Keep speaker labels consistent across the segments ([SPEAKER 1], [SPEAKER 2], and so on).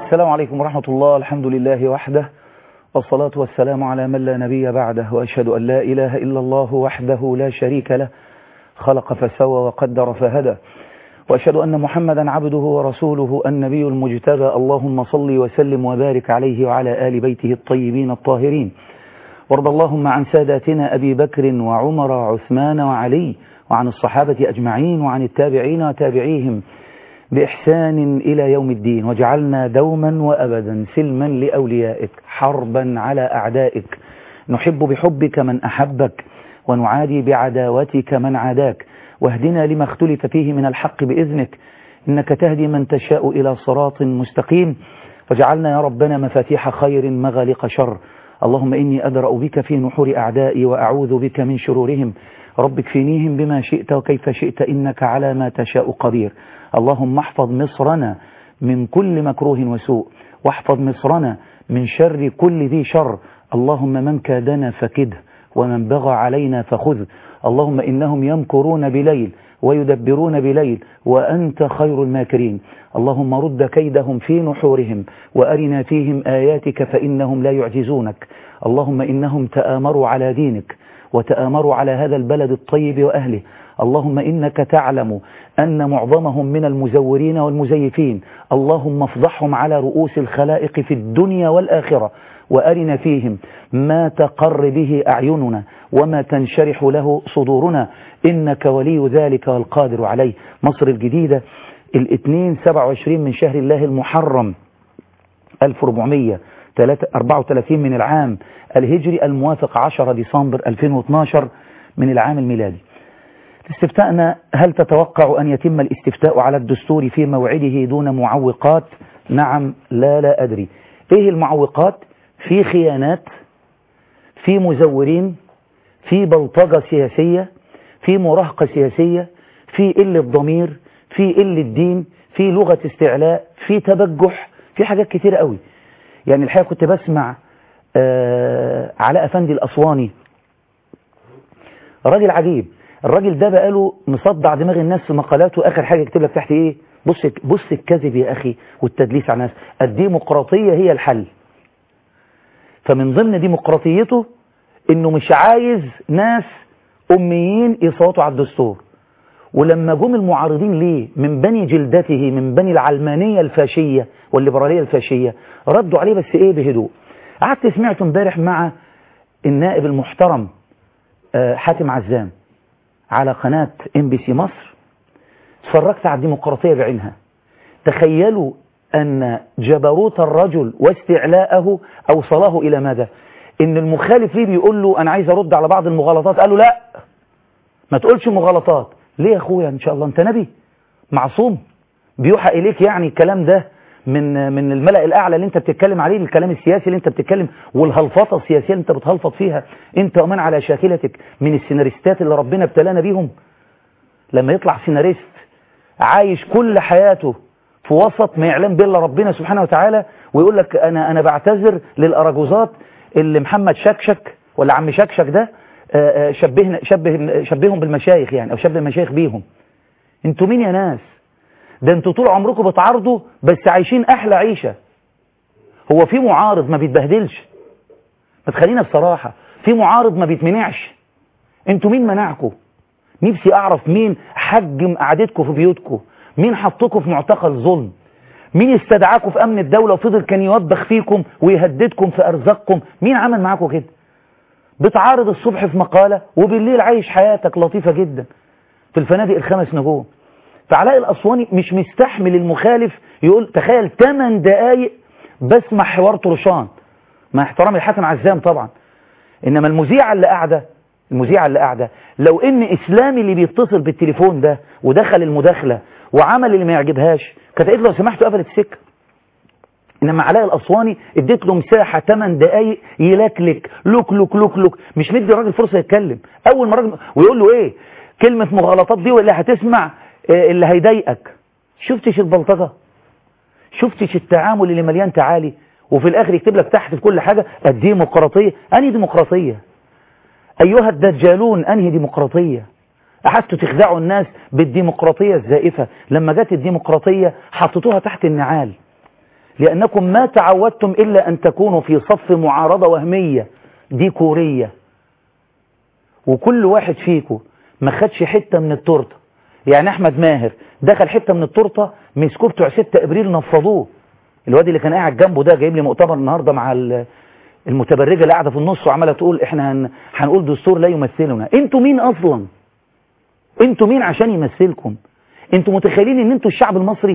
[SPEAKER 1] السلام عليكم ورحمة الله الحمد لله وحده والصلاة والسلام على من لا نبي بعده وأشهد أن لا إله إلا الله وحده لا شريك له خلق فسوى وقدر فهدى وأشهد أن محمدا عبده ورسوله النبي المجتبى اللهم صل وسلم وبارك عليه وعلى آل بيته الطيبين الطاهرين وارض اللهم عن ساداتنا أبي بكر وعمر وعثمان وعلي وعن الصحابة أجمعين وعن التابعين وتابعيهم بإحسان إلى يوم الدين وجعلنا دوما وأبدا سلما لأوليائك حربا على أعدائك نحب بحبك من أحبك ونعادي بعداوتك من عاداك واهدنا لما اختلف فيه من الحق بإذنك إنك تهدي من تشاء إلى صراط مستقيم وجعلنا يا ربنا مفاتيح خير مغالق شر اللهم إني أدرأ بك في نحور أعدائي وأعوذ بك من شرورهم رب اكفنيهم بما شئت وكيف شئت إنك على ما تشاء قدير اللهم احفظ مصرنا من كل مكروه وسوء واحفظ مصرنا من شر كل ذي شر اللهم من كادنا فكده ومن بغى علينا فخذ اللهم إنهم يمكرون بليل ويدبرون بليل وأنت خير الماكرين اللهم رد كيدهم في نحورهم وأرنا فيهم آياتك فإنهم لا يعجزونك اللهم إنهم تآمروا على دينك وتآمروا على هذا البلد الطيب وأهله اللهم إنك تعلم أن معظمهم من المزورين والمزيفين اللهم افضحهم على رؤوس الخلائق في الدنيا والآخرة وأرنا فيهم ما تقر به أعيننا وما تنشرح له صدورنا إنك ولي ذلك والقادر عليه مصر الجديدة الاثنين 27 من شهر الله المحرم 1434 من العام الهجري الموافق 10 ديسمبر 2012 من العام الميلادي استفتاءنا هل تتوقع أن يتم الاستفتاء على الدستور في موعده دون معوقات نعم لا لا أدري إيه المعوقات في خيانات في مزورين في بلطجة سياسية في مراهقة سياسية في قلة ضمير في قلة دين في لغة استعلاء في تبجح في حاجات كتير قوي يعني الحقيقة كنت بسمع آه علاء أفندي الأسواني راجل عجيب الراجل ده بقاله مصدع دماغ الناس في مقالاته آخر حاجة يكتب لك تحت إيه بص بص الكذب يا أخي والتدليس على الناس الديمقراطية هي الحل فمن ضمن ديمقراطيته إنه مش عايز ناس أميين يصوتوا على الدستور ولما جم المعارضين ليه من بني جلدته من بني العلمانية الفاشية والليبرالية الفاشية ردوا عليه بس ايه بهدوء قعدت سمعت امبارح مع النائب المحترم حاتم عزام على قناة ام بي سي مصر اتفرجت على الديمقراطية بعينها تخيلوا أن جبروت الرجل واستعلاءه أوصله إلى ماذا إن المخالف ليه بيقول له أنا عايز أرد على بعض المغالطات قال له لا ما تقولش مغالطات ليه يا أخويا إن شاء الله أنت نبي معصوم بيوحى إليك يعني الكلام ده من من الملأ الأعلى اللي أنت بتتكلم عليه الكلام السياسي اللي أنت بتتكلم والهلفطة السياسية اللي أنت بتهلفط فيها أنت ومن على شاكلتك من السيناريستات اللي ربنا ابتلانا بيهم لما يطلع سيناريست عايش كل حياته في وسط ما يعلم به الا ربنا سبحانه وتعالى ويقول لك انا انا بعتذر للاراجوزات اللي محمد شكشك ولا عم شكشك ده شبهنا شبه شبههم بالمشايخ يعني او شبه المشايخ بيهم انتوا مين يا ناس ده انتوا طول عمركم بتعارضوا بس عايشين احلى عيشه هو في معارض ما بيتبهدلش ما تخلينا بصراحه في معارض ما بيتمنعش انتوا مين منعكم نفسي اعرف مين حجم قعدتكم في بيوتكم مين حطكم في معتقل ظلم مين استدعاكم في امن الدولة وفضل كان يوبخ فيكم ويهددكم في ارزاقكم مين عمل معاكم كده بتعارض الصبح في مقالة وبالليل عايش حياتك لطيفة جدا في الفنادق الخمس نجوم فعلاء الاسواني مش مستحمل المخالف يقول تخيل 8 دقايق بسمع حوار طرشان مع احترامي لحاتم عزام طبعا انما المذيعة اللي قاعده المذيعة اللي قاعدة لو ان اسلامي اللي بيتصل بالتليفون ده ودخل المداخلة وعمل اللي ما يعجبهاش كانت قالت لو سمحتوا قفلت السكة انما علاء الاسواني اديت له مساحة 8 دقايق يلكلك لوك لوك لوك لوك مش مدي الراجل فرصة يتكلم اول ما الراجل ويقول له ايه كلمة مغالطات دي واللي هتسمع اللي هيضايقك شفتش البلطجة شفتش التعامل اللي مليان تعالي وفي الاخر يكتب لك تحت في كل حاجة الديمقراطية انهي ديمقراطية أيها الدجالون أنهي ديمقراطية أحدتوا تخدعوا الناس بالديمقراطية الزائفة لما جت الديمقراطية حطتوها تحت النعال لأنكم ما تعودتم إلا أن تكونوا في صف معارضة وهمية ديكورية وكل واحد فيكم ما خدش حتة من التورته يعني أحمد ماهر دخل حتة من التورته مسكوه بتوع 6 ابريل نفضوه الواد اللي كان قاعد جنبه ده جايب لي مؤتمر النهارده مع المتبرجه اللي قاعده في النص وعماله تقول احنا هن... هنقول دستور لا يمثلنا انتوا مين اصلا انتوا مين عشان يمثلكم انتوا متخيلين ان انتوا الشعب المصري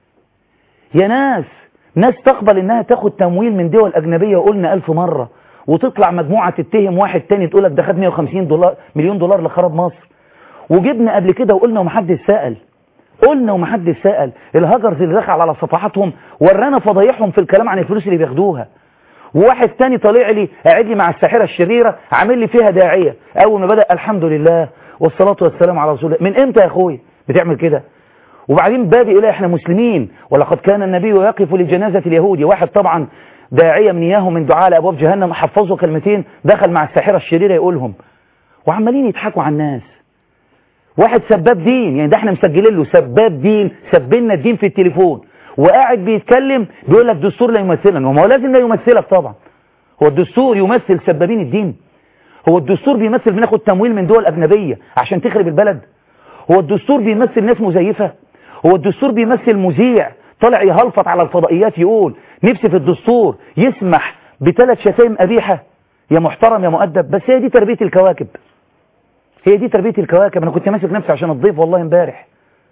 [SPEAKER 1] يا ناس ناس تقبل انها تاخد تمويل من دول اجنبيه وقلنا الف مره وتطلع مجموعه تتهم واحد تاني تقول لك ده خد 150 دولار مليون دولار لخراب مصر وجبنا قبل كده وقلنا ومحدش سال قلنا ومحدش سأل الهجرز اللي دخل على صفحاتهم ورانا فضايحهم في الكلام عن الفلوس اللي بياخدوها وواحد تاني طالع لي قاعد لي مع الساحرة الشريرة عامل لي فيها داعية أول ما بدأ الحمد لله والصلاة والسلام على رسول الله من إمتى يا أخوي بتعمل كده وبعدين بادئ إليه إحنا مسلمين ولقد كان النبي يقف لجنازة اليهودي واحد طبعا داعية من إياه من دعاء لأبواب جهنم حفظه كلمتين دخل مع الساحرة الشريرة يقولهم وعمالين يضحكوا على الناس واحد سباب دين يعني ده احنا مسجلين له سباب دين سبلنا الدين في التليفون وقاعد بيتكلم بيقول لك دستور لا يمثلنا وما هو لازم لا يمثلك طبعا هو الدستور يمثل سبابين الدين هو الدستور بيمثل بناخد تمويل من دول أجنبية عشان تخرب البلد هو الدستور بيمثل ناس مزيفة هو الدستور بيمثل مذيع طالع يهلفط على الفضائيات يقول نفسي في الدستور يسمح بثلاث شتائم قبيحة يا محترم يا مؤدب بس هي دي تربية الكواكب هي دي تربية الكواكب أنا كنت ماسك نفسي عشان الضيف والله امبارح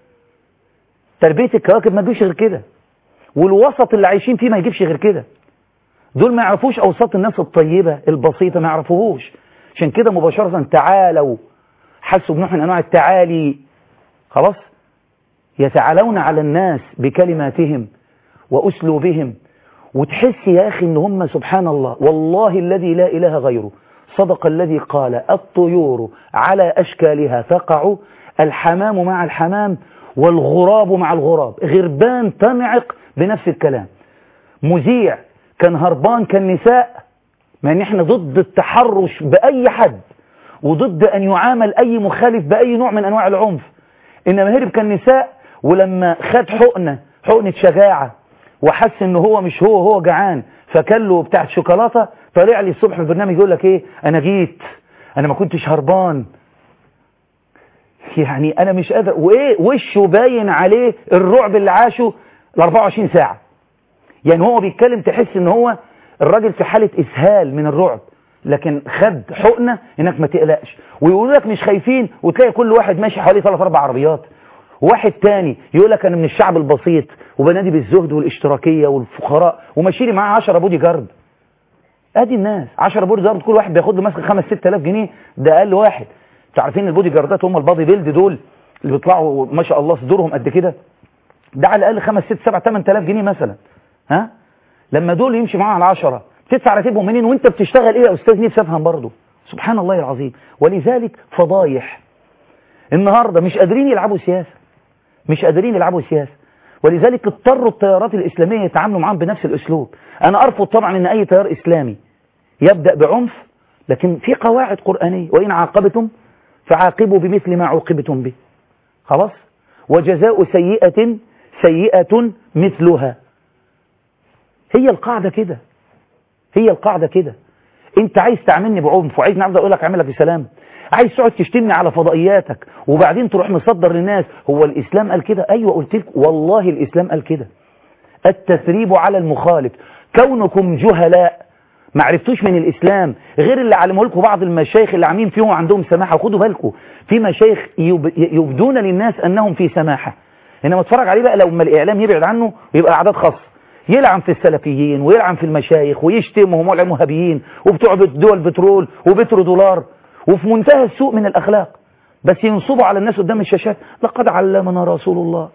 [SPEAKER 1] تربية الكواكب ما تجيبش غير كده والوسط اللي عايشين فيه ما يجيبش غير كده دول ما يعرفوش أوساط الناس الطيبة البسيطة ما يعرفوهوش عشان كده مباشرة تعالوا حسوا بنوع من أنواع التعالي خلاص يتعالون على الناس بكلماتهم وأسلوبهم وتحس يا أخي إن هم سبحان الله والله الذي لا إله غيره صدق الذي قال الطيور على أشكالها تقع الحمام مع الحمام والغراب مع الغراب غربان تنعق بنفس الكلام مذيع كان هربان كالنساء ما ان احنا ضد التحرش بأي حد وضد أن يعامل أي مخالف بأي نوع من أنواع العنف إنما هرب كالنساء ولما خد حقنة حقنة شجاعة وحس ان هو مش هو هو جعان فكان له بتاعه شوكولاته طالع لي الصبح في البرنامج يقول لك ايه انا جيت انا ما كنتش هربان يعني انا مش قادر وايه وشه باين عليه الرعب اللي عاشه ال 24 ساعه يعني هو بيتكلم تحس ان هو الراجل في حاله اسهال من الرعب لكن خد حقنه انك ما تقلقش ويقولوا لك مش خايفين وتلاقي كل واحد ماشي حواليه ثلاث اربع عربيات واحد تاني يقول لك انا من الشعب البسيط وبنادي بالزهد والاشتراكيه والفقراء وماشي لي معاه 10 بودي جارد ادي الناس 10 بودي جارد كل واحد بياخد له مثلا 5 6000 جنيه ده اقل واحد انتوا عارفين البودي جاردات هم البادي بيلد دول اللي بيطلعوا ما شاء الله صدورهم قد كده ده على الاقل 5 6 7 8000 جنيه مثلا ها لما دول يمشي معاه على 10 تدفع راتبهم منين وانت بتشتغل ايه يا استاذ نفسي افهم برضه سبحان الله العظيم ولذلك فضايح النهارده مش قادرين يلعبوا سياسه مش قادرين يلعبوا سياسه ولذلك اضطروا التيارات الإسلامية يتعاملوا معاهم بنفس الأسلوب أنا أرفض طبعا أن أي تيار إسلامي يبدأ بعنف لكن في قواعد قرآنية وإن عاقبتم فعاقبوا بمثل ما عوقبتم به خلاص وجزاء سيئة سيئة مثلها هي القاعدة كده هي القاعدة كده انت عايز تعملني بعنف وعايز نعرض اقول لك اعملك بسلام عايز تقعد تشتمني على فضائياتك وبعدين تروح مصدر للناس هو الإسلام قال كده أيوة قلت لك والله الإسلام قال كده التثريب على المخالف كونكم جهلاء ما عرفتوش من الإسلام غير اللي علمه لكم بعض المشايخ اللي عاملين فيهم عندهم سماحة وخدوا بالكم في مشايخ يبدون للناس أنهم في سماحة إنما اتفرج عليه بقى لو ما الإعلام يبعد عنه يبقى أعداد خاصة يلعن في السلفيين ويلعن في المشايخ ويشتمهم والمهابيين وبتوع دول بترول وبترو دولار وفي منتهى السوء من الأخلاق بس ينصبوا على الناس قدام الشاشات لقد علمنا رسول الله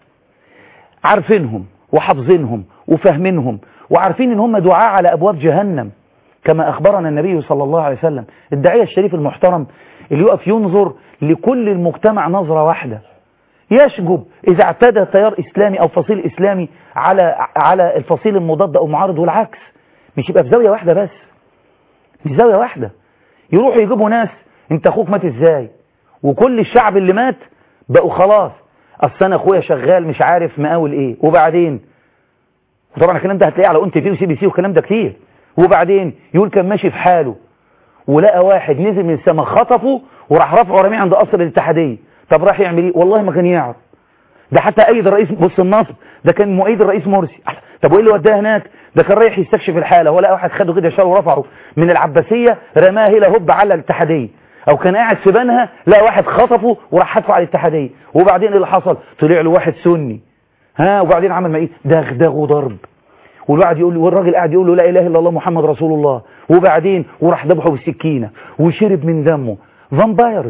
[SPEAKER 1] عارفينهم وحافظينهم وفاهمينهم وعارفين ان هم دعاء على أبواب جهنم كما أخبرنا النبي صلى الله عليه وسلم الداعية الشريف المحترم اللي يقف ينظر لكل المجتمع نظرة واحدة يشجب إذا اعتدى تيار إسلامي أو فصيل إسلامي على على الفصيل المضاد أو معارض والعكس مش يبقى في زاوية واحدة بس مش زاوية واحدة يروحوا يجيبوا ناس انت اخوك مات ازاي وكل الشعب اللي مات بقوا خلاص اصل انا اخويا شغال مش عارف مقاول ايه وبعدين وطبعا الكلام ده هتلاقيه على اون تي في وسي بي سي والكلام ده كتير وبعدين يقول كان ماشي في حاله ولقى واحد نزل من السماء خطفه وراح رافعه رميه عند قصر الاتحاديه طب راح يعمل ايه والله ما كان يعرف ده حتى ايد الرئيس بص النصب ده كان مؤيد الرئيس مرسي طب وايه اللي وداه هناك ده كان رايح يستكشف الحاله ولا واحد خده كده شاله ورفعه من العباسيه رماه هنا هوب على الاتحاديه او كان قاعد في بنها لا واحد خطفه وراح حدفه على الاتحاديه وبعدين ايه اللي حصل طلع له واحد سني ها وبعدين عمل ما ايه دغدغ وضرب والواحد يقول والراجل قاعد يقول له لا اله الا الله محمد رسول الله وبعدين وراح ذبحه بالسكينه وشرب من دمه فامبايرز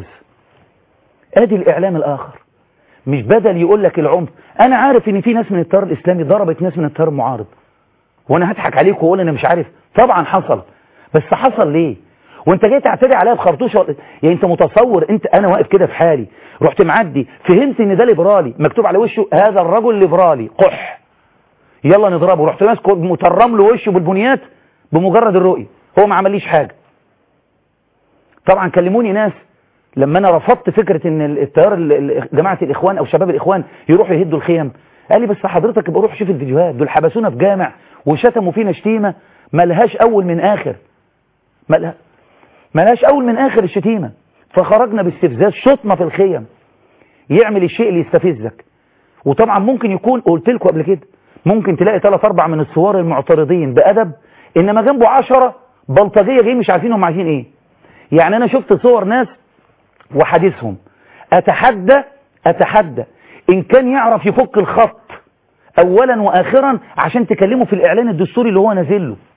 [SPEAKER 1] ادي الاعلام الاخر مش بدل يقول لك العنف انا عارف ان في ناس من التيار الاسلامي ضربت ناس من التيار المعارض وانا هضحك عليك واقول انا مش عارف طبعا حصل بس حصل ليه وانت جاي تعتدي عليا بخرطوش يعني انت متصور انت انا واقف كده في حالي رحت معدي فهمت ان ده ليبرالي مكتوب على وشه هذا الرجل ليبرالي قح يلا نضربه رحت ماسكه مترم له وشه بالبنيات بمجرد الرؤيه هو ما عمليش حاجه طبعا كلموني ناس لما انا رفضت فكره ان التيار جماعه الاخوان او شباب الاخوان يروحوا يهدوا الخيم قال لي بس حضرتك ابقى روح شوف الفيديوهات دول حبسونا في جامع وشتموا فينا شتيمه ملهاش اول من اخر ملها ملهاش اول من اخر الشتيمه فخرجنا باستفزاز شطنا في الخيم يعمل الشيء اللي يستفزك وطبعا ممكن يكون قلت لكم قبل كده ممكن تلاقي ثلاث اربع من الثوار المعترضين بادب انما جنبه عشرة بلطجيه جايين مش عارفين هم عايزين ايه يعني انا شفت صور ناس وحديثهم اتحدى اتحدى ان كان يعرف يفك الخط اولا واخرا عشان تكلمه في الاعلان الدستوري اللي هو نازل له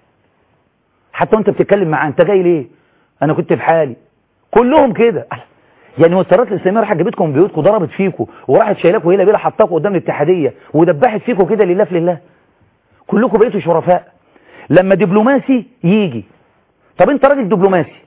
[SPEAKER 1] حتى وانت بتتكلم معاه انت جاي ليه انا كنت في حالي كلهم كده يعني هو التيارات الاسلاميه راحت جابتكم بيوتكم ضربت فيكم وراحت شايلاكم هيلا بيلا حطاكم قدام الاتحاديه ودبحت فيكم كده لله في لله كلكم بقيتوا شرفاء لما دبلوماسي يجي طب انت راجل دبلوماسي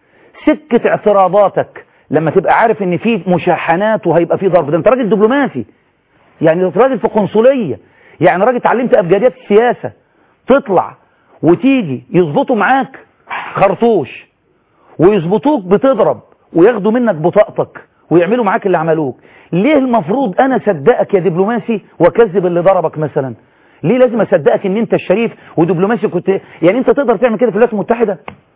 [SPEAKER 1] سكه اعتراضاتك لما تبقى عارف ان في مشاحنات وهيبقى في ضرب ده انت راجل دبلوماسي يعني راجل في قنصليه يعني راجل اتعلمت ابجديات السياسه تطلع وتيجي يظبطوا معاك خرطوش ويظبطوك بتضرب وياخدوا منك بطاقتك ويعملوا معاك اللي عملوك ليه المفروض انا صدقك يا دبلوماسي واكذب اللي ضربك مثلا ليه لازم اصدقك ان انت الشريف ودبلوماسي كنت يعني انت تقدر تعمل كده في الولايات المتحده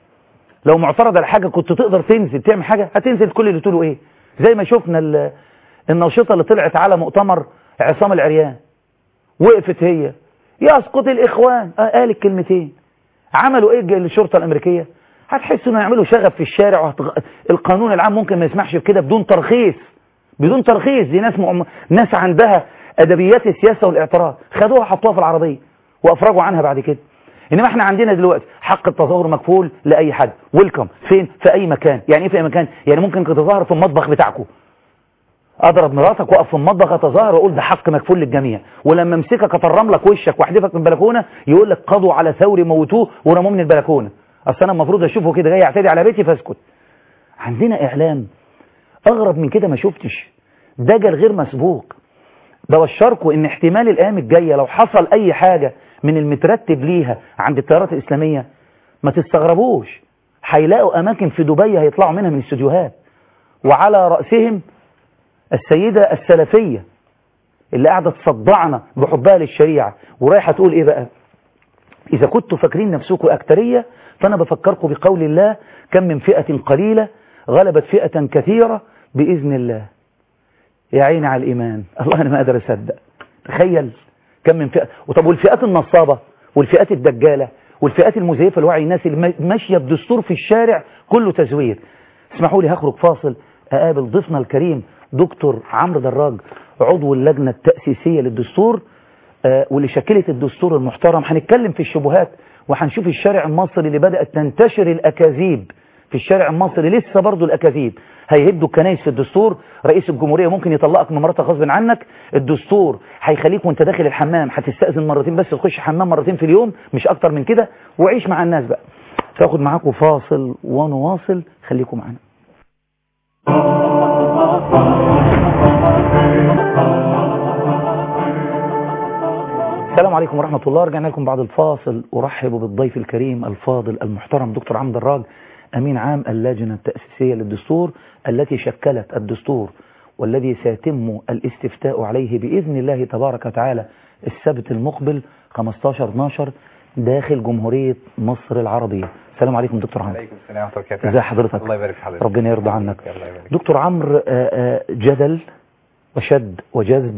[SPEAKER 1] لو معترض على حاجه كنت تقدر تنزل تعمل حاجه هتنزل كل اللي تقوله ايه زي ما شفنا الناشطه اللي طلعت على مؤتمر عصام العريان وقفت هي يسقط الاخوان آه قالت كلمتين عملوا ايه الشرطه الامريكيه هتحسوا انه يعملوا شغب في الشارع وهتغ... القانون العام ممكن ما يسمحش بكده بدون ترخيص بدون ترخيص دي ناس مؤم... ناس عندها ادبيات السياسه والاعتراض خدوها حطوها في العربيه وافرجوا عنها بعد كده انما احنا عندنا دلوقتي حق التظاهر مكفول لاي حد ويلكم فين في اي مكان يعني ايه في اي مكان يعني ممكن تتظاهر في المطبخ بتاعكم اضرب مراتك واقف في المطبخ اتظاهر واقول ده حق مكفول للجميع ولما امسكك اطرم لك وشك واحدفك من البلكونه يقول لك قضوا على ثوري موتوه ورموه من البلكونه اصل انا المفروض اشوفه كده جاي يعتدي على بيتي فاسكت عندنا اعلام اغرب من كده ما شفتش دجل غير مسبوق ببشركم ان احتمال الايام الجايه لو حصل اي حاجه من المترتب ليها عند التيارات الاسلاميه ما تستغربوش هيلاقوا اماكن في دبي هيطلعوا منها من الاستوديوهات وعلى راسهم السيده السلفيه اللي قاعده تصدعنا بحبها للشريعه ورايحه تقول ايه بقى اذا كنتوا فاكرين نفسكم اكتريه فانا بفكركم بقول الله كم من فئه قليله غلبت فئه كثيره باذن الله يا عيني على الايمان الله انا ما قادر اصدق تخيل كم من فئه وطب والفئات النصابه والفئات الدجاله والفئات المزيفه لوعي الناس اللي ماشيه بدستور في الشارع كله تزوير اسمحوا لي هخرج فاصل اقابل ضيفنا الكريم دكتور عمرو دراج عضو اللجنه التاسيسيه للدستور آه واللي شكلت الدستور المحترم هنتكلم في الشبهات وهنشوف الشارع المصري اللي بدات تنتشر الاكاذيب في الشارع المصري لسه برضه الاكاذيب هيهدوا الكنايس في الدستور رئيس الجمهوريه ممكن يطلقك من مراتك غصب عنك الدستور هيخليك وانت داخل الحمام هتستاذن مرتين بس تخش حمام مرتين في اليوم مش اكتر من كده وعيش مع الناس بقى تاخد معاكم فاصل ونواصل خليكم معانا السلام عليكم ورحمة الله رجعنا لكم بعد الفاصل أرحب بالضيف الكريم الفاضل المحترم دكتور عمرو دراج أمين عام اللجنة التأسيسية للدستور التي شكلت الدستور والذي سيتم الاستفتاء عليه بإذن الله تبارك وتعالى السبت المقبل 15 12 داخل جمهورية مصر العربية السلام عليكم دكتور عمرو
[SPEAKER 2] عليكم السلام ورحمه الله وبركاته
[SPEAKER 1] ازي حضرتك
[SPEAKER 2] الله يبارك في حضرتك
[SPEAKER 1] ربنا يرضى عنك
[SPEAKER 2] الله يبارك
[SPEAKER 1] دكتور عمرو آه، آه، جدل وشد وجذب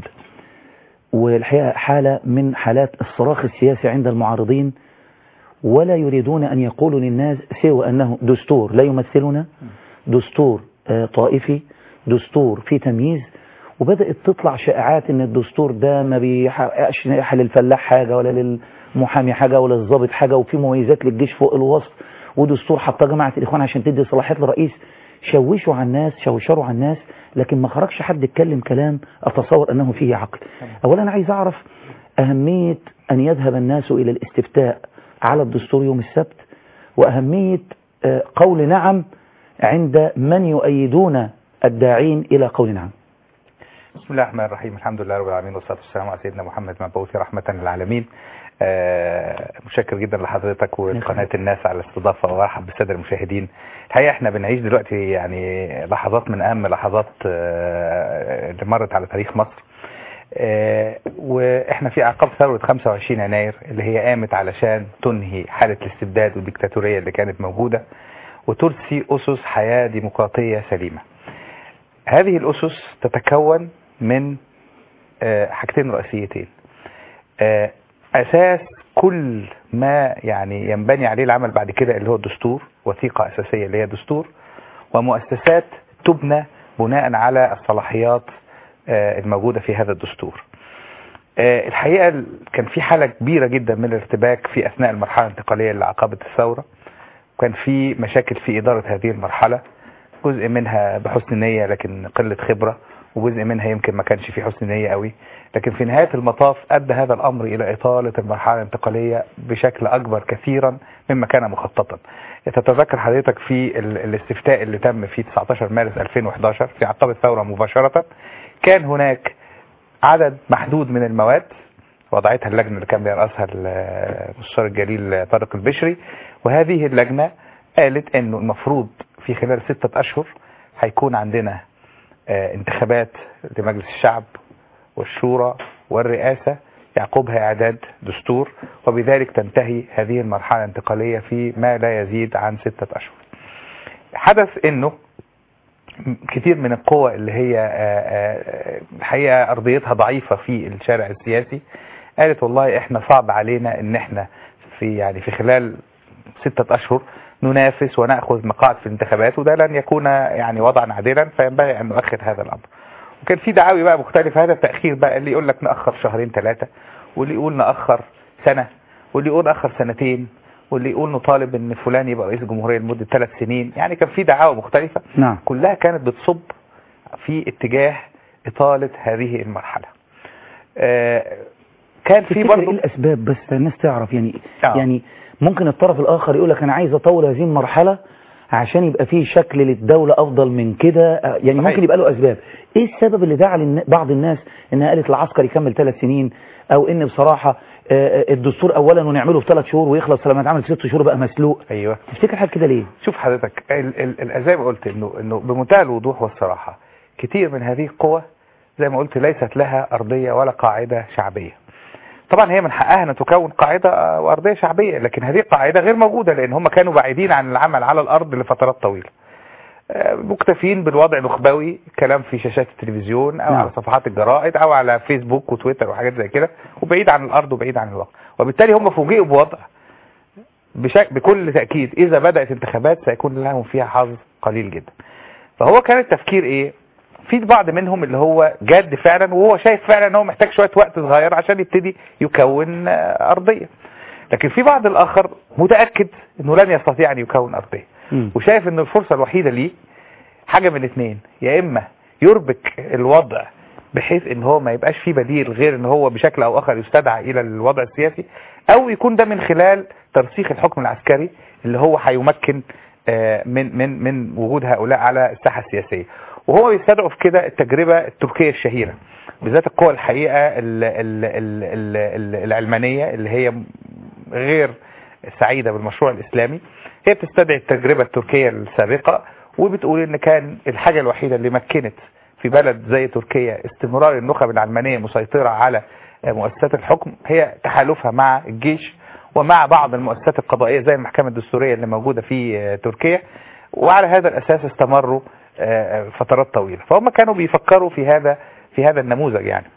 [SPEAKER 1] والحقيقة حالة من حالات الصراخ السياسي عند المعارضين ولا يريدون أن يقولوا للناس سوى أنه دستور لا يمثلنا دستور آه، طائفي دستور فيه تمييز وبدأت تطلع شائعات ان الدستور ده ما بيحققش للفلاح حاجة ولا للمحامي حاجة ولا للضابط حاجة وفي مميزات للجيش فوق الوصف ودستور حطاه جماعة الإخوان عشان تدي صلاحيات للرئيس شوشوا على الناس شوشروا على الناس لكن ما خرجش حد يتكلم كلام أتصور أنه فيه عقل أولا أنا عايز أعرف أهمية أن يذهب الناس إلى الاستفتاء على الدستور يوم السبت وأهمية آه، قول نعم عند من يؤيدون الداعين إلى قول نعم
[SPEAKER 2] بسم الله الرحمن الرحيم الحمد لله رب العالمين والصلاه والسلام على سيدنا محمد مبعوث رحمه للعالمين آه، متشكر جدا لحضرتك وقناه الناس على الاستضافه وارحب بالساده المشاهدين الحقيقه احنا بنعيش دلوقتي يعني لحظات من اهم لحظات آه، اللي مرت على تاريخ مصر آه، واحنا في اعقاب ثوره 25 يناير اللي هي قامت علشان تنهي حاله الاستبداد والديكتاتوريه اللي كانت موجوده وترسي اسس حياه ديمقراطيه سليمه هذه الأسس تتكون من آه، حاجتين رئيسيتين آه، أساس كل ما يعني ينبني عليه العمل بعد كده اللي هو الدستور وثيقة أساسية اللي هي دستور ومؤسسات تبنى بناء على الصلاحيات آه، الموجودة في هذا الدستور آه، الحقيقة كان في حالة كبيرة جدا من الارتباك في أثناء المرحلة الانتقالية اللي عقبت الثورة وكان في مشاكل في إدارة هذه المرحلة جزء منها بحسن نية لكن قلة خبرة وجزء منها يمكن ما كانش في حسن نية قوي لكن في نهاية المطاف أدى هذا الأمر إلى إطالة المرحلة الانتقالية بشكل أكبر كثيرا مما كان مخططا تتذكر حضرتك في ال- الاستفتاء اللي تم في 19 مارس 2011 في عقب الثورة مباشرة كان هناك عدد محدود من المواد وضعتها اللجنة اللي كان بيرأسها المستشار الجليل طارق البشري وهذه اللجنة قالت انه المفروض في خلال ستة اشهر هيكون عندنا آه، انتخابات لمجلس الشعب والشورى والرئاسة يعقبها اعداد دستور وبذلك تنتهي هذه المرحلة الانتقالية في ما لا يزيد عن ستة اشهر حدث انه كتير من القوى اللي هي آه، آه، الحقيقة ارضيتها ضعيفة في الشارع السياسي قالت والله احنا صعب علينا ان احنا في يعني في خلال ستة اشهر ننافس ونأخذ مقاعد في الانتخابات وده لن يكون يعني وضعا عادلا فينبغي ان نؤخر هذا الامر وكان في دعاوي بقى مختلفة هذا التأخير بقى اللي يقول لك نأخر شهرين ثلاثة واللي يقول نأخر سنة واللي يقول نأخر سنتين واللي يقول نطالب ان فلان يبقى رئيس الجمهورية لمدة ثلاث سنين يعني كان في دعاوى مختلفة
[SPEAKER 1] نعم
[SPEAKER 2] كلها كانت بتصب في اتجاه إطالة هذه المرحلة آه، كان في
[SPEAKER 1] تفتكر ايه
[SPEAKER 2] برضه
[SPEAKER 1] الاسباب بس الناس تعرف يعني
[SPEAKER 2] آه.
[SPEAKER 1] يعني ممكن الطرف الاخر يقول لك انا عايز اطول هذه المرحله عشان يبقى فيه شكل للدولة أفضل من كده آه، يعني
[SPEAKER 2] صحيح.
[SPEAKER 1] ممكن يبقى له أسباب إيه السبب اللي دعا للن- بعض الناس إنها قالت العسكر يكمل ثلاث سنين أو إن بصراحة آه، آه، الدستور أولا ونعمله في ثلاث شهور ويخلص لما يتعمل في ست شهور بقى مسلوق
[SPEAKER 2] ايوه
[SPEAKER 1] تفتكر حاجة كده ليه؟
[SPEAKER 2] شوف حضرتك ال ال ال زي ما قلت انه انه بمنتهى الوضوح والصراحه كتير من هذه القوى زي ما قلت ليست لها ارضيه ولا قاعده شعبيه. طبعا هي من حقها ان تكون قاعده آه، وارضيه شعبيه لكن هذه القاعده غير موجوده لان هم كانوا بعيدين عن العمل على الارض لفترات طويله. آه، مكتفين بالوضع الاخبوي كلام في شاشات التلفزيون او
[SPEAKER 1] نعم.
[SPEAKER 2] على صفحات الجرائد او على فيسبوك وتويتر وحاجات زي كده وبعيد عن الارض وبعيد عن الواقع وبالتالي هم فوجئوا بوضع بشك... بكل تأكيد إذا بدأت انتخابات سيكون لهم فيها حظ قليل جدا فهو كان التفكير إيه في بعض منهم اللي هو جاد فعلا وهو شايف فعلا ان هو محتاج شوية وقت صغير عشان يبتدي يكون آه، أرضية لكن في بعض الآخر متأكد انه لن يستطيع ان يكون أرضية
[SPEAKER 1] مم.
[SPEAKER 2] وشايف ان الفرصة الوحيدة ليه حاجة من الاثنين يا اما يربك الوضع بحيث ان هو ما يبقاش فيه بديل غير ان هو بشكل او اخر يستدعى الى الوضع السياسي او يكون ده من خلال ترسيخ الحكم العسكري اللي هو هيمكن آه، من من من وجود هؤلاء على الساحه السياسيه وهو يستدعو في كده التجربه التركيه الشهيره بالذات القوى الحقيقه ال ال ال ال ال العلمانيه اللي هي غير سعيده بالمشروع الاسلامي هي بتستدعي التجربه التركيه السابقه وبتقول ان كان الحاجه الوحيده اللي مكنت في بلد زي تركيا استمرار النخب العلمانيه مسيطره على مؤسسات الحكم هي تحالفها مع الجيش ومع بعض المؤسسات القضائية زي المحكمة الدستورية اللي موجودة في تركيا وعلى هذا الأساس استمروا فترات طويلة فهم كانوا بيفكروا في هذا في هذا النموذج يعني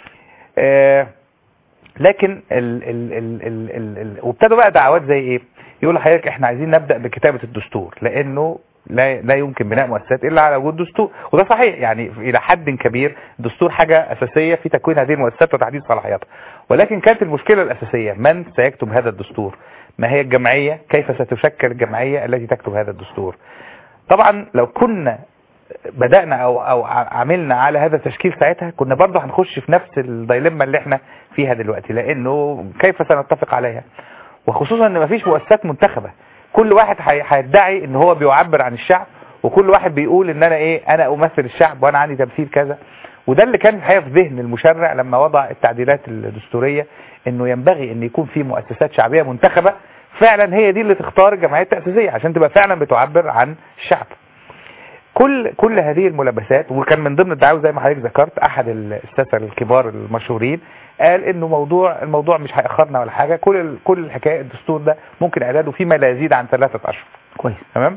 [SPEAKER 2] لكن ال ال ال ال ال ال وابتدوا بقى دعوات زي ايه يقول لحضرتك احنا عايزين نبدأ بكتابة الدستور لانه لا لا يمكن بناء مؤسسات الا على وجود دستور وده صحيح يعني الى حد كبير الدستور حاجة اساسية في تكوين هذه المؤسسات وتحديد صلاحياتها ولكن كانت المشكلة الاساسية من سيكتب هذا الدستور ما هي الجمعية كيف ستشكل الجمعية التي تكتب هذا الدستور طبعا لو كنا بدأنا او او عملنا على هذا التشكيل ساعتها كنا برضه هنخش في نفس الدايلما اللي احنا فيها دلوقتي لانه كيف سنتفق عليها وخصوصا ان مفيش مؤسسات منتخبة كل واحد هيدعي ان هو بيعبر عن الشعب وكل واحد بيقول ان انا ايه انا امثل الشعب وانا عندي تمثيل كذا وده اللي كان الحقيقه في ذهن المشرع لما وضع التعديلات الدستورية انه ينبغي ان يكون في مؤسسات شعبية منتخبة فعلا هي دي اللي تختار الجمعيات التأسيسية عشان تبقى فعلا بتعبر عن الشعب كل كل هذه الملابسات وكان من ضمن الدعاوى زي ما حضرتك ذكرت احد الساسه الكبار المشهورين قال انه موضوع الموضوع مش هيأخرنا ولا حاجه كل كل الحكايه الدستور ده ممكن اعداده فيما لا يزيد عن ثلاثه اشهر
[SPEAKER 1] كويس
[SPEAKER 2] تمام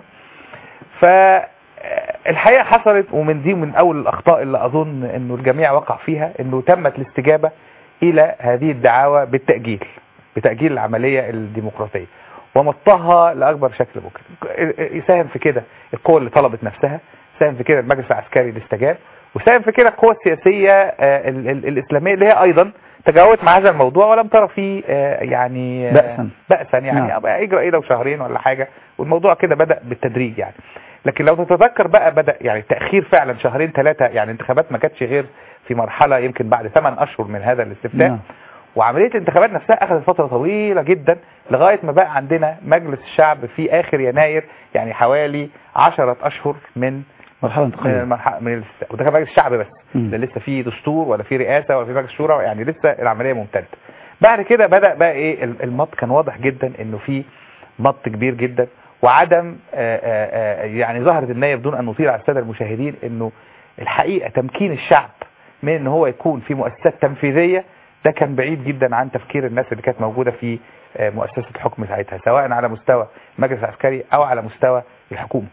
[SPEAKER 2] فالحقيقه حصلت ومن دي من اول الاخطاء اللي اظن انه الجميع وقع فيها انه تمت الاستجابه الى هذه الدعاوى بالتاجيل بتاجيل العمليه الديمقراطيه ومطها لاكبر شكل ممكن يساهم في كده القوى اللي طلبت نفسها ساهم في كده المجلس العسكري اللي استجاب وساهم في كده القوى السياسيه ال ال الاسلاميه اللي هي ايضا تجاوبت مع هذا الموضوع ولم ترى فيه يعني
[SPEAKER 1] بأسا
[SPEAKER 2] بأسا يعني نعم. اجرى ايه لو شهرين ولا حاجه والموضوع كده بدا بالتدريج يعني لكن لو تتذكر بقى بدا يعني التاخير فعلا شهرين ثلاثه يعني انتخابات ما كانتش غير في مرحله يمكن بعد 8 اشهر من هذا الاستفتاء نعم. وعملية الانتخابات نفسها أخذت فترة طويلة جدا لغاية ما بقى عندنا مجلس الشعب في آخر يناير يعني حوالي 10 أشهر من
[SPEAKER 1] مرحلة انتقالية
[SPEAKER 2] من المرحلة من وده كان مجلس الشعب بس لا لسه في دستور ولا في رئاسة ولا في مجلس شورى يعني لسه العملية ممتدة بعد كده بدأ بقى ايه المط كان واضح جدا انه في مط كبير جدا وعدم آآ آآ يعني ظهرت النية بدون ان نطيل على السادة المشاهدين انه الحقيقة تمكين الشعب من ان هو يكون في مؤسسات تنفيذية ده كان بعيد جدا عن تفكير الناس اللي كانت موجودة في مؤسسة الحكم ساعتها سواء على مستوى المجلس العسكري او على مستوى الحكومة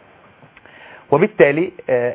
[SPEAKER 2] وبالتالي آآ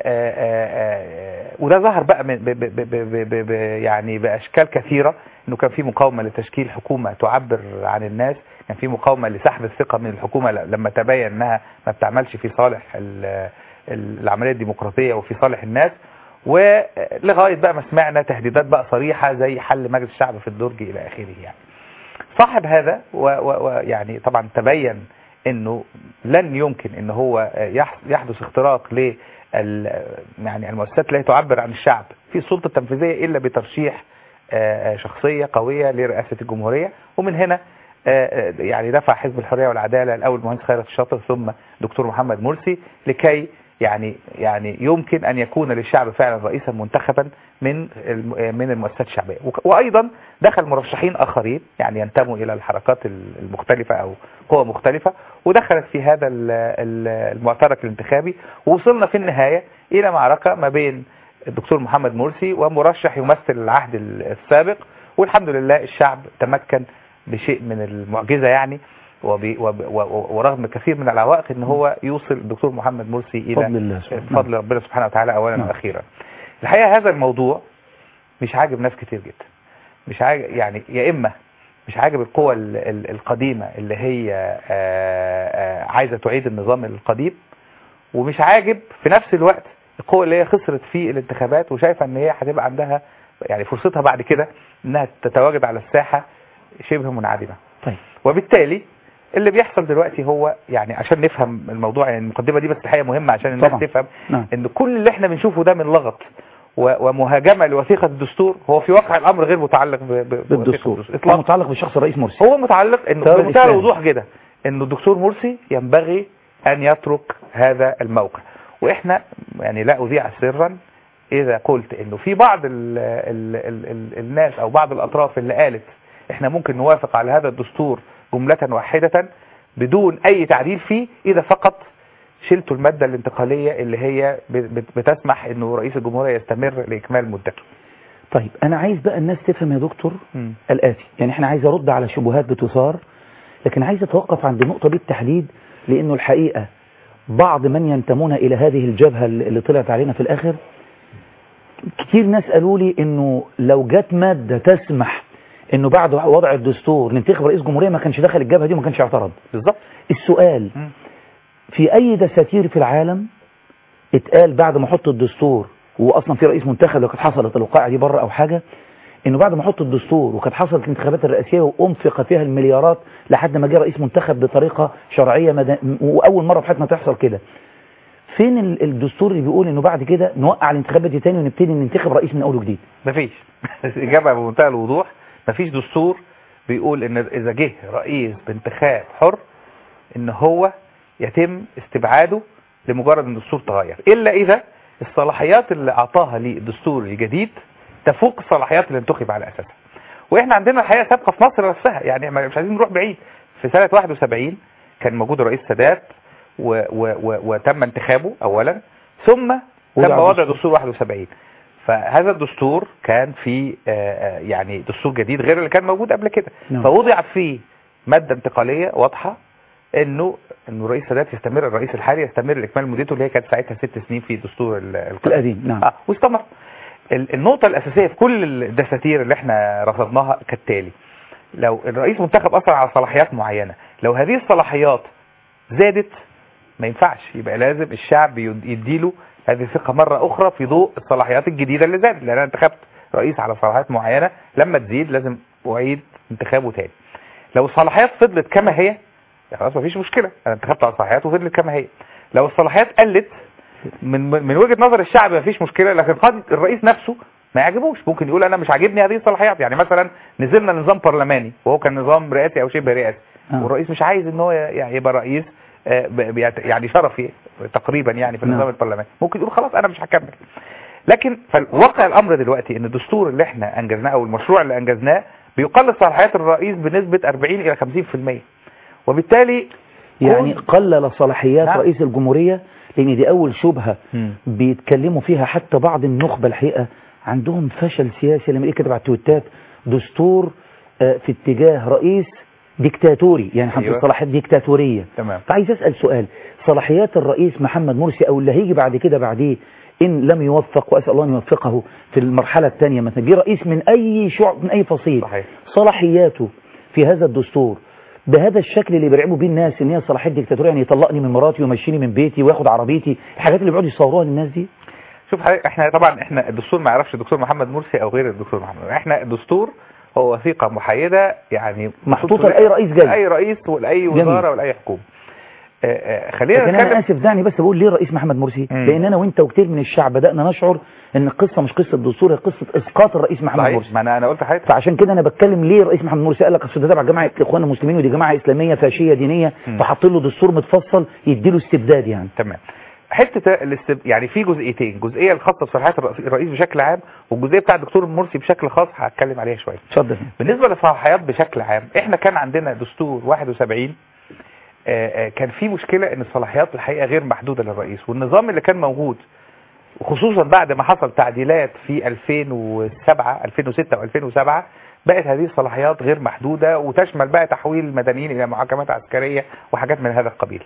[SPEAKER 2] آآ وده ظهر بقى من ب ب ب ب يعني باشكال كثيرة انه كان في مقاومة لتشكيل حكومة تعبر عن الناس كان في مقاومة لسحب الثقة من الحكومة لما تبين انها ما بتعملش في صالح العملية الديمقراطية وفي صالح الناس ولغاية بقى ما سمعنا تهديدات بقى صريحة زي حل مجلس الشعب في الدرج الى اخره يعني صاحب هذا ويعني طبعا تبين انه لن يمكن ان هو يحدث اختراق ل يعني المؤسسات التي تعبر عن الشعب في السلطة التنفيذية الا بترشيح شخصية قوية لرئاسة الجمهورية ومن هنا يعني دفع حزب الحرية والعدالة الاول المهندس خيرت الشاطر ثم دكتور محمد مرسي لكي يعني يعني يمكن ان يكون للشعب فعلا رئيسا منتخبا من من المؤسسات الشعبيه وايضا دخل مرشحين اخرين يعني ينتموا الى الحركات المختلفه او قوى مختلفه ودخلت في هذا المعترك الانتخابي ووصلنا في النهايه الى معركه ما بين الدكتور محمد مرسي ومرشح يمثل العهد السابق والحمد لله الشعب تمكن بشيء من المعجزه يعني وبي ورغم كثير من العوائق ان هو يوصل الدكتور محمد مرسي الى
[SPEAKER 1] فضل, الله
[SPEAKER 2] فضل ربنا سبحانه وتعالى اولا واخيرا الحقيقه هذا الموضوع مش عاجب ناس كتير جدا مش عاجب يعني يا اما مش عاجب القوى القديمة اللي هي عايزة تعيد النظام القديم ومش عاجب في نفس الوقت القوى اللي هي خسرت في الانتخابات وشايفة ان هي هتبقى عندها يعني فرصتها بعد كده انها تتواجد على الساحة شبه منعدمة
[SPEAKER 1] طيب
[SPEAKER 2] وبالتالي اللي بيحصل دلوقتي هو يعني عشان نفهم الموضوع يعني المقدمة دي بس الحقيقة مهمة عشان الناس
[SPEAKER 1] طبعا.
[SPEAKER 2] تفهم
[SPEAKER 1] نعم.
[SPEAKER 2] ان كل اللي احنا بنشوفه ده من لغط و- ومهاجمة لوثيقة الدستور هو في واقع الامر غير متعلق ب- ب- بوثيقة
[SPEAKER 1] بالدستور هو
[SPEAKER 2] اطلاقا
[SPEAKER 1] متعلق بشخص الرئيس مرسي
[SPEAKER 2] هو متعلق انه
[SPEAKER 1] تيار
[SPEAKER 2] بمنتهى
[SPEAKER 1] الإسلام.
[SPEAKER 2] الوضوح كده انه الدكتور مرسي ينبغي ان يترك هذا الموقع واحنا يعني لا اذيع سرا اذا قلت انه في بعض ال ال ال ال الناس او بعض الاطراف اللي قالت احنا ممكن نوافق على هذا الدستور جملة واحدة بدون اي تعديل فيه اذا فقط شلتوا المادة الانتقالية اللي هي ب- بت- بتسمح انه رئيس الجمهورية يستمر لاكمال مدته
[SPEAKER 1] طيب انا عايز بقى الناس تفهم يا دكتور
[SPEAKER 2] مم.
[SPEAKER 1] الآتي يعني احنا عايز ارد على شبهات بتثار لكن عايز اتوقف عند النقطة دي بالتحديد لانه الحقيقة بعض من ينتمون الى هذه الجبهة اللي طلعت علينا في الاخر كتير ناس قالوا لي انه لو جت مادة تسمح انه بعد وضع الدستور ننتخب رئيس جمهورية ما كانش دخل الجبهة دي وما كانش اعترض
[SPEAKER 2] بالظبط
[SPEAKER 1] السؤال
[SPEAKER 2] مم.
[SPEAKER 1] في اي دساتير في العالم اتقال بعد ما احط الدستور واصلا في رئيس منتخب لو كانت حصلت الوقائع دي بره او حاجه انه بعد ما احط الدستور وكانت حصلت الانتخابات الرئاسيه وانفق فيها المليارات لحد ما جه رئيس منتخب بطريقه شرعيه مدن... واول مره في حياتنا تحصل كده فين ال- الدستور اللي بيقول انه بعد كده نوقع الانتخابات دي تاني ونبتدي ننتخب رئيس من اول وجديد
[SPEAKER 2] مفيش الإجابة بمنتهى الوضوح مفيش دستور بيقول إن إذا جه رئيس بانتخاب حر إن هو يتم استبعاده لمجرد إن الدستور تغير إلا إذا الصلاحيات اللي أعطاها للدستور الجديد تفوق الصلاحيات اللي انتخب على أساسها وإحنا عندنا الحقيقة سابقة في مصر نفسها يعني إحنا مش عايزين نروح بعيد في سنة 71 كان موجود الرئيس سادات و و و وتم انتخابه أولا ثم تم
[SPEAKER 1] وضع
[SPEAKER 2] وضع
[SPEAKER 1] دستور.
[SPEAKER 2] دستور 71 فهذا الدستور كان فيه آه، آه، يعني دستور جديد غير اللي كان موجود قبل كده
[SPEAKER 1] نعم.
[SPEAKER 2] فوضع فيه مادة انتقالية واضحة انه انه الرئيس السادات يستمر الرئيس الحالي يستمر لاكمال مدته اللي هي كانت ساعتها ست سنين في دستور ال- القديم
[SPEAKER 1] القديم نعم
[SPEAKER 2] اه واستمر ال- النقطة الأساسية في كل الدساتير اللي احنا رصدناها كالتالي لو الرئيس منتخب أصلا على صلاحيات معينة لو هذه الصلاحيات زادت ما ينفعش يبقى لازم الشعب يد- يديله هذه الثقة مرة أخرى في ضوء الصلاحيات الجديدة اللي زادت لأن أنا انتخبت رئيس على صلاحيات معينة لما تزيد لازم أعيد انتخابه تاني لو الصلاحيات فضلت كما هي يا خلاص مفيش مشكلة أنا انتخبت على الصلاحيات وفضلت كما هي لو الصلاحيات قلت من من وجهة نظر الشعب مفيش مشكلة لكن قد الرئيس نفسه ما يعجبوش ممكن يقول انا مش عاجبني هذه الصلاحيات يعني مثلا نزلنا نظام برلماني وهو كان نظام رئاسي او شبه رئاسي
[SPEAKER 1] آه.
[SPEAKER 2] والرئيس مش عايز ان هو يعني يبقى رئيس آه، ب- بيعت- يعني شرفي تقريبا يعني في النظام
[SPEAKER 1] نعم.
[SPEAKER 2] البرلماني ممكن يقول خلاص انا مش هكمل لكن فواقع الامر دلوقتي ان الدستور اللي احنا انجزناه او المشروع اللي انجزناه بيقلل صلاحيات الرئيس بنسبة 40 الى 50% وبالتالي
[SPEAKER 1] يعني
[SPEAKER 2] كون-
[SPEAKER 1] قلل صلاحيات
[SPEAKER 2] نعم.
[SPEAKER 1] رئيس الجمهورية لان دي اول شبهة
[SPEAKER 2] مم.
[SPEAKER 1] بيتكلموا فيها حتى بعض النخبة الحقيقة عندهم فشل سياسي لما ايه كتب على التويتات دستور آه، في اتجاه رئيس ديكتاتوري يعني حتى
[SPEAKER 2] أيوة.
[SPEAKER 1] صلاحيات ديكتاتورية
[SPEAKER 2] تمام
[SPEAKER 1] فعايز اسأل سؤال صلاحيات الرئيس محمد مرسي او اللي هيجي بعد كده بعديه ان لم يوفق واسال الله ان يوفقه في المرحله الثانيه مثلا جه رئيس من اي شعب من اي فصيل
[SPEAKER 2] صحيح
[SPEAKER 1] صلاحياته في هذا الدستور بهذا الشكل اللي بيرعبوا بيه الناس ان هي صلاحيات ديكتاتوريه يعني يطلقني من مراتي ويمشيني من بيتي وياخد عربيتي الحاجات اللي بيقعدوا يصوروها للناس دي
[SPEAKER 2] شوف حضرتك احنا طبعا احنا الدستور ما يعرفش الدكتور محمد مرسي او غير الدكتور محمد احنا الدستور هو وثيقة محايدة يعني
[SPEAKER 1] محطوطة لأي رئيس جاي.
[SPEAKER 2] لأي رئيس ولأي
[SPEAKER 1] جميل.
[SPEAKER 2] وزارة ولأي حكومة آه، آه، خلينا
[SPEAKER 1] لكن انا
[SPEAKER 2] نتكلم
[SPEAKER 1] اسف دعني بس بقول ليه الرئيس محمد مرسي
[SPEAKER 2] مم.
[SPEAKER 1] لان انا وانت وكتير من الشعب بدانا نشعر ان القصه مش قصه دستور هي قصه اسقاط الرئيس محمد
[SPEAKER 2] صحيح
[SPEAKER 1] مرسي
[SPEAKER 2] ما انا انا قلت حضرتك
[SPEAKER 1] فعشان كده انا بتكلم ليه الرئيس محمد مرسي قال لك اصل ده تبع جماعه اخوان المسلمين ودي جماعه اسلاميه فاشيه دينيه
[SPEAKER 2] مم.
[SPEAKER 1] فحط له دستور متفصل يديله استبداد يعني
[SPEAKER 2] تمام حته الاستب... يعني في جزئيتين جزئيه الخاصه بصلاحيات الرئيس- الرئيس بشكل عام والجزئيه بتاع الدكتور مرسي بشكل خاص هتكلم عليها شويه
[SPEAKER 1] اتفضل
[SPEAKER 2] بالنسبه للصلاحيات بشكل عام احنا كان عندنا دستور 71 آه، آه، كان في مشكله ان الصلاحيات الحقيقه غير محدوده للرئيس والنظام اللي كان موجود وخصوصا بعد ما حصل تعديلات في 2007 2006 و2007 بقت هذه الصلاحيات غير محدوده وتشمل بقى تحويل المدنيين الى محاكمات عسكريه وحاجات من هذا القبيل.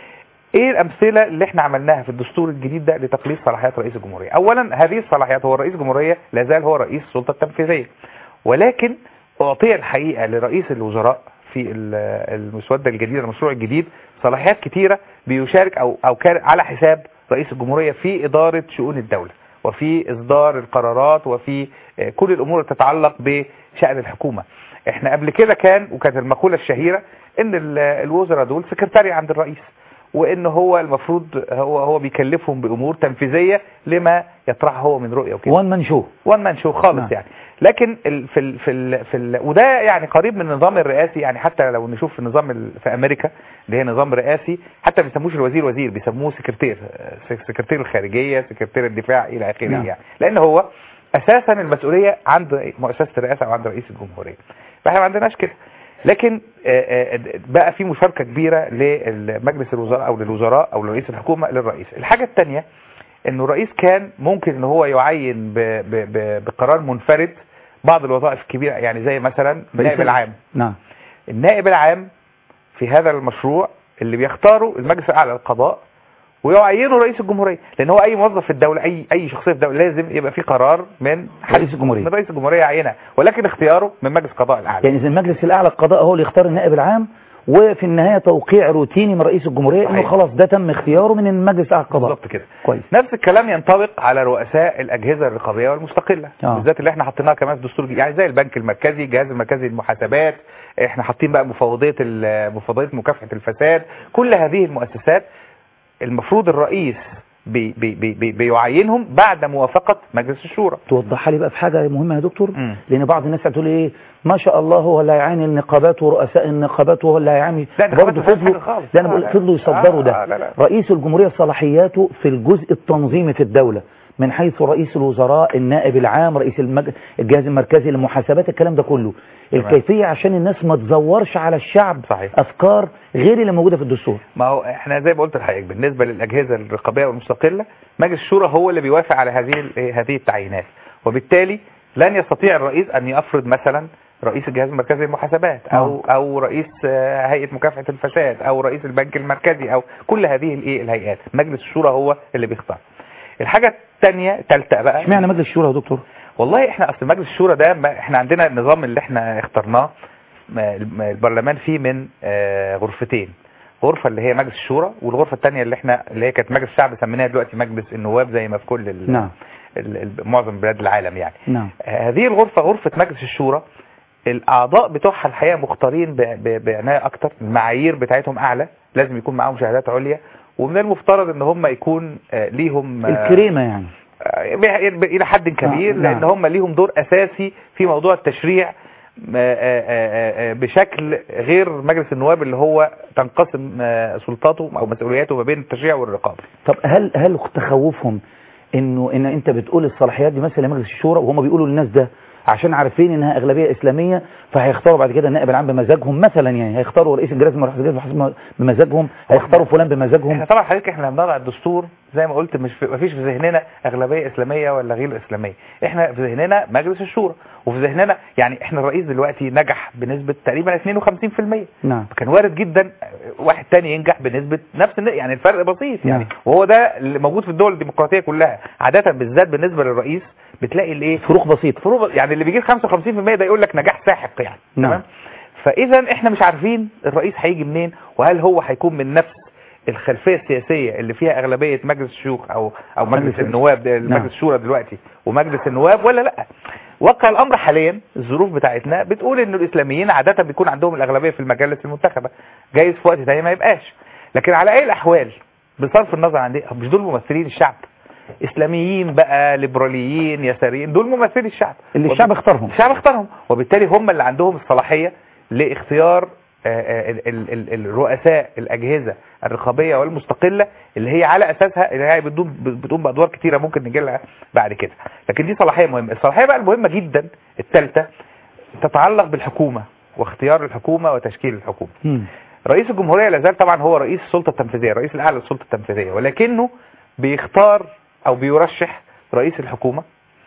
[SPEAKER 2] ايه الامثله اللي احنا عملناها في الدستور الجديد ده لتقليص صلاحيات رئيس الجمهوريه؟ اولا هذه الصلاحيات هو رئيس الجمهوريه لا زال هو رئيس السلطه التنفيذيه. ولكن اعطي الحقيقه لرئيس الوزراء في ال- المسوده الجديده المشروع الجديد صلاحيات كتيره بيشارك او او كان على حساب رئيس الجمهوريه في اداره شؤون الدوله وفي اصدار القرارات وفي آه، كل الامور اللي تتعلق بشان الحكومه. احنا قبل كده كان وكانت المقوله الشهيره ان ال- الوزراء دول سكرتاري عند الرئيس وان هو المفروض هو هو بيكلفهم بامور تنفيذيه لما يطرحه هو من رؤيه وكده
[SPEAKER 1] وان مان شو
[SPEAKER 2] وان مان شو خالص
[SPEAKER 1] نعم.
[SPEAKER 2] يعني لكن ال في ال في ال في ال وده يعني قريب من النظام الرئاسي يعني حتى لو نشوف في النظام ال- في امريكا اللي هي نظام رئاسي حتى ما بيسموش الوزير وزير بيسموه سكرتير آه، سك- سكرتير الخارجيه سكرتير الدفاع الى اخره
[SPEAKER 1] نعم.
[SPEAKER 2] يعني لان هو اساسا المسؤوليه عند مؤسسه الرئاسه او عند رئيس الجمهوريه فاحنا ما عندناش كده لكن آه، آه، بقى في مشاركه كبيره لمجلس الوزراء او للوزراء او لرئيس الحكومه للرئيس الحاجه الثانيه انه الرئيس كان ممكن ان هو يعين ب ب ب بقرار منفرد بعض الوظائف الكبيره يعني زي مثلا النائب العام
[SPEAKER 1] نعم
[SPEAKER 2] النائب العام في هذا المشروع اللي بيختاره المجلس الاعلى للقضاء ويعينه رئيس الجمهوريه لان هو اي موظف في الدوله اي اي شخصيه في الدوله لازم يبقى في قرار من
[SPEAKER 1] رئيس الجمهورية.
[SPEAKER 2] من رئيس الجمهوريه يعينها ولكن اختياره من مجلس القضاء الاعلى
[SPEAKER 1] يعني اذا المجلس الاعلى القضاء هو اللي يختار النائب العام وفي النهايه توقيع روتيني من رئيس الجمهوريه انه
[SPEAKER 2] صحيح.
[SPEAKER 1] خلاص ده تم اختياره من المجلس الاعلى القضاء
[SPEAKER 2] بالظبط كده
[SPEAKER 1] كويس
[SPEAKER 2] نفس الكلام ينطبق على رؤساء الاجهزه الرقابيه والمستقله
[SPEAKER 1] آه.
[SPEAKER 2] بالذات اللي احنا حطيناها كمان في دستور جديد. يعني زي البنك المركزي الجهاز المركزي للمحاسبات احنا حاطين بقى مفوضيه ال- مفوضيه مكافحه الفساد كل هذه المؤسسات المفروض الرئيس بي بي بي بي بيعينهم بعد موافقه مجلس الشورى
[SPEAKER 1] توضحها لي بقى في حاجه مهمه يا دكتور
[SPEAKER 2] مم.
[SPEAKER 1] لان بعض الناس هتقول ايه ما شاء الله هو اللي هيعاني النقابات ورؤساء النقابات وهو اللي هيعاني
[SPEAKER 2] لا، النقابات
[SPEAKER 1] برضه
[SPEAKER 2] ما فيهاش
[SPEAKER 1] فضلوا
[SPEAKER 2] حاجة خالص.
[SPEAKER 1] لا انا
[SPEAKER 2] آه،
[SPEAKER 1] بقول
[SPEAKER 2] لا.
[SPEAKER 1] فضلوا يصدروا
[SPEAKER 2] آه،
[SPEAKER 1] ده
[SPEAKER 2] لا، لا.
[SPEAKER 1] رئيس الجمهوريه صلاحياته في الجزء التنظيمي في الدوله من حيث رئيس الوزراء النائب العام رئيس المج... الجهاز المركزي للمحاسبات الكلام ده كله
[SPEAKER 2] تمام.
[SPEAKER 1] الكيفيه عشان الناس ما تزورش على الشعب
[SPEAKER 2] صحيح.
[SPEAKER 1] افكار غير اللي موجوده في الدستور
[SPEAKER 2] ما هو احنا زي ما قلت لحضرتك بالنسبه للاجهزه الرقابيه والمستقله مجلس الشورى هو اللي بيوافق على هذه ال- إيه، هذه التعيينات وبالتالي لن يستطيع الرئيس ان يفرض مثلا رئيس الجهاز المركزي للمحاسبات او او رئيس آه، هيئه مكافحه الفساد او رئيس البنك المركزي او كل هذه الايه الهيئات مجلس الشورى هو اللي بيختار الحاجه الثانيه الثالثه بقى
[SPEAKER 1] اشمعنى مجلس الشورى يا دكتور
[SPEAKER 2] والله احنا اصل مجلس الشورى ده ما احنا عندنا النظام اللي احنا اخترناه ما- ما البرلمان فيه من آه، غرفتين غرفة اللي هي مجلس الشورى والغرفة الثانية اللي احنا اللي هي كانت مجلس الشعب سميناها دلوقتي مجلس النواب زي ما في كل ال-
[SPEAKER 1] نعم.
[SPEAKER 2] ال- ال- معظم بلاد العالم يعني
[SPEAKER 1] نعم
[SPEAKER 2] آه، هذه الغرفة غرفة مجلس الشورى الأعضاء بتوعها الحقيقة مختارين ب- ب- بعناية أكتر المعايير بتاعتهم أعلى لازم يكون معاهم شهادات عليا ومن المفترض ان هم يكون آه، ليهم آه،
[SPEAKER 1] الكريمه يعني
[SPEAKER 2] آه، الى حد كبير
[SPEAKER 1] نعم.
[SPEAKER 2] لان هم ليهم دور اساسي في موضوع التشريع آه، آه، آه، آه، بشكل غير مجلس النواب اللي هو تنقسم آه، سلطاته او مسؤولياته ما بين التشريع والرقابه
[SPEAKER 1] طب هل هل تخوفهم انه ان انت بتقول الصلاحيات دي مثلا لمجلس الشورى وهم بيقولوا للناس ده عشان عارفين انها اغلبيه اسلاميه فهيختاروا بعد كده النائب العام بمزاجهم مثلا يعني هيختاروا رئيس الجهاز المحاسبي بمزاجهم هيختاروا فلان بمزاجهم
[SPEAKER 2] احنا طبعا حضرتك احنا لما نضع الدستور زي ما قلت مش في مفيش في ذهننا اغلبيه اسلاميه ولا غير اسلاميه احنا في ذهننا مجلس الشورى وفي ذهننا يعني احنا الرئيس دلوقتي نجح بنسبه تقريبا 52%
[SPEAKER 1] نعم
[SPEAKER 2] كان وارد جدا واحد تاني ينجح بنسبة نفس الن- يعني الفرق بسيط يعني
[SPEAKER 1] نعم.
[SPEAKER 2] وهو ده اللي موجود في الدول الديمقراطية كلها عادة بالذات بالنسبة للرئيس بتلاقي الايه
[SPEAKER 1] فروق بسيطه
[SPEAKER 2] فروق يعني اللي بيجيب 55% ده يقول لك نجاح ساحق يعني
[SPEAKER 1] نعم.
[SPEAKER 2] تمام فاذا احنا مش عارفين الرئيس هيجي منين وهل هو هيكون من نفس الخلفيه السياسيه اللي فيها اغلبيه مجلس الشيوخ او او مجلس
[SPEAKER 1] مجلس-
[SPEAKER 2] النواب ده-
[SPEAKER 1] نعم.
[SPEAKER 2] مجلس الشورى دلوقتي ومجلس النواب ولا لا واقع الامر حاليا الظروف بتاعتنا بتقول ان الاسلاميين عاده بيكون عندهم الاغلبيه في المجالس المنتخبه جايز في وقت تاني ما يبقاش لكن على اي الاحوال بصرف النظر عن دي مش دول ممثلين الشعب اسلاميين بقى ليبراليين يساريين دول ممثلي الشعب
[SPEAKER 1] اللي الشعب
[SPEAKER 2] وب-
[SPEAKER 1] اختارهم
[SPEAKER 2] الشعب اختارهم وبالتالي هم اللي عندهم الصلاحية لاختيار آه، آه، ال- ال- ال- الرؤساء الأجهزة الرقابية والمستقلة اللي هي على أساسها اللي هي بتقوم بتقوم بأدوار كتيرة ممكن نجي لها بعد كده لكن دي صلاحية مهمة الصلاحية بقى المهمة جدا الثالثة تتعلق بالحكومة واختيار الحكومة وتشكيل الحكومة
[SPEAKER 1] مم.
[SPEAKER 2] رئيس الجمهورية لازال طبعا هو رئيس السلطة التنفيذية رئيس الأعلى للسلطة التنفيذية ولكنه بيختار أو بيرشح رئيس الحكومة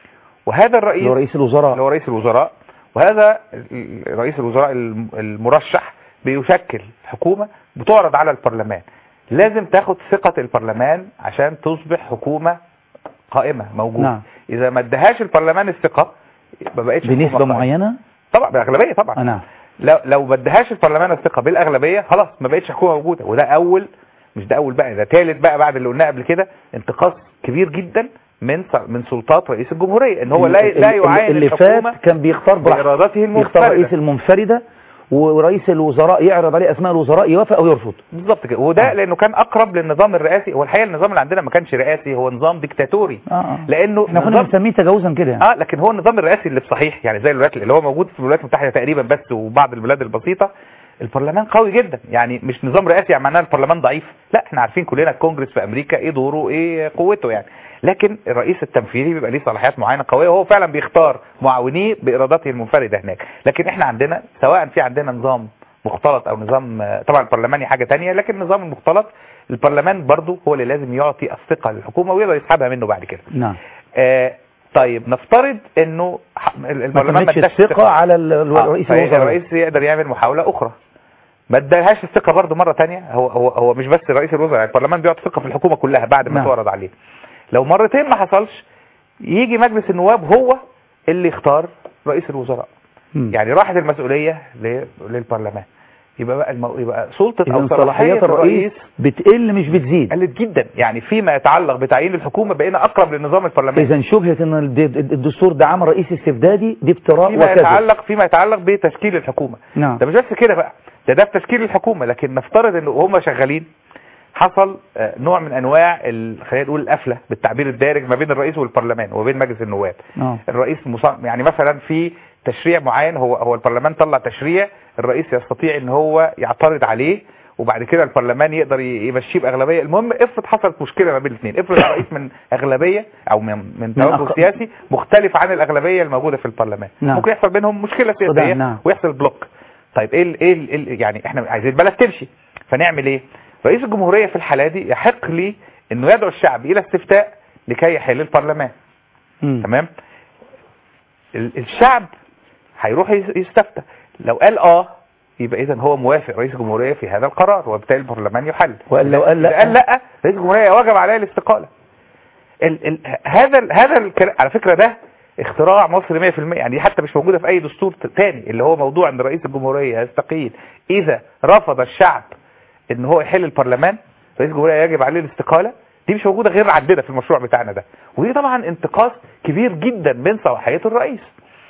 [SPEAKER 2] وهذا الرئيس
[SPEAKER 1] اللي هو رئيس الوزراء
[SPEAKER 2] اللي هو رئيس الوزراء وهذا ال- رئيس الوزراء الم- المرشح بيشكل حكومة بتعرض على البرلمان لازم تاخد ثقة البرلمان عشان تصبح حكومة قائمة موجودة
[SPEAKER 1] نعم.
[SPEAKER 2] إذا ما ادهاش البرلمان الثقة ما بقتش حكومة
[SPEAKER 1] بنسبه
[SPEAKER 2] قائمة.
[SPEAKER 1] معينه
[SPEAKER 2] طبعا بأغلبية طبعا
[SPEAKER 1] آه، نعم
[SPEAKER 2] لو لو ما ادهاش البرلمان الثقه بالاغلبيه خلاص ما بقتش حكومه موجوده وده اول مش ده اول بقى ده ثالث بقى بعد اللي قلناه قبل كده انتقاص كبير جدا من س- من سلطات رئيس الجمهوريه ان هو لا
[SPEAKER 1] اللي-
[SPEAKER 2] لا
[SPEAKER 1] اللي-
[SPEAKER 2] يعاين
[SPEAKER 1] اللي
[SPEAKER 2] الحكومه
[SPEAKER 1] فات كان بيختار براحته
[SPEAKER 2] بارادته
[SPEAKER 1] يختار رئيس
[SPEAKER 2] المنفرده
[SPEAKER 1] المنفرده ورئيس الوزراء يعرض عليه اسماء الوزراء يوافق او يرفض
[SPEAKER 2] بالظبط كده وده
[SPEAKER 1] آه.
[SPEAKER 2] لانه كان اقرب للنظام الرئاسي هو الحقيقه النظام اللي عندنا ما كانش رئاسي هو نظام ديكتاتوري
[SPEAKER 1] اه اه
[SPEAKER 2] لانه
[SPEAKER 1] احنا كنا
[SPEAKER 2] نظام
[SPEAKER 1] بنسميه تجاوزا كده يعني
[SPEAKER 2] اه لكن هو النظام الرئاسي اللي بصحيح يعني زي الولايات اللي هو موجود في الولايات المتحده تقريبا بس وبعض البلاد البسيطه البرلمان قوي جدا يعني مش نظام رئاسي يعني معناه البرلمان ضعيف لا احنا عارفين كلنا الكونجرس في امريكا ايه دوره ايه قوته يعني لكن الرئيس التنفيذي بيبقى ليه صلاحيات معينه قويه وهو فعلا بيختار معاونيه بارادته المنفرده هناك لكن احنا عندنا سواء في عندنا نظام مختلط او نظام آه، طبعا البرلماني حاجه تانية لكن النظام المختلط البرلمان برضو هو اللي لازم يعطي الثقه للحكومه ويقدر يسحبها منه بعد كده
[SPEAKER 1] نعم
[SPEAKER 2] آه طيب نفترض انه ح-
[SPEAKER 1] ما
[SPEAKER 2] البرلمان ما
[SPEAKER 1] تمتش
[SPEAKER 2] اداش
[SPEAKER 1] الثقة على ال- ال-
[SPEAKER 2] آه،
[SPEAKER 1] رئيس
[SPEAKER 2] فهي-
[SPEAKER 1] الوزراء
[SPEAKER 2] الرئيس يقدر يعمل محاولة أخرى ما ادالهاش الثقة برضه مرة تانية هو هو هو مش بس رئيس الوزراء يعني البرلمان بيعطي ثقة في الحكومة كلها بعد ما
[SPEAKER 1] نعم.
[SPEAKER 2] تعرض عليه لو مرتين ما حصلش يجي مجلس النواب هو اللي يختار رئيس الوزراء
[SPEAKER 1] مم.
[SPEAKER 2] يعني راحت المسؤولية ل- للبرلمان يبقى بقى المو... يبقى سلطة
[SPEAKER 1] إذا
[SPEAKER 2] أو
[SPEAKER 1] صلاحيات الرئيس بتقل مش بتزيد
[SPEAKER 2] قلت جدا يعني فيما يتعلق بتعيين الحكومة بقينا أقرب للنظام البرلماني
[SPEAKER 1] إذا شبهة أن الد- الدستور ده عمل رئيس استبدادي دي افتراء
[SPEAKER 2] فيما
[SPEAKER 1] وكذب
[SPEAKER 2] يتعلق فيما يتعلق بتشكيل الحكومة
[SPEAKER 1] نعم
[SPEAKER 2] ده مش بس كده بقى ده ده في تشكيل الحكومة لكن نفترض ان هم شغالين حصل آه، نوع من انواع ال- خلينا نقول القفله بالتعبير الدارج ما بين الرئيس والبرلمان وبين مجلس النواب
[SPEAKER 1] نعم
[SPEAKER 2] الرئيس مص- يعني مثلا في تشريع معين هو هو البرلمان طلع تشريع الرئيس يستطيع ان هو يعترض عليه وبعد كده البرلمان يقدر ي- يمشيه باغلبيه المهم افرض حصلت مشكله ما بين الاثنين افرض الرئيس من اغلبيه او من من توجه
[SPEAKER 1] أق-
[SPEAKER 2] سياسي مختلف عن الاغلبيه الموجوده في البرلمان
[SPEAKER 1] نعم.
[SPEAKER 2] ممكن يحصل بينهم مشكله
[SPEAKER 1] صدام،
[SPEAKER 2] سياسيه
[SPEAKER 1] نعم.
[SPEAKER 2] ويحصل بلوك طيب ايه ال ايه ال إيه ال يعني احنا عايزين البلد تمشي فنعمل ايه رئيس الجمهوريه في الحاله دي يحق لي انه يدعو الشعب الى استفتاء لكي يحل البرلمان
[SPEAKER 1] مم.
[SPEAKER 2] تمام ال- الشعب هيروح يس- يستفتى لو قال اه يبقى اذا هو موافق رئيس الجمهوريه في هذا القرار وبالتالي البرلمان يحل
[SPEAKER 1] وقال لو قال لا.
[SPEAKER 2] إذا قال لا رئيس الجمهوريه واجب عليه الاستقاله ال ال هذا ال هذا الكلام على فكره ده اختراع مصري 100% يعني دي حتى مش موجوده في اي دستور ت- تاني اللي هو موضوع ان رئيس الجمهوريه يستقيل اذا رفض الشعب ان هو يحل البرلمان رئيس الجمهوريه يجب عليه الاستقاله دي مش موجوده غير عندنا في المشروع بتاعنا ده ودي طبعا انتقاص كبير جدا من صلاحيات الرئيس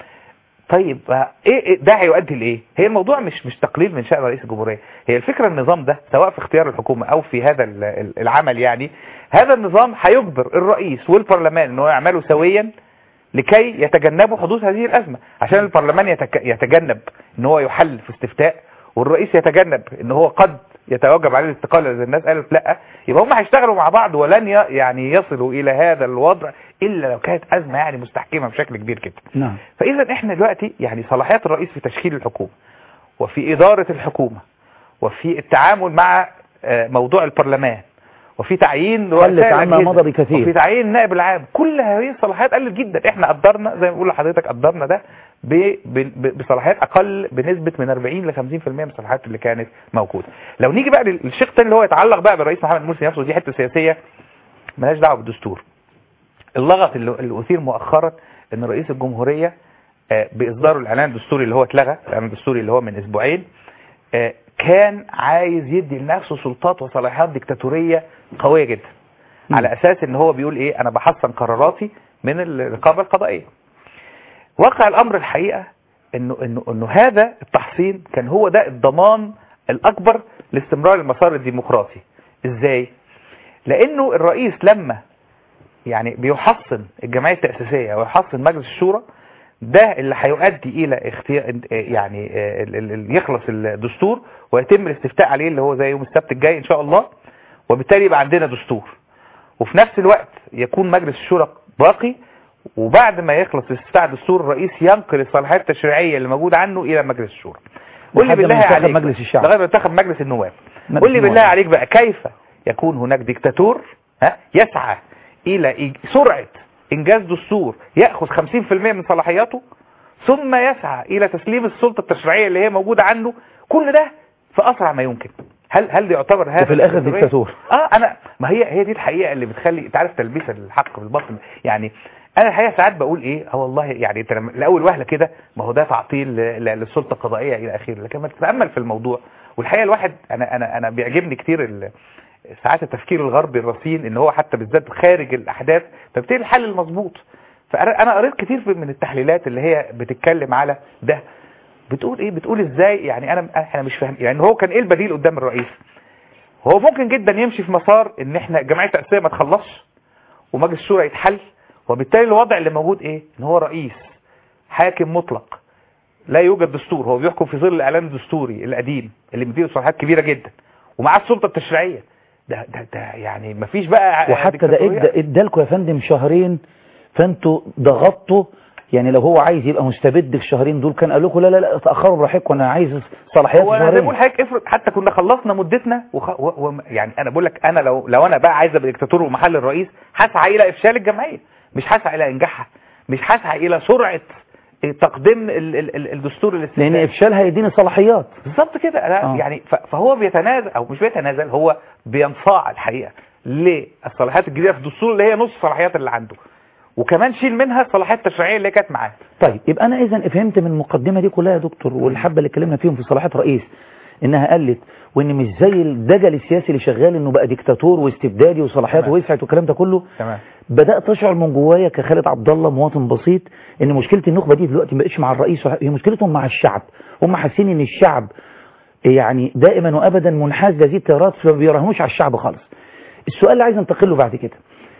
[SPEAKER 2] طيب آه، ايه إيه ده هيؤدي لايه هي الموضوع مش مش تقليل من شأن رئيس الجمهوريه هي الفكره النظام ده سواء في اختيار الحكومه او في هذا ال- ال- العمل يعني هذا النظام هيجبر الرئيس والبرلمان ان هو يعملوا سويا لكي يتجنبوا حدوث هذه الازمه عشان البرلمان يتك- يتجنب ان هو يحل في استفتاء والرئيس يتجنب ان هو قد يتوجب عليه الاستقاله اذا الناس قالت لا يبقى هم هيشتغلوا مع بعض ولن ي- يعني يصلوا الى هذا الوضع الا لو كانت ازمه يعني مستحكمه بشكل كبير جدا
[SPEAKER 1] نعم
[SPEAKER 2] فاذا احنا دلوقتي يعني صلاحيات الرئيس في تشكيل الحكومه وفي اداره الحكومه وفي التعامل مع آه، موضوع البرلمان وفي تعيين
[SPEAKER 1] قلت
[SPEAKER 2] رؤساء
[SPEAKER 1] عما
[SPEAKER 2] الأجهزة،
[SPEAKER 1] مضى بكثير.
[SPEAKER 2] وفي تعيين النائب العام كل هذه الصلاحيات قلت جدا احنا قدرنا زي ما بقول لحضرتك قدرنا ده ب- ب- بصلاحيات اقل بنسبه من 40 ل 50% من الصلاحيات اللي كانت موجوده لو نيجي بقى للشق الثاني اللي هو يتعلق بقى بالرئيس محمد مرسي نفسه دي حته سياسيه ملهاش دعوه بالدستور اللغط اللي اللي اثير مؤخرا ان رئيس الجمهوريه آه، باصداره الاعلان الدستوري اللي هو اتلغى الاعلان الدستوري اللي هو من اسبوعين آه، كان عايز يدي لنفسه سلطات وصلاحيات ديكتاتوريه قويه جدا
[SPEAKER 1] مم.
[SPEAKER 2] على اساس ان هو بيقول ايه انا بحسن قراراتي من الرقابه القضائيه واقع الامر الحقيقه انه انه انه هذا التحصين كان هو ده الضمان الاكبر لاستمرار المسار الديمقراطي ازاي لانه الرئيس لما يعني بيحصن الجمعيه التاسيسيه ويحصن مجلس الشورى ده اللي هيؤدي الى اختيار يعني آه، ال- ال- ال- يخلص الدستور ويتم الاستفتاء عليه اللي هو زي يوم السبت الجاي ان شاء الله وبالتالي يبقى عندنا دستور وفي نفس الوقت يكون مجلس الشورى باقي وبعد ما يخلص الاستفتاء على الدستور الرئيس ينقل الصلاحيات التشريعيه اللي موجوده عنه الى مجلس الشورى قول لي
[SPEAKER 1] لحد ما
[SPEAKER 2] بالله
[SPEAKER 1] ينتخب
[SPEAKER 2] عليك
[SPEAKER 1] مجلس الشعب.
[SPEAKER 2] لغايه ما ينتخب مجلس النواب
[SPEAKER 1] مجلس
[SPEAKER 2] قول لي بالله
[SPEAKER 1] النواب.
[SPEAKER 2] عليك بقى كيف يكون هناك ديكتاتور ها يسعى الى إيج- سرعه انجاز دستور ياخذ 50% من صلاحياته ثم يسعى الى تسليم السلطه التشريعيه اللي هي موجوده عنده كل ده في اسرع ما يمكن هل هل يعتبر هذا
[SPEAKER 1] وفي الآخر
[SPEAKER 2] ديكتاتورية؟
[SPEAKER 1] ديكتاتور.
[SPEAKER 2] اه انا ما هي هي دي الحقيقه اللي بتخلي انت عارف تلبيس الحق بالباطل يعني انا الحقيقه ساعات بقول ايه اه والله يعني انت لما- لاول وهله كده ما هو ده تعطيل ل- ل- للسلطه القضائيه الى اخره لكن ما تتامل في الموضوع والحقيقه الواحد انا انا انا بيعجبني كتير ال- ساعات التفكير الغربي الرصين ان هو حتى بالذات خارج الاحداث فبتلاقي الحل المظبوط فانا أنا قريت كتير من التحليلات اللي هي بتتكلم على ده بتقول ايه بتقول ازاي يعني انا احنا مش فاهم يعني هو كان ايه البديل قدام الرئيس هو ممكن جدا يمشي في مسار ان احنا جمعيه التاسيسيه ما تخلصش ومجلس الشورى يتحل وبالتالي الوضع اللي موجود ايه ان هو رئيس حاكم مطلق لا يوجد دستور هو بيحكم في ظل الاعلان الدستوري القديم اللي مديله صلاحيات كبيره جدا ومعاه السلطه التشريعيه ده ده ده يعني مفيش بقى
[SPEAKER 1] وحتى ده
[SPEAKER 2] ديكتاتورية.
[SPEAKER 1] ادى ادالكم يا فندم شهرين فانتوا ضغطتوا يعني لو هو عايز يبقى مستبد في الشهرين دول كان قال لكم لا لا لا تاخروا براحتكم انا عايز صلاحيات
[SPEAKER 2] هو
[SPEAKER 1] في
[SPEAKER 2] انا زي
[SPEAKER 1] شهرين
[SPEAKER 2] بقول حضرتك افرض حتى كنا خلصنا مدتنا وخ... و... و... يعني انا بقول لك انا لو لو انا بقى عايز ابقى دكتاتور ومحل الرئيس هسعى الى افشال الجمعيه مش هسعى الى انجاحها مش هسعى الى سرعه تقديم ال... ال... ال- الدستور
[SPEAKER 1] لان
[SPEAKER 2] الاستثنائي
[SPEAKER 1] افشالها هيديني صلاحيات
[SPEAKER 2] بالظبط كده أنا
[SPEAKER 1] آه.
[SPEAKER 2] يعني ف... فهو بيتنازل او مش بيتنازل هو بينصاع الحقيقه للصلاحيات الجديده في الدستور اللي هي نص الصلاحيات اللي عنده وكمان شيل منها الصلاحيات التشريعيه اللي كانت معاه
[SPEAKER 1] طيب يبقى انا اذا فهمت من المقدمه دي كلها يا دكتور والحبه اللي اتكلمنا فيهم في صلاحيات رئيس انها قلت وان مش زي الدجل السياسي اللي شغال انه بقى ديكتاتور واستبدادي وصلاحياته
[SPEAKER 2] تمام.
[SPEAKER 1] وسعت والكلام ده كله
[SPEAKER 2] تمام
[SPEAKER 1] بدات اشعر من جوايا كخالد عبد الله مواطن بسيط ان مشكله النخبه دي دلوقتي ما بقتش مع الرئيس ولا- هي مشكلتهم مع الشعب هم حاسين ان الشعب يعني دائما وابدا منحاز لهذه التيارات فما بيراهنوش على الشعب خالص السؤال اللي عايز انتقل له بعد كده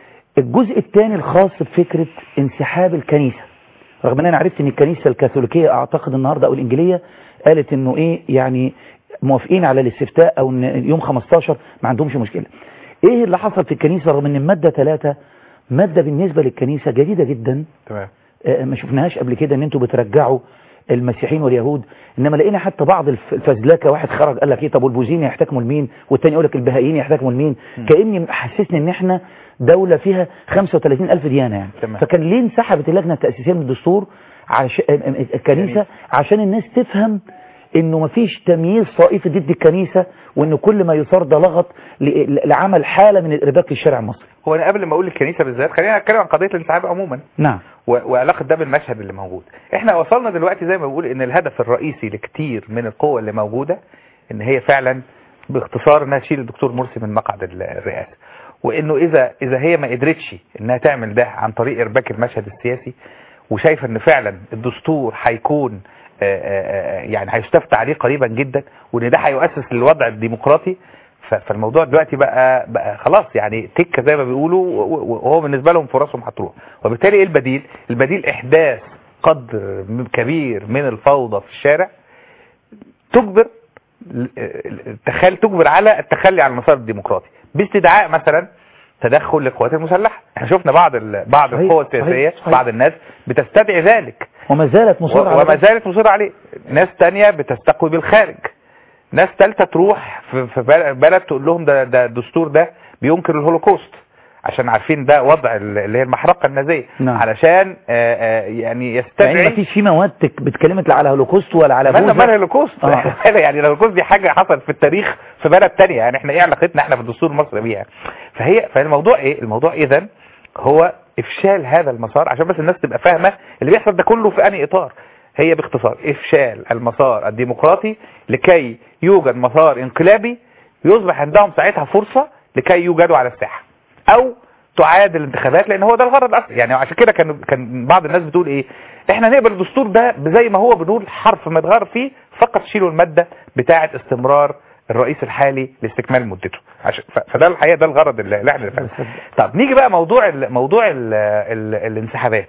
[SPEAKER 1] الجزء الثاني الخاص بفكره انسحاب الكنيسه رغم ان انا عرفت ان الكنيسه الكاثوليكيه اعتقد النهارده او الانجيليه قالت انه ايه يعني موافقين على الاستفتاء او ان يوم 15 ما عندهمش مشكله ايه اللي حصل في الكنيسه رغم ان الماده 3 ماده بالنسبه للكنيسه جديده جدا
[SPEAKER 2] تمام
[SPEAKER 1] آه، ما شفناهاش قبل كده ان انتوا بترجعوا المسيحيين واليهود انما لقينا حتى بعض الف- الفزلكه واحد خرج قال لك ايه طب والبوذيين يحتكموا لمين والتاني يقول لك البهائيين يحتكموا لمين كاني حسسني ان احنا دوله فيها 35 الف ديانه يعني
[SPEAKER 2] تمام.
[SPEAKER 1] فكان ليه انسحبت اللجنه التاسيسيه من الدستور عش... الكنيسه عشان الناس تفهم انه مفيش تمييز طائفي ضد الكنيسه وان كل ما يثار ده لغط ل- لعمل حاله من الارباك للشارع المصري
[SPEAKER 2] هو انا قبل ما اقول الكنيسه بالذات خلينا نتكلم عن قضيه الانسحاب عموما
[SPEAKER 1] نعم
[SPEAKER 2] و- وعلاقه ده بالمشهد اللي موجود احنا وصلنا دلوقتي زي ما بقول ان الهدف الرئيسي لكتير من القوى اللي موجوده ان هي فعلا باختصار انها تشيل الدكتور مرسي من مقعد ال- الرئاسه وانه اذا اذا هي ما قدرتش انها تعمل ده عن طريق ارباك المشهد السياسي وشايفه ان فعلا الدستور هيكون آه، آه، آه، يعني هيستفتى عليه قريبا جدا وان ده هيؤسس للوضع الديمقراطي ف- فالموضوع دلوقتي بقى بقى خلاص يعني تكه زي ما بيقولوا و- و- وهو بالنسبه لهم فرصهم هتروح وبالتالي ايه البديل البديل احداث قدر م- كبير من الفوضى في الشارع تجبر التخلي تجبر على التخلي عن المسار الديمقراطي باستدعاء مثلا تدخل للقوات المسلحه احنا شفنا بعض ال... بعض
[SPEAKER 1] صحيح،
[SPEAKER 2] القوى
[SPEAKER 1] صحيح،
[SPEAKER 2] السياسيه
[SPEAKER 1] صحيح.
[SPEAKER 2] بعض الناس بتستدعي ذلك
[SPEAKER 1] وما زالت مصره
[SPEAKER 2] و-
[SPEAKER 1] على
[SPEAKER 2] وما
[SPEAKER 1] ده.
[SPEAKER 2] زالت مصرة عليه ناس تانية بتستقوي بالخارج ناس تالتة تروح في في بل- بلد تقول لهم ده ده الدستور ده بينكر الهولوكوست عشان عارفين ده وضع ال- اللي هي المحرقة النازية
[SPEAKER 1] نعم.
[SPEAKER 2] علشان آه، آه، يعني
[SPEAKER 1] يعني
[SPEAKER 2] يستدعي
[SPEAKER 1] ما فيش في مواد تك- بتكلمك لا على هولوكوست ولا على
[SPEAKER 2] مالنا
[SPEAKER 1] بوذا
[SPEAKER 2] مال الهولوكوست
[SPEAKER 1] آه.
[SPEAKER 2] يعني الهولوكوست دي حاجة حصلت في التاريخ في بلد تانية يعني احنا ايه علاقتنا احنا في الدستور المصري بيها فهي فالموضوع ايه الموضوع اذا هو افشال هذا المسار عشان بس الناس تبقى فاهمة اللي بيحصل ده كله في انهي اطار هي باختصار افشال المسار الديمقراطي لكي يوجد مسار انقلابي يصبح عندهم ساعتها فرصة لكي يوجدوا على الساحة او تعاد الانتخابات لان هو ده الغرض الاصلي يعني عشان كده كان كان بعض الناس بتقول ايه احنا نقبل الدستور ده زي ما هو بنقول حرف ما يتغير فيه فقط شيلوا الماده بتاعه استمرار الرئيس الحالي لاستكمال مدته عشان ف- فده الحقيقه ده الغرض اللي اللي احنا فاهمه طب نيجي بقى موضوع ال موضوع ال ال الانسحابات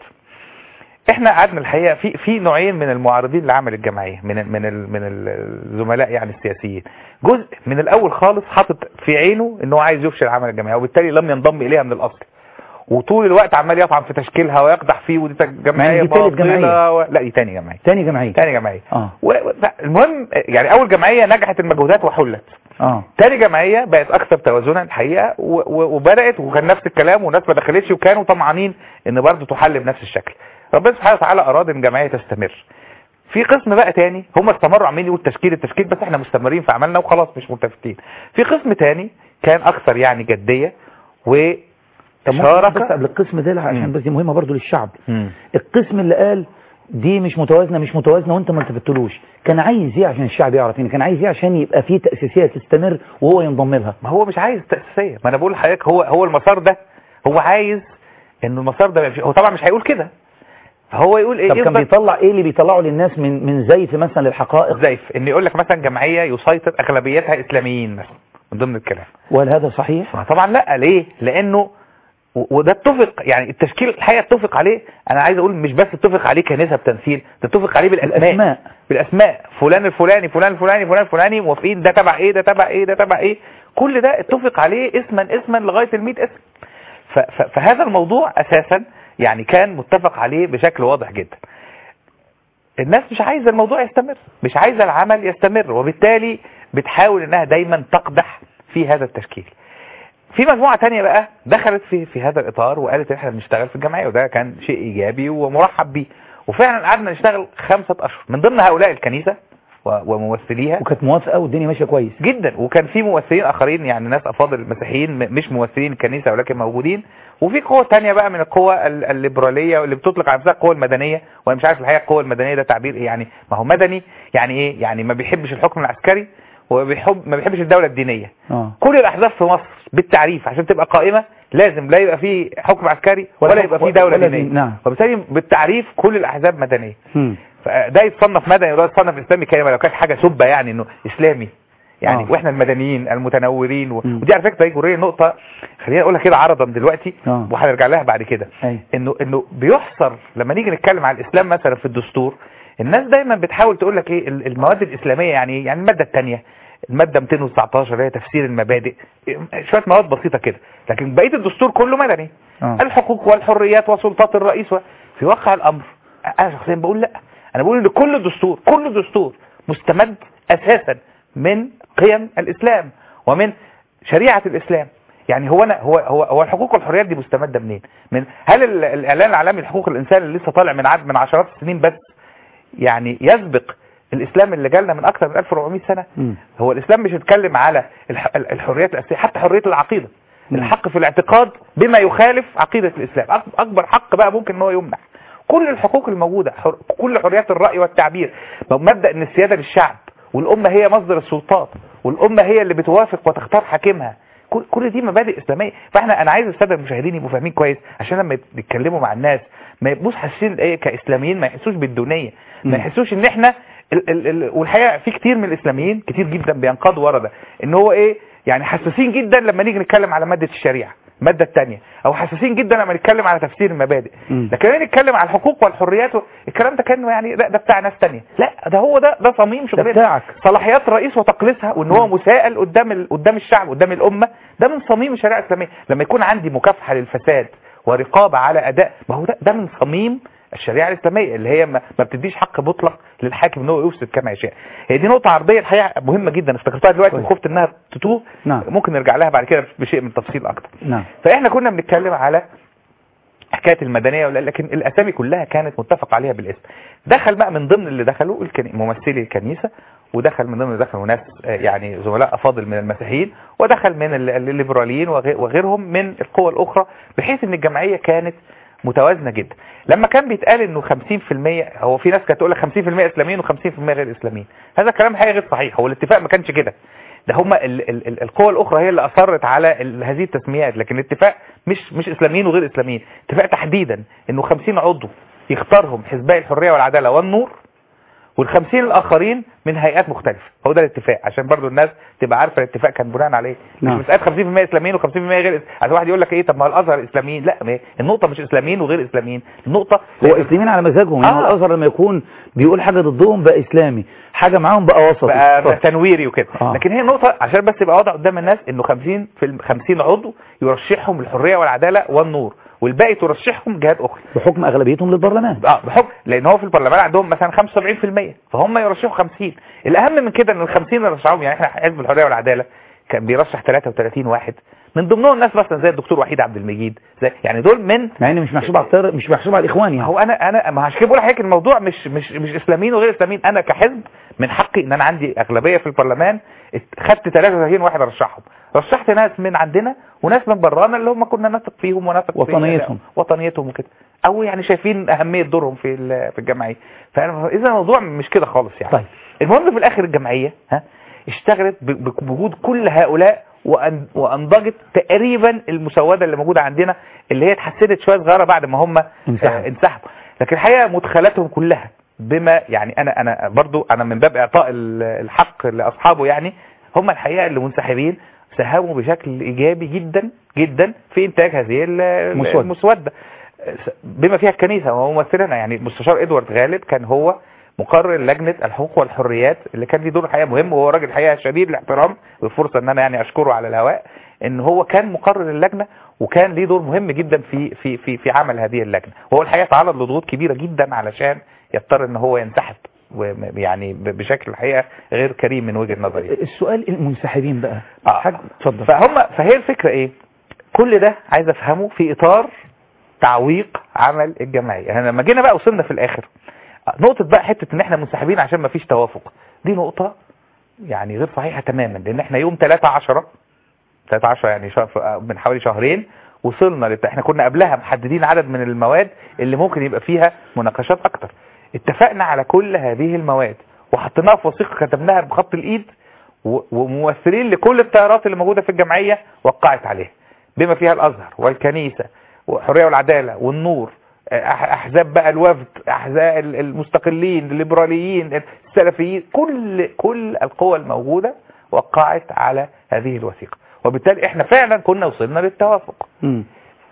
[SPEAKER 2] احنا قعدنا الحقيقه في في نوعين من المعارضين لعمل الجمعيه من ال من ال من الزملاء يعني السياسيين جزء من الاول خالص حاطط في عينه ان هو عايز يفشل عمل الجمعيه وبالتالي لم ينضم اليها من الاصل وطول الوقت عمال يطعن في تشكيلها ويقدح فيه ودي جمعيه
[SPEAKER 1] دي تالت جمعية.
[SPEAKER 2] باطلة و... لا دي تاني جمعيه
[SPEAKER 1] تاني جمعيه
[SPEAKER 2] تاني جمعيه
[SPEAKER 1] اه
[SPEAKER 2] و... و- المهم يعني اول جمعيه نجحت المجهودات وحلت
[SPEAKER 1] اه
[SPEAKER 2] تاني جمعية بقت اكثر توازنا الحقيقة و- و- وبدأت وكان نفس الكلام والناس ما دخلتش وكانوا طمعانين ان برضه تحل بنفس الشكل ربنا سبحانه وتعالى اراد ان الجمعية تستمر في قسم بقى تاني هم استمروا عاملين يقول تشكيل التشكيل بس احنا مستمرين في عملنا وخلاص مش ملتفتين في قسم تاني كان اكثر يعني جدية و
[SPEAKER 1] طب ممكن
[SPEAKER 2] شارك
[SPEAKER 1] بس قبل القسم ده عشان
[SPEAKER 2] مم.
[SPEAKER 1] بس دي مهمه برضو للشعب
[SPEAKER 2] مم.
[SPEAKER 1] القسم اللي قال دي مش متوازنه مش متوازنه وانت ما التفتلوش كان عايز ايه عشان الشعب يعرف يعني كان عايز ايه عشان يبقى في تاسيسيه تستمر وهو ينضم لها
[SPEAKER 2] ما هو مش عايز تأسيسية ما انا بقول لحضرتك هو هو المسار ده هو عايز ان المسار ده ما يمشي- هو طبعا مش هيقول كده فهو يقول ايه
[SPEAKER 1] طب كان
[SPEAKER 2] يفضل-
[SPEAKER 1] بيطلع ايه اللي بيطلعه للناس من من زيف مثلا للحقائق
[SPEAKER 2] زيف ان يقول لك مثلا جمعيه يسيطر اغلبيتها اسلاميين مثلا من ضمن الكلام
[SPEAKER 1] وهل هذا صحيح
[SPEAKER 2] ما طبعا لا ليه لانه و- وده اتفق يعني التشكيل الحقيقه اتفق عليه انا عايز اقول مش بس اتفق عليه كنسب تمثيل ده اتفق عليه بالاسماء
[SPEAKER 1] الاسماء
[SPEAKER 2] بالاسماء فلان الفلاني فلان الفلاني فلان الفلاني موافقين ده تبع ايه ده تبع ايه ده تبع ايه كل ده اتفق عليه اسما اسما لغايه ال 100 اسم ف- ف- فهذا الموضوع اساسا يعني كان متفق عليه بشكل واضح جدا الناس مش عايزة الموضوع يستمر مش عايزة العمل يستمر وبالتالي بتحاول انها دايما تقدح في هذا التشكيل في مجموعة تانية بقى دخلت في في هذا الإطار وقالت احنا بنشتغل في الجمعية وده كان شيء إيجابي ومرحب بيه وفعلا قعدنا نشتغل خمسة أشهر من ضمن هؤلاء الكنيسة و- وممثليها
[SPEAKER 1] وكانت موافقة والدنيا ماشية كويس
[SPEAKER 2] جدا وكان في ممثلين اخرين يعني ناس افاضل مسيحيين م- مش ممثلين الكنيسه ولكن موجودين وفي قوه تانية بقى من القوى ال- الليبراليه واللي بتطلق على نفسها القوى المدنيه وانا مش عارف الحقيقه القوى المدنيه ده تعبير ايه يعني ما هو مدني يعني ايه يعني ما بيحبش الحكم العسكري وبيحب ما بيحبش الدوله الدينيه
[SPEAKER 1] اه
[SPEAKER 2] كل الاحزاب في مصر بالتعريف عشان تبقى قائمه لازم لا يبقى في حكم عسكري ولا,
[SPEAKER 1] ولا-
[SPEAKER 2] يبقى في
[SPEAKER 1] ولا-
[SPEAKER 2] دوله
[SPEAKER 1] ولا
[SPEAKER 2] دينيه
[SPEAKER 1] دين، نعم.
[SPEAKER 2] وبالتالي بالتعريف كل الاحزاب مدنيه
[SPEAKER 1] مم.
[SPEAKER 2] فده يتصنف مدني وده يتصنف اسلامي كلمه لو كانت حاجه سبه يعني انه اسلامي يعني
[SPEAKER 1] آه.
[SPEAKER 2] واحنا المدنيين المتنورين و...
[SPEAKER 1] مم.
[SPEAKER 2] ودي على فكره يجري نقطه خلينا اقولها كده عرضا دلوقتي
[SPEAKER 1] آه.
[SPEAKER 2] وهنرجع لها بعد كده
[SPEAKER 1] أيوة.
[SPEAKER 2] انه انه بيحصر لما نيجي نتكلم عن الاسلام مثلا في الدستور الناس دايما بتحاول تقول لك ايه ال- المواد الاسلاميه يعني إيه؟ يعني الماده الثانيه الماده 219 اللي هي تفسير المبادئ شويه مواد بسيطه كده لكن بقيه الدستور كله مدني
[SPEAKER 1] آه.
[SPEAKER 2] الحقوق والحريات وسلطات الرئيس و... في واقع الامر انا شخصيا بقول لا انا بقول ان كل دستور كل دستور مستمد اساسا من قيم الاسلام ومن شريعه الاسلام يعني هو أنا هو هو هو الحقوق والحريات دي مستمده منين من هل ال- الاعلان العالمي لحقوق الانسان اللي لسه طالع من عد من عشرات السنين بس يعني يسبق الاسلام اللي جالنا من اكثر من 1400 سنه
[SPEAKER 1] مم.
[SPEAKER 2] هو الاسلام مش يتكلم على الح- ال- الحريات الاساسيه حتى حريه العقيده
[SPEAKER 1] مم.
[SPEAKER 2] الحق في الاعتقاد بما يخالف عقيده الاسلام أك- اكبر حق بقى ممكن ان هو يمنح كل الحقوق الموجوده حر... كل حريات الراي والتعبير مبدا ان السياده للشعب والامه هي مصدر السلطات والامه هي اللي بتوافق وتختار حاكمها كل كل دي مبادئ اسلاميه فاحنا انا عايز الساده المشاهدين يبقوا فاهمين كويس عشان لما يتكلموا مع الناس ما يبقوش حاسين ايه كاسلاميين ما يحسوش بالدونيه
[SPEAKER 1] مم.
[SPEAKER 2] ما يحسوش ان احنا ال ال ال والحقيقه في كتير من الاسلاميين كتير جدا بينقادوا ورا ده ان هو ايه يعني حساسين جدا لما نيجي نتكلم على ماده الشريعه الماده الثانيه او حساسين جدا لما نتكلم على تفسير المبادئ
[SPEAKER 1] مم.
[SPEAKER 2] لكن لما نتكلم على الحقوق والحريات الكلام ده كانه يعني لا ده بتاع ناس تانية لا ده هو ده ده صميم شغلنا
[SPEAKER 1] بتاعك.
[SPEAKER 2] صلاحيات الرئيس وتقليصها وان هو مسائل قدام ال... قدام الشعب قدام الامه ده من صميم الشريعه الاسلاميه لما يكون عندي مكافحه للفساد ورقابه على اداء ما هو ده, ده من صميم الشريعه الاسلاميه اللي هي ما, ما بتديش حق مطلق للحاكم ان هو يفسد كما يشاء هي دي نقطه عرضيه الحقيقه مهمه جدا افتكرتها دلوقتي
[SPEAKER 1] كويس.
[SPEAKER 2] وخفت انها تتوه
[SPEAKER 1] نعم.
[SPEAKER 2] ممكن نرجع لها بعد كده بشيء من التفصيل اكتر
[SPEAKER 1] نعم
[SPEAKER 2] فاحنا كنا بنتكلم على حكايه المدنيه ولا لكن الاسامي كلها كانت متفق عليها بالاسم دخل بقى من ضمن اللي دخلوا الكني... ممثلي الكنيسه ودخل من ضمن اللي دخلوا ناس آه، يعني زملاء افاضل من المسيحيين ودخل من ال- الليبراليين وغي- وغيرهم من القوى الاخرى بحيث ان الجمعيه كانت متوازنه جدا لما كان بيتقال انه 50% هو في ناس كانت تقول لك 50% اسلاميين و50% غير اسلاميين هذا كلام حقيقي غير صحيح هو الاتفاق ما كانش كده ده هم ال ال ال القوى الاخرى هي اللي اصرت على ال هذه التسميات لكن الاتفاق مش مش اسلاميين وغير اسلاميين اتفاق تحديدا انه 50 عضو يختارهم حزبي الحريه والعداله والنور وال50 الاخرين من هيئات مختلفه هو ده الاتفاق عشان برضو الناس تبقى عارفه الاتفاق كان بناء عليه
[SPEAKER 1] نعم.
[SPEAKER 2] مش مساله 50% اسلاميين و50% غير إس- عشان واحد يقول لك ايه طب ما هو الازهر اسلاميين لا ما هي النقطه مش اسلاميين وغير اسلاميين النقطه
[SPEAKER 1] هو اسلاميين على مزاجهم يعني
[SPEAKER 2] آه.
[SPEAKER 1] هو الازهر لما يكون بيقول حاجه ضدهم بقى اسلامي حاجه معاهم بقى وسطي
[SPEAKER 2] بقى
[SPEAKER 1] اتفضل.
[SPEAKER 2] تنويري وكده
[SPEAKER 1] آه.
[SPEAKER 2] لكن هي نقطة عشان بس يبقى واضح قدام الناس انه 50 في ال 50 عضو يرشحهم الحرية والعدالة والنور والباقي ترشحهم جهات اخرى
[SPEAKER 1] بحكم اغلبيتهم للبرلمان
[SPEAKER 2] اه بحكم لان هو في البرلمان عندهم مثلا 75% فهم يرشحوا 50 الاهم من كده ان ال 50 اللي رشحوهم يعني احنا حزب الحريه والعداله كان بيرشح 33 واحد من ضمنهم ناس مثلا زي الدكتور وحيد عبد المجيد زي يعني دول من
[SPEAKER 1] مع ان مش محسوب على الطير مش محسوب على الاخوان يعني
[SPEAKER 2] هو انا انا ما عشان كده بقول لحضرتك الموضوع مش مش مش اسلاميين وغير اسلاميين انا كحزب من حقي ان انا عندي اغلبيه في البرلمان ات- خدت 33 واحد ارشحهم رشحت ناس من عندنا وناس من برانا اللي هم كنا نثق فيهم ونثق في
[SPEAKER 1] وطنيتهم.
[SPEAKER 2] وطنيتهم وكده او يعني شايفين اهميه دورهم في ال- في الجمعيه فاذا الموضوع مش كده خالص يعني
[SPEAKER 1] طيب.
[SPEAKER 2] المهم في الاخر الجمعيه ها اشتغلت ب- ب- بوجود كل هؤلاء وأن- وانضجت تقريبا المسوده اللي موجوده عندنا اللي هي اتحسنت شويه صغيره بعد ما هم
[SPEAKER 1] انسحبوا.
[SPEAKER 2] آه، انسحبوا لكن الحقيقه مدخلاتهم كلها بما يعني انا انا برضو انا من باب اعطاء ال- الحق لاصحابه يعني هم الحقيقه اللي منسحبين ساهموا بشكل ايجابي جدا جدا في انتاج هذه ال-
[SPEAKER 1] مسودة.
[SPEAKER 2] المسوده بما فيها الكنيسه وهو ممثلنا يعني المستشار ادوارد غالب كان هو مقرر لجنه الحقوق والحريات اللي كان ليه دور الحقيقه مهم وهو راجل الحقيقه شديد الاحترام والفرصه ان انا يعني اشكره على الهواء ان هو كان مقرر اللجنه وكان ليه دور مهم جدا في في في في عمل هذه اللجنه وهو الحقيقه تعرض لضغوط كبيره جدا علشان يضطر ان هو ينسحب يعني بشكل الحقيقه غير كريم من وجهه نظري
[SPEAKER 1] السؤال المنسحبين بقى
[SPEAKER 2] آه.
[SPEAKER 1] حاج اتفضل
[SPEAKER 2] فهم فهي الفكره ايه كل ده عايز افهمه في اطار تعويق عمل الجمعيه يعني لما جينا بقى وصلنا في الاخر نقطه بقى حته ان احنا منسحبين عشان ما فيش توافق دي نقطه يعني غير صحيحه تماما لان احنا يوم 3 10 3 10 يعني شهر من حوالي شهرين وصلنا لت... احنا كنا قبلها محددين عدد من المواد اللي ممكن يبقى فيها مناقشات اكتر اتفقنا على كل هذه المواد وحطيناها في وثيقه كتبناها بخط الايد و... وممثلين لكل التيارات اللي موجوده في الجمعيه وقعت عليها بما فيها الازهر والكنيسه والحريه والعداله والنور احزاب بقى الوفد احزاب المستقلين الليبراليين السلفيين كل كل القوى الموجوده وقعت على هذه الوثيقه وبالتالي احنا فعلا كنا وصلنا للتوافق
[SPEAKER 1] م.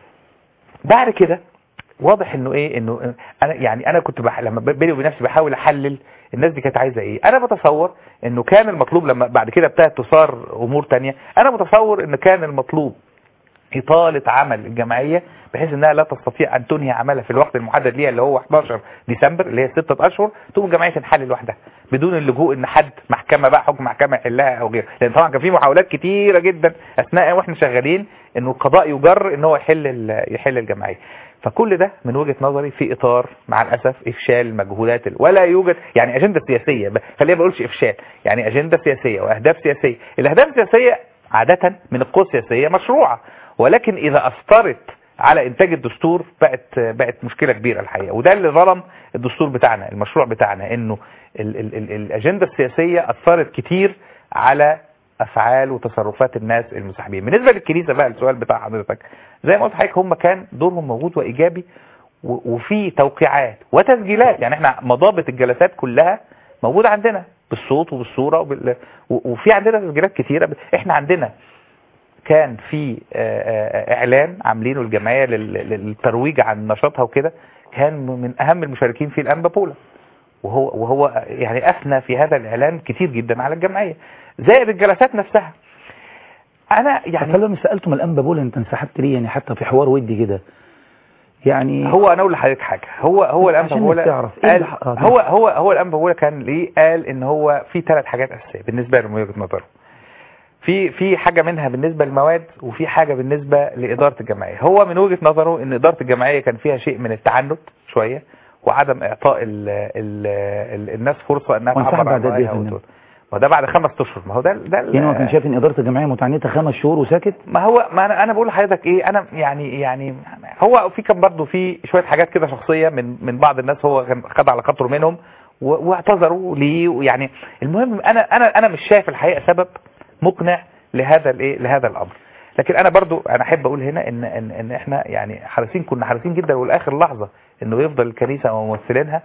[SPEAKER 2] بعد كده واضح انه ايه انه انا يعني انا كنت بح... لما بيني وبين نفسي بحاول احلل الناس دي كانت عايزه ايه انا بتصور انه كان المطلوب لما بعد كده ابتدت تثار امور تانية انا متصور ان كان المطلوب إطالة عمل الجمعية بحيث انها لا تستطيع ان تنهي عملها في الوقت المحدد ليها اللي هو 11 ديسمبر اللي هي ستة اشهر تقوم الجمعية تنحل لوحدها بدون اللجوء ان حد محكمة بقى حكم محكمة يحلها او غيره لان طبعا كان في محاولات كتيرة جدا اثناء واحنا شغالين انه القضاء يجر ان هو يحل يحل الجمعية فكل ده من وجهة نظري في اطار مع الاسف افشال المجهودات ولا يوجد يعني اجندة سياسية خلينا ما بقولش افشال يعني اجندة سياسية واهداف سياسية الاهداف السياسية عادة من القوى السياسية مشروعة ولكن اذا اثرت على انتاج الدستور بقت بقت مشكله كبيره الحقيقه وده اللي ظلم الدستور بتاعنا المشروع بتاعنا انه ال ال ال الاجنده السياسيه اثرت كتير على افعال وتصرفات الناس المساحبين بالنسبه للكنيسه بقى السؤال بتاع حضرتك زي ما قلت لحضرتك هم كان دورهم موجود وايجابي وفي توقيعات وتسجيلات يعني احنا مضابط الجلسات كلها موجوده عندنا بالصوت وبالصوره وبال... وفي عندنا تسجيلات كتيره احنا عندنا كان في اعلان عاملينه الجمعيه للترويج عن نشاطها وكده كان من اهم المشاركين فيه الانبا بولا وهو وهو يعني اثنى في هذا الاعلان كتير جدا على الجمعيه زائد الجلسات نفسها انا يعني
[SPEAKER 1] لما سالتم الانبا بولا انت انسحبت ليه يعني حتى في حوار ودي كده يعني
[SPEAKER 2] هو انا اقول لحضرتك حاجه هو هو الانبا بولا قال هو هو هو الانبا بولا كان ليه قال ان هو في ثلاث حاجات اساسيه بالنسبه له من وجهه نظره في في حاجه منها بالنسبه للمواد وفي حاجه بالنسبه لاداره الجمعيه هو من وجهه نظره ان اداره الجمعيه كان فيها شيء من التعنت شويه وعدم اعطاء ال ال ال الناس فرصه انها
[SPEAKER 1] تعبر عن رايها
[SPEAKER 2] ما ده بعد خمس اشهر ما هو ده ده
[SPEAKER 1] يعني هو كان شايف ان اداره الجمعيه متعنته خمس شهور وساكت
[SPEAKER 2] ما هو ما انا انا بقول لحضرتك ايه انا يعني يعني هو في كان برضه في شويه حاجات كده شخصيه من من بعض الناس هو كان خد على خاطره منهم واعتذروا ليه ويعني المهم انا انا انا مش شايف الحقيقه سبب مقنع لهذا الايه لهذا الامر لكن انا برضو انا احب اقول هنا ان ان, إن احنا يعني حريصين كنا حريصين جدا والاخر لحظه انه يفضل الكنيسه وممثلينها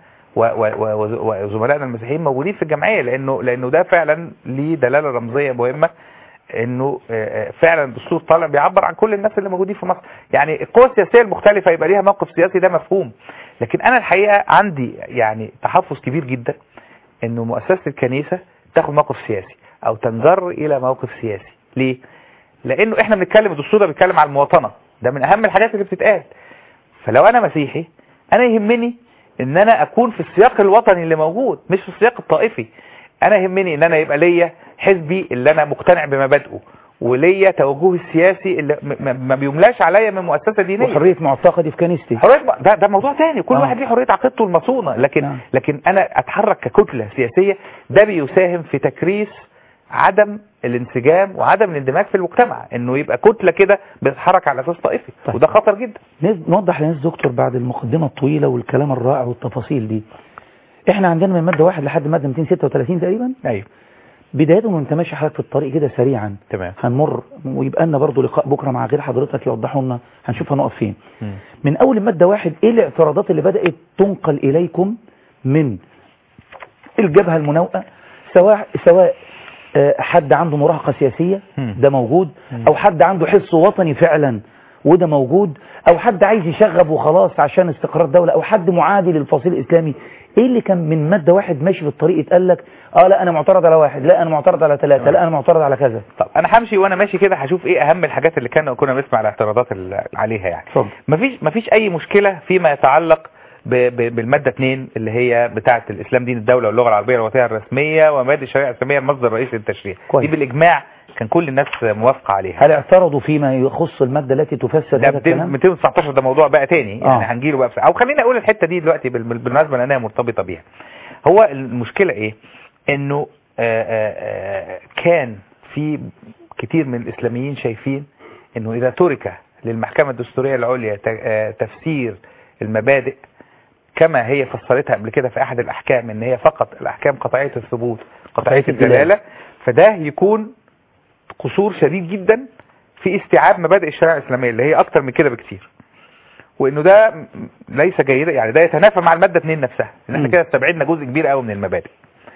[SPEAKER 2] وزملائنا المسيحيين موجودين في الجمعيه لانه لانه ده فعلا ليه دلاله رمزيه مهمه انه فعلا الدستور طالع بيعبر عن كل الناس اللي موجودين في مصر يعني القوى السياسيه المختلفه يبقى ليها موقف سياسي ده مفهوم لكن انا الحقيقه عندي يعني تحفظ كبير جدا انه مؤسسه الكنيسه تاخد موقف سياسي او تنجر الى موقف سياسي ليه لانه احنا بنتكلم الدستور ده بيتكلم على المواطنه ده من اهم الحاجات اللي بتتقال فلو انا مسيحي انا يهمني ان انا اكون في السياق الوطني اللي موجود مش في السياق الطائفي انا يهمني ان انا يبقى ليا حزبي اللي انا مقتنع بمبادئه وليا توجهي السياسي اللي ما بيملاش عليا من مؤسسه دينيه
[SPEAKER 1] وحريه معتقدي في كنيستي
[SPEAKER 2] حريه ده ده موضوع ثاني كل آه. واحد ليه حريه عقيدته المصونه لكن آه. لكن انا اتحرك ككتله سياسيه ده بيساهم في تكريس عدم الانسجام وعدم الاندماج في المجتمع انه يبقى كتله كده بتتحرك على اساس طائفي طيب. وده خطر جدا
[SPEAKER 1] نوضح للناس دكتور بعد المقدمه الطويله والكلام الرائع والتفاصيل دي احنا عندنا من ماده واحد لحد ماده 236 تقريبا
[SPEAKER 2] ايوه
[SPEAKER 1] بدايته وانت ماشي حضرتك في الطريق كده سريعا
[SPEAKER 2] تمام
[SPEAKER 1] هنمر ويبقى لنا برضه لقاء بكره مع غير حضرتك يوضحوا لنا هنشوف هنقف فين
[SPEAKER 2] م.
[SPEAKER 1] من اول ماده واحد ايه الاعتراضات اللي بدات تنقل اليكم من الجبهه المناوئه سواء سواء حد عنده مراهقة سياسية ده موجود او حد عنده حس وطني فعلا وده موجود او حد عايز يشغب وخلاص عشان استقرار دولة او حد معادي للفصيل الاسلامي ايه اللي كان من مادة واحد ماشي في الطريق يتقال لك اه لا انا معترض على واحد لا انا معترض على ثلاثة لا انا معترض على كذا
[SPEAKER 2] طب انا همشي وانا ماشي كده هشوف ايه اهم الحاجات اللي كنا كنا بنسمع الاعتراضات اللي عليها يعني
[SPEAKER 1] اتفضل.
[SPEAKER 2] مفيش مفيش اي مشكله فيما يتعلق ب ب بالماده 2 اللي هي بتاعه الاسلام دين الدوله واللغه العربيه الوطنيه الرسميه ومبادئ الشريعه الاسلاميه المصدر الرئيسي للتشريع
[SPEAKER 1] كويس.
[SPEAKER 2] دي بالاجماع كان كل الناس موافقه عليها
[SPEAKER 1] هل اعترضوا فيما يخص المادة التي تفسر
[SPEAKER 2] ده
[SPEAKER 1] هذا الكلام
[SPEAKER 2] 219 ده موضوع بقى تاني
[SPEAKER 1] آه.
[SPEAKER 2] يعني هنجيله بقى في او خليني اقول الحته دي دلوقتي بال- بال- بالمناسبه لانها مرتبطه بيها هو المشكله ايه انه آه، آه، آه، كان في كتير من الاسلاميين شايفين انه اذا ترك للمحكمه الدستوريه العليا ت- آه، تفسير المبادئ كما هي فسرتها قبل كده في احد الاحكام ان هي فقط الاحكام قطعيه الثبوت قطعيه
[SPEAKER 1] قطعية الدلالة.
[SPEAKER 2] الدلاله فده يكون قصور شديد جدا في استيعاب مبادئ الشريعه الاسلاميه اللي هي اكتر من كده بكتير وانه ده م- ليس جيدا يعني ده يتنافى مع الماده 2 نفسها ان احنا
[SPEAKER 1] مم.
[SPEAKER 2] كده استبعدنا جزء كبير قوي من المبادئ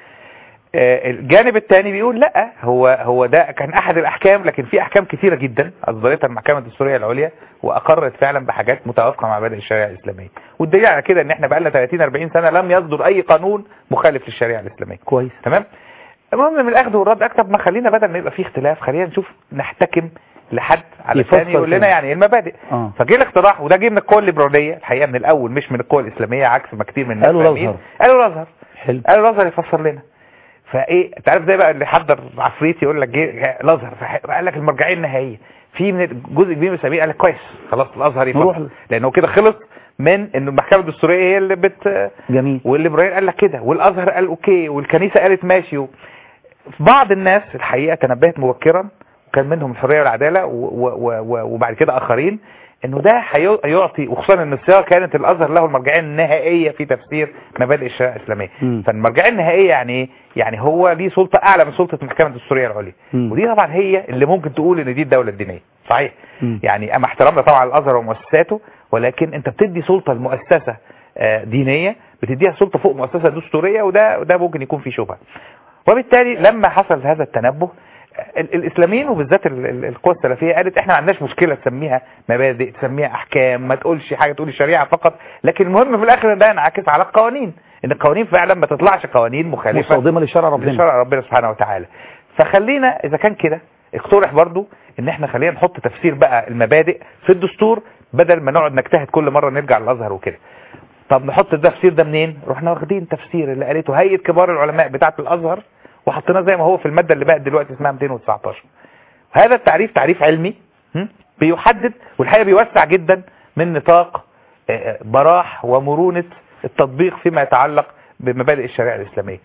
[SPEAKER 2] آه، الجانب الثاني بيقول لا هو هو ده كان احد الاحكام لكن في احكام كثيره جدا اصدرتها المحكمه الدستوريه العليا واقرت فعلا بحاجات متوافقه مع مبادئ الشريعه الاسلاميه والدليل على كده ان احنا بقى لنا 30 40 سنه لم يصدر اي قانون مخالف للشريعه الاسلاميه
[SPEAKER 1] كويس
[SPEAKER 2] تمام المهم من الاخذ والرد اكتر ما خلينا بدل ما يبقى فيه اختلاف خلينا نشوف نحتكم لحد على
[SPEAKER 1] يفسر
[SPEAKER 2] الثاني يقول لنا
[SPEAKER 1] كده.
[SPEAKER 2] يعني ايه المبادئ
[SPEAKER 1] اه
[SPEAKER 2] فجه الاقتراح وده جه من القوى الليبراليه الحقيقه من الاول مش من القوى الاسلاميه عكس ما كتير من الناس
[SPEAKER 1] قالوا
[SPEAKER 2] فاهمين.
[SPEAKER 1] الأزهر.
[SPEAKER 2] قالوا الازهر
[SPEAKER 1] حلو
[SPEAKER 2] قالوا الازهر يفسر لنا فايه انت عارف زي بقى اللي حضر عفريت يقول لك جه الازهر فح- قال لك المرجعيه النهائيه في من جزء كبير من الاسلاميين قال لك كويس خلاص الازهر
[SPEAKER 1] نروح
[SPEAKER 2] يفسر
[SPEAKER 1] له.
[SPEAKER 2] لانه كده خلص من انه المحكمه الدستوريه هي اللي بت
[SPEAKER 1] جميل
[SPEAKER 2] والليبراليين قال لك كده والازهر قال اوكي والكنيسه قالت ماشي و... في بعض الناس الحقيقه تنبهت مبكرا وكان منهم الحريه والعداله و... و... و... وبعد كده اخرين انه ده هي- هيعطي وخصوصا ان الصياغه كانت الازهر له المرجعيه النهائيه في تفسير مبادئ الشريعه الاسلاميه
[SPEAKER 1] مم.
[SPEAKER 2] فالمرجعيه النهائيه يعني ايه؟ يعني هو ليه سلطه اعلى من سلطه المحكمه الدستوريه العليا
[SPEAKER 1] مم.
[SPEAKER 2] ودي طبعا هي اللي ممكن تقول ان دي الدوله الدينيه صحيح
[SPEAKER 1] مم.
[SPEAKER 2] يعني اما احترامنا طبعا الازهر ومؤسساته ولكن انت بتدي سلطه لمؤسسه آه، دينيه بتديها سلطه فوق مؤسسه دستوريه وده وده ممكن يكون فيه شبهه وبالتالي لما حصل هذا التنبه ال- الاسلاميين وبالذات ال- ال- القوى السلفيه قالت احنا ما عندناش مشكله تسميها مبادئ تسميها احكام ما تقولش حاجه تقول الشريعه فقط لكن المهم في الاخر ده ينعكس على القوانين ان القوانين فعلا ما تطلعش قوانين مخالفه
[SPEAKER 1] مصادمة لشرع ربنا
[SPEAKER 2] لشرع ربنا سبحانه وتعالى فخلينا اذا كان كده اقترح برضو ان احنا خلينا نحط تفسير بقى المبادئ في الدستور بدل ما نقعد نجتهد كل مره نرجع للازهر وكده طب نحط التفسير ده منين رحنا واخدين تفسير اللي قالته هيئه كبار العلماء بتاعه الازهر وحطيناه زي ما هو في الماده اللي بقت دلوقتي اسمها 219 هذا التعريف تعريف علمي هم؟ بيحدد والحقيقه بيوسع جدا من نطاق آه، آه، براح ومرونه التطبيق فيما يتعلق بمبادئ الشريعه الاسلاميه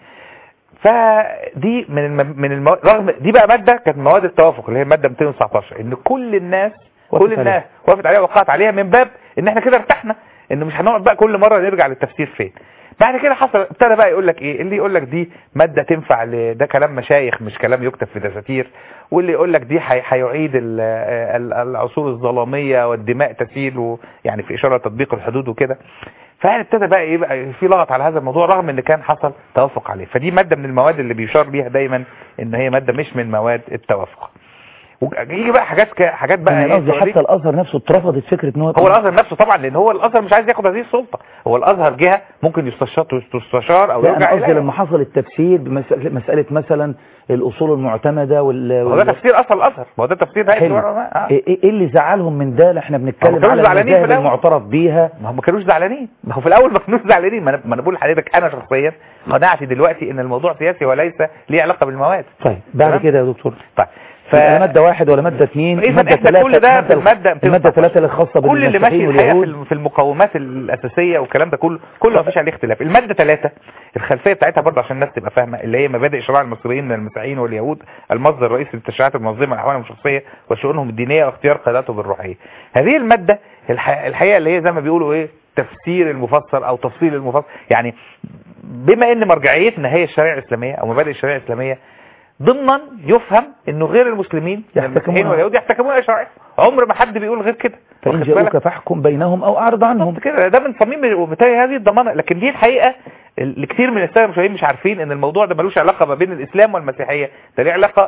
[SPEAKER 2] فدي من الم... من المو... رغم دي بقى ماده كانت من مواد التوافق اللي هي الماده 219 ان كل الناس
[SPEAKER 1] وافقت
[SPEAKER 2] كل الناس وافقت عليها وقعت عليها من باب ان احنا كده ارتحنا ان مش هنقعد بقى كل مره نرجع للتفسير فين بعد كده حصل ابتدى بقى يقول لك ايه اللي يقول لك دي ماده تنفع ل... ده كلام مشايخ مش كلام يكتب في دساتير واللي يقول لك دي هي- هيعيد ال... ال- العصور الظلاميه والدماء تسيل و... يعني في اشاره تطبيق الحدود وكده فيعني ابتدى بقى ايه بقى في لغط على هذا الموضوع رغم ان كان حصل توافق عليه فدي ماده من المواد اللي بيشار ليها دايما ان هي ماده مش من مواد التوافق ويجي بقى حاجات ك... حاجات بقى
[SPEAKER 1] يعني
[SPEAKER 2] ايه
[SPEAKER 1] قصدي
[SPEAKER 2] توريك-
[SPEAKER 1] حتى الازهر نفسه اترفضت فكرة ان هو
[SPEAKER 2] هو الازهر نفسه طبعا لان هو الازهر مش عايز ياخد هذه السلطه هو الازهر جهه ممكن يستشار يستشار او
[SPEAKER 1] لا انا
[SPEAKER 2] يرجع
[SPEAKER 1] قصدي
[SPEAKER 2] اليها
[SPEAKER 1] لما حصل التفسير بمسألة مسألة مثلا الاصول المعتمدة وال
[SPEAKER 2] هو ده
[SPEAKER 1] وال-
[SPEAKER 2] تفسير اصل الازهر ما هو ده تفسير هيئه
[SPEAKER 1] حلو.
[SPEAKER 2] كبار العلماء آه.
[SPEAKER 1] ايه إيه اللي زعلهم من ده احنا
[SPEAKER 2] هم
[SPEAKER 1] بنتكلم
[SPEAKER 2] كانوا
[SPEAKER 1] على
[SPEAKER 2] زعلانين في
[SPEAKER 1] المذاهب
[SPEAKER 2] الأول.
[SPEAKER 1] المعترف بيها
[SPEAKER 2] ما هم ما كانوش زعلانين ما هو في الاول ما كانوش زعلانين ما انا ما انا بقول لحضرتك انا شخصيا قناعتي دلوقتي ان الموضوع سياسي وليس ليه علاقه بالمواد
[SPEAKER 1] طيب بعد
[SPEAKER 2] تمام؟
[SPEAKER 1] كده يا دكتور
[SPEAKER 2] طيب ف...
[SPEAKER 1] لا مادة واحد ولا مادة اثنين
[SPEAKER 2] إذا
[SPEAKER 1] مادة
[SPEAKER 2] إحنا
[SPEAKER 1] ثلاثة
[SPEAKER 2] كل ده في
[SPEAKER 1] المادة-
[SPEAKER 2] المادة
[SPEAKER 1] المادة ثلاثة اللي خاصة
[SPEAKER 2] كل اللي ماشي
[SPEAKER 1] بالمسيحيين
[SPEAKER 2] الحقيقه في
[SPEAKER 1] واليهود
[SPEAKER 2] الم- في المقومات الاساسيه والكلام ده كله كله ما فيش عليه اختلاف الماده ثلاثة الخلفيه بتاعتها برضه عشان الناس تبقى فاهمه اللي هي مبادئ شرع المصريين من المسيحيين واليهود المصدر الرئيسي للتشريعات المنظمه لاحوالهم الشخصيه وشؤونهم الدينيه واختيار قياداتهم الروحيه هذه الماده الح- الحقيقه اللي هي زي ما بيقولوا ايه تفسير المفسر او تفصيل المفسر يعني بما ان مرجعيتنا هي الشريعه الاسلاميه او مبادئ الشريعه الاسلاميه ضمنا يفهم انه غير المسلمين من
[SPEAKER 1] يحتكمون.
[SPEAKER 2] المسيحيين واليهود يحتكمون الشرع عمر ما حد بيقول غير كده
[SPEAKER 1] فإن
[SPEAKER 2] واخد
[SPEAKER 1] جاءوك
[SPEAKER 2] بالك؟
[SPEAKER 1] فاحكم بينهم أو أعرض عنهم
[SPEAKER 2] بالظبط كده ده من صميم وبالتالي هذه الضمانه لكن دي الحقيقه اللي كتير من الساده المشاهدين مش عارفين ان الموضوع ده ملوش علاقه ما بين الاسلام والمسيحيه ده ليه علاقه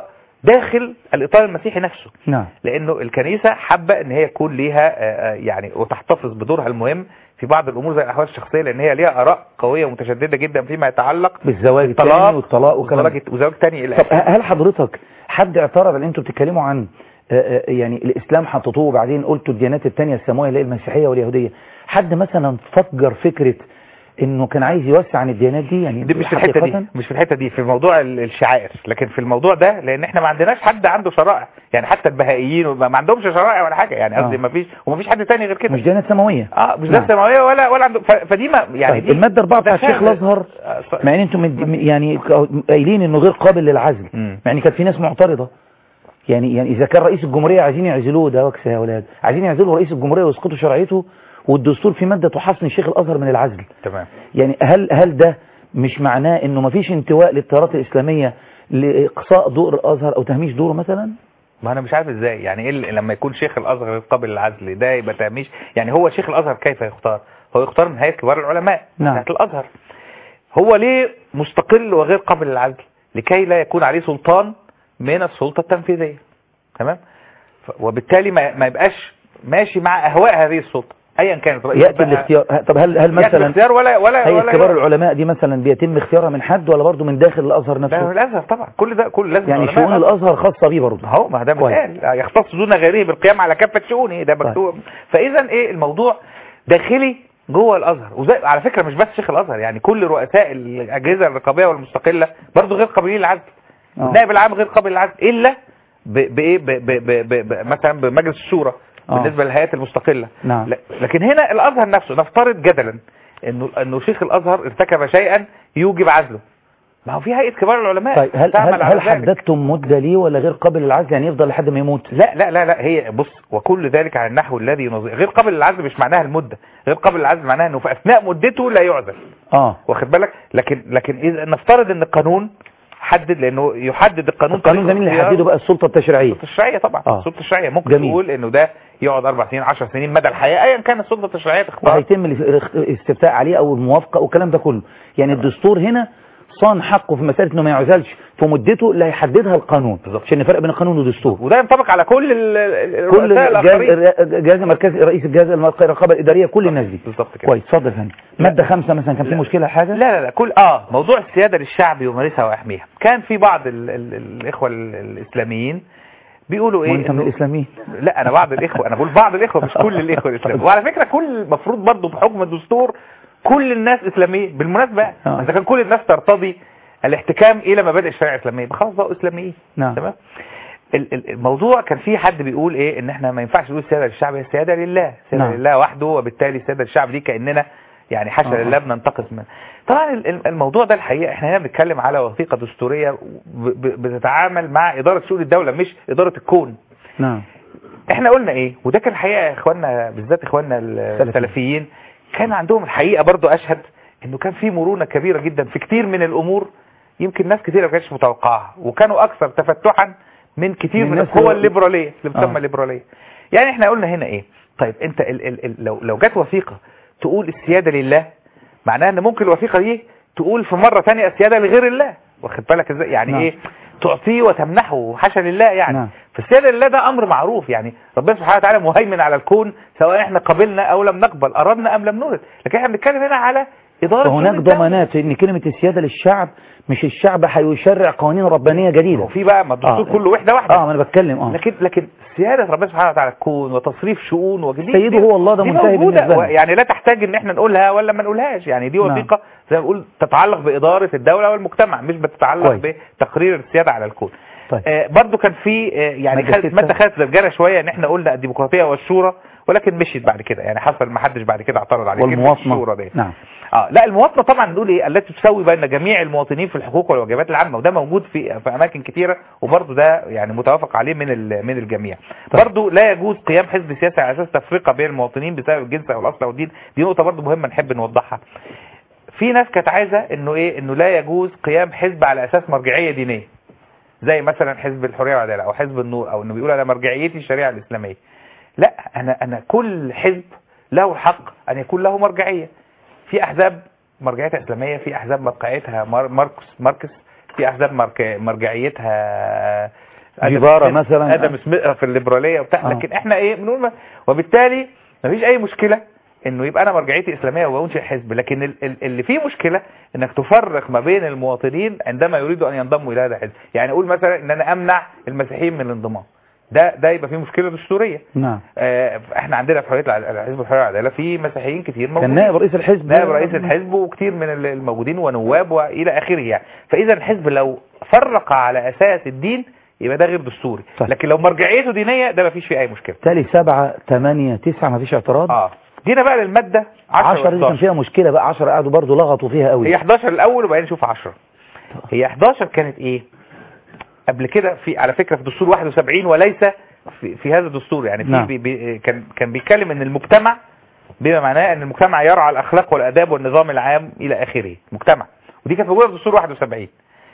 [SPEAKER 2] داخل الاطار المسيحي نفسه
[SPEAKER 1] نعم
[SPEAKER 2] لانه الكنيسه حابه ان هي يكون ليها آه، آه، يعني وتحتفظ بدورها المهم في بعض الامور زي الاحوال الشخصيه لان هي ليها اراء قويه ومتشدده جدا فيما يتعلق
[SPEAKER 1] بالزواج الثاني
[SPEAKER 2] بالطلاق
[SPEAKER 1] والطلاق وكلام
[SPEAKER 2] وزواج وزواج تاني الى
[SPEAKER 1] طب
[SPEAKER 2] اخره
[SPEAKER 1] هل حضرتك حد اعترض ان انتوا بتتكلموا عن آه، آه، يعني الاسلام حطيتوه وبعدين قلتوا الديانات الثانيه السماويه اللي هي المسيحيه واليهوديه حد مثلا فكر فكره انه كان عايز يوسع عن الديانات دي يعني
[SPEAKER 2] دي مش في الحته دي
[SPEAKER 1] حقيقة؟
[SPEAKER 2] مش في الحته دي في موضوع ال- الشعائر لكن في الموضوع ده لان احنا ما عندناش حد عنده شرائع يعني حتى البهائيين ما ما عندهمش شرائع ولا حاجه يعني قصدي
[SPEAKER 1] آه.
[SPEAKER 2] ما فيش وما فيش حد تاني غير كده
[SPEAKER 1] مش ديانات سماويه
[SPEAKER 2] اه مش
[SPEAKER 1] نعم.
[SPEAKER 2] ده سماويه ولا ولا عنده ف- فدي ما يعني
[SPEAKER 1] طيب
[SPEAKER 2] دي
[SPEAKER 1] الماده 4 بتاع
[SPEAKER 2] ده
[SPEAKER 1] الشيخ
[SPEAKER 2] فعلا-
[SPEAKER 1] الازهر
[SPEAKER 2] آه، ص-
[SPEAKER 1] مع ان انتم مد- يعني قايلين انه غير قابل للعزل
[SPEAKER 2] مم.
[SPEAKER 1] يعني كانت في ناس معترضه يعني يعني اذا كان رئيس الجمهوريه عايزين يعزلوه ده وكس يا اولاد عايزين يعزلوا رئيس الجمهوريه ويسقطوا شرعيته والدستور في ماده تحصن شيخ الازهر من العزل
[SPEAKER 2] تمام
[SPEAKER 1] يعني هل هل ده مش معناه انه مفيش انتواء للتيارات الاسلاميه لاقصاء دور الازهر او تهميش دوره مثلا
[SPEAKER 2] ما انا مش عارف ازاي يعني ايه اللي- لما يكون شيخ الازهر غير قابل للعزل ده يبقى تهميش يعني هو شيخ الازهر كيف يختار هو يختار من هيئه كبار العلماء
[SPEAKER 1] نعم.
[SPEAKER 2] بتاعت الازهر هو ليه مستقل وغير قابل للعزل لكي لا يكون عليه سلطان من السلطه التنفيذيه تمام ف- وبالتالي ما, ما يبقاش ماشي مع اهواء هذه السلطه ايا كانت رئيس
[SPEAKER 1] ياتي
[SPEAKER 2] بقى-
[SPEAKER 1] الاختيار طب هل هل
[SPEAKER 2] يأتي
[SPEAKER 1] مثلا
[SPEAKER 2] الاختيار ولا ولا
[SPEAKER 1] هيئه
[SPEAKER 2] ولا
[SPEAKER 1] كبار العلماء دي مثلا بيتم اختيارها من حد ولا برضه من داخل الازهر
[SPEAKER 2] ده
[SPEAKER 1] نفسه
[SPEAKER 2] الازهر طبعا كل ده كل لازم
[SPEAKER 1] يعني
[SPEAKER 2] العلماء
[SPEAKER 1] شؤون الازهر خاصه بيه برضه
[SPEAKER 2] هو ما ده
[SPEAKER 1] كويس.
[SPEAKER 2] متقال يختص دون غيره بالقيام على كافة شؤونه ده مكتوب فاذا ايه الموضوع داخلي جوه الازهر وزي على فكرة مش بس شيخ الازهر يعني كل رؤساء الاجهزة الرقابية والمستقلة برضه غير قابلين للعزل
[SPEAKER 1] آه.
[SPEAKER 2] النائب العام غير قابل للعزل الا ب- بايه ب- ب- ب- ب- ب- مثلا بمجلس الشورى
[SPEAKER 1] آه.
[SPEAKER 2] بالنسبة للهيئات المستقلة
[SPEAKER 1] نعم.
[SPEAKER 2] ل- لكن هنا الازهر نفسه نفترض جدلا انه انه شيخ الازهر ارتكب شيئا يوجب عزله ما هو في هيئة كبار العلماء
[SPEAKER 1] طيب هل
[SPEAKER 2] تعمل
[SPEAKER 1] هل,
[SPEAKER 2] على
[SPEAKER 1] هل
[SPEAKER 2] ذلك.
[SPEAKER 1] حددتم مده ليه ولا غير قابل للعزل يعني يفضل لحد ما يموت
[SPEAKER 2] لا لا لا لا هي بص وكل ذلك على النحو الذي ينظم غير قابل للعزل مش معناها المدة غير قابل للعزل معناها انه في اثناء مدته لا يعزل
[SPEAKER 1] اه
[SPEAKER 2] واخد بالك لكن لكن اذا نفترض ان القانون حدد لانه يحدد القانون
[SPEAKER 1] القانون ده مين اللي
[SPEAKER 2] طريقة
[SPEAKER 1] يحدده بقى السلطه التشريعيه
[SPEAKER 2] السلطه الشرعيه طبعا
[SPEAKER 1] آه.
[SPEAKER 2] السلطه الشرعيه ممكن
[SPEAKER 1] جميل.
[SPEAKER 2] تقول انه ده يقعد اربع سنين 10 سنين مدى الحياه ايا كان السلطه التشريعيه تختار
[SPEAKER 1] وهيتم الاخ- الاستفتاء عليه او الموافقه والكلام ده كله يعني الدستور هنا صان حقه في مساله انه ما يعزلش في مدته اللي هيحددها القانون
[SPEAKER 2] بالظبط.
[SPEAKER 1] عشان نفرق بين القانون والدستور
[SPEAKER 2] وده ينطبق على كل ال- ال-
[SPEAKER 1] كل
[SPEAKER 2] الرؤساء الاخرين
[SPEAKER 1] الجهاز الجهاز المركزي رئيس الجهاز المركزي الرقابه الاداريه كل الناس دي
[SPEAKER 2] بالظبط كده
[SPEAKER 1] كويس اتفضل يا فندم ماده خمسة مثلا كان في
[SPEAKER 2] لا.
[SPEAKER 1] مشكله حاجه
[SPEAKER 2] لا لا لا كل اه موضوع السياده للشعب يمارسها ويحميها كان في بعض ال ال الاخوه ال- الاسلاميين بيقولوا ايه
[SPEAKER 1] وانت من
[SPEAKER 2] إنه-
[SPEAKER 1] الاسلاميين
[SPEAKER 2] لا انا بعض الاخوه انا بقول بعض الاخوه مش كل الاخوه الاسلاميين وعلى فكره كل المفروض برضه بحكم الدستور كل الناس اسلاميين بالمناسبه
[SPEAKER 1] آه.
[SPEAKER 2] اذا كان كل الناس ترتضي الاحتكام الى مبادئ الشريعه الاسلاميه يبقى خلاص بقوا اسلاميين
[SPEAKER 1] نعم.
[SPEAKER 2] تمام ال- ال- الموضوع كان في حد بيقول ايه ان احنا ما ينفعش نقول السياده للشعب هي السياده لله السياده
[SPEAKER 1] نعم.
[SPEAKER 2] لله وحده وبالتالي السياده للشعب دي كاننا يعني حاشا
[SPEAKER 1] آه.
[SPEAKER 2] لله بننتقص منه طبعا ال- ال- الموضوع ده الحقيقه احنا هنا بنتكلم على وثيقه دستوريه ب- ب- بتتعامل مع اداره شؤون الدوله مش اداره الكون
[SPEAKER 1] نعم
[SPEAKER 2] احنا قلنا ايه وده كان الحقيقه يا اخواننا بالذات اخواننا السلفيين كان عندهم الحقيقه برضو اشهد انه كان في مرونه كبيره جدا في كتير من الامور يمكن ناس كتير ما كانتش متوقعها وكانوا اكثر تفتحا من كتير
[SPEAKER 1] من
[SPEAKER 2] من
[SPEAKER 1] الناس
[SPEAKER 2] القوى
[SPEAKER 1] اللي-
[SPEAKER 2] الليبراليه اللي بتسمى
[SPEAKER 1] آه.
[SPEAKER 2] الليبراليه يعني احنا قلنا هنا ايه طيب انت ال ال ال لو لو جت وثيقه تقول السياده لله معناها ان ممكن الوثيقه دي تقول في مره ثانيه السياده لغير الله واخد بالك ازاي يعني
[SPEAKER 1] نعم.
[SPEAKER 2] ايه تعطيه وتمنحه حاشا لله يعني
[SPEAKER 1] نعم.
[SPEAKER 2] فالسيادة لله ده أمر معروف يعني ربنا سبحانه وتعالى مهيمن على الكون سواء احنا قبلنا أو لم نقبل أردنا أم لم نرد لكن احنا بنتكلم هنا على إدارة
[SPEAKER 1] فهناك
[SPEAKER 2] شؤون الدولة.
[SPEAKER 1] ضمانات ان كلمه السياده للشعب مش الشعب هيشرع قوانين ربانيه جديده
[SPEAKER 2] وفي بقى ما الدستور
[SPEAKER 1] آه.
[SPEAKER 2] كله وحدة واحدة
[SPEAKER 1] اه ما انا بتكلم اه
[SPEAKER 2] لكن لكن سيادة ربنا سبحانه وتعالى الكون وتصريف شؤون وجديد
[SPEAKER 1] سيده هو الله ده
[SPEAKER 2] دي
[SPEAKER 1] منتهي
[SPEAKER 2] موجودة
[SPEAKER 1] بالنسبة لنا.
[SPEAKER 2] يعني لا تحتاج ان احنا نقولها ولا ما نقولهاش يعني دي
[SPEAKER 1] نعم.
[SPEAKER 2] وثيقة زي ما بقول تتعلق بإدارة الدولة والمجتمع مش بتتعلق
[SPEAKER 1] كويس.
[SPEAKER 2] بتقرير السيادة على الكون
[SPEAKER 1] طيب.
[SPEAKER 2] آه برضو كان في آه يعني
[SPEAKER 1] مادة
[SPEAKER 2] خدت
[SPEAKER 1] ستة.
[SPEAKER 2] مادة خدت زرجرة شوية ان احنا قلنا الديمقراطية والشورى ولكن مشيت بعد كده يعني حصل ما حدش بعد كده اعترض عليه كلمة
[SPEAKER 1] والمواطنه
[SPEAKER 2] الشورى دي
[SPEAKER 1] نعم
[SPEAKER 2] اه لا المواطنه طبعا نقول ايه التي تساوي بين جميع المواطنين في الحقوق والواجبات العامه وده موجود في في اماكن كثيره وبرضه ده يعني متوافق عليه من ال- من الجميع
[SPEAKER 1] طيب.
[SPEAKER 2] برضه لا يجوز قيام حزب سياسي على اساس تفرقه بين المواطنين بسبب الجنس او الاصل او الدين دي نقطه برضه مهمه نحب نوضحها في ناس كانت عايزه انه ايه انه لا يجوز قيام حزب على اساس مرجعيه دينيه زي مثلا حزب الحريه والعداله او حزب النور او انه بيقول انا مرجعيتي الشريعه الاسلاميه لا انا انا كل حزب له الحق ان يكون له مرجعيه في احزاب مرجعيتها اسلاميه في احزاب مرجعيتها مار- ماركس ماركس في احزاب مرك- مرجعيتها
[SPEAKER 1] جيفارا
[SPEAKER 2] سميث،
[SPEAKER 1] مثلا.
[SPEAKER 2] ادم سميث في الليبراليه وبتاع
[SPEAKER 1] آه.
[SPEAKER 2] لكن احنا ايه بنقول ما- وبالتالي مفيش اي مشكله انه يبقى انا مرجعيتي اسلاميه وبنشئ حزب لكن ال- ال- اللي فيه مشكله انك تفرق ما بين المواطنين عندما يريدوا ان ينضموا الى هذا الحزب يعني اقول مثلا ان انا امنع المسيحيين من الانضمام ده ده يبقى فيه مشكله دستوريه
[SPEAKER 1] نعم
[SPEAKER 2] آه، احنا عندنا في حريه الع- حزب الحريه والعداله في مسيحيين كتير
[SPEAKER 1] كان
[SPEAKER 2] موجودين
[SPEAKER 1] نائب رئيس الحزب
[SPEAKER 2] نائب رئيس الحزب وكتير من ال- الموجودين ونواب والى اخره يعني فاذا الحزب لو فرق على اساس الدين يبقى ده غير دستوري
[SPEAKER 1] طيب.
[SPEAKER 2] لكن لو مرجعيته دينيه ده مفيش فيه اي مشكله
[SPEAKER 1] تالي سبعة تمانية تسعة مفيش اعتراض
[SPEAKER 2] اه جينا بقى للماده 10
[SPEAKER 1] عشرة دي كان
[SPEAKER 2] و11
[SPEAKER 1] فيها مشكلة بقى عشرة قعدوا برضو لغطوا فيها قوي
[SPEAKER 2] هي 11 الاول وبعدين نشوف 10 هي 11 كانت ايه قبل كده في على فكره في دستور 71 وليس في, في هذا الدستور يعني في
[SPEAKER 1] نعم.
[SPEAKER 2] بي بي كان كان بيتكلم ان المجتمع بما معناه ان المجتمع يرعى الاخلاق والاداب والنظام العام الى اخره مجتمع ودي كانت موجوده في دستور 71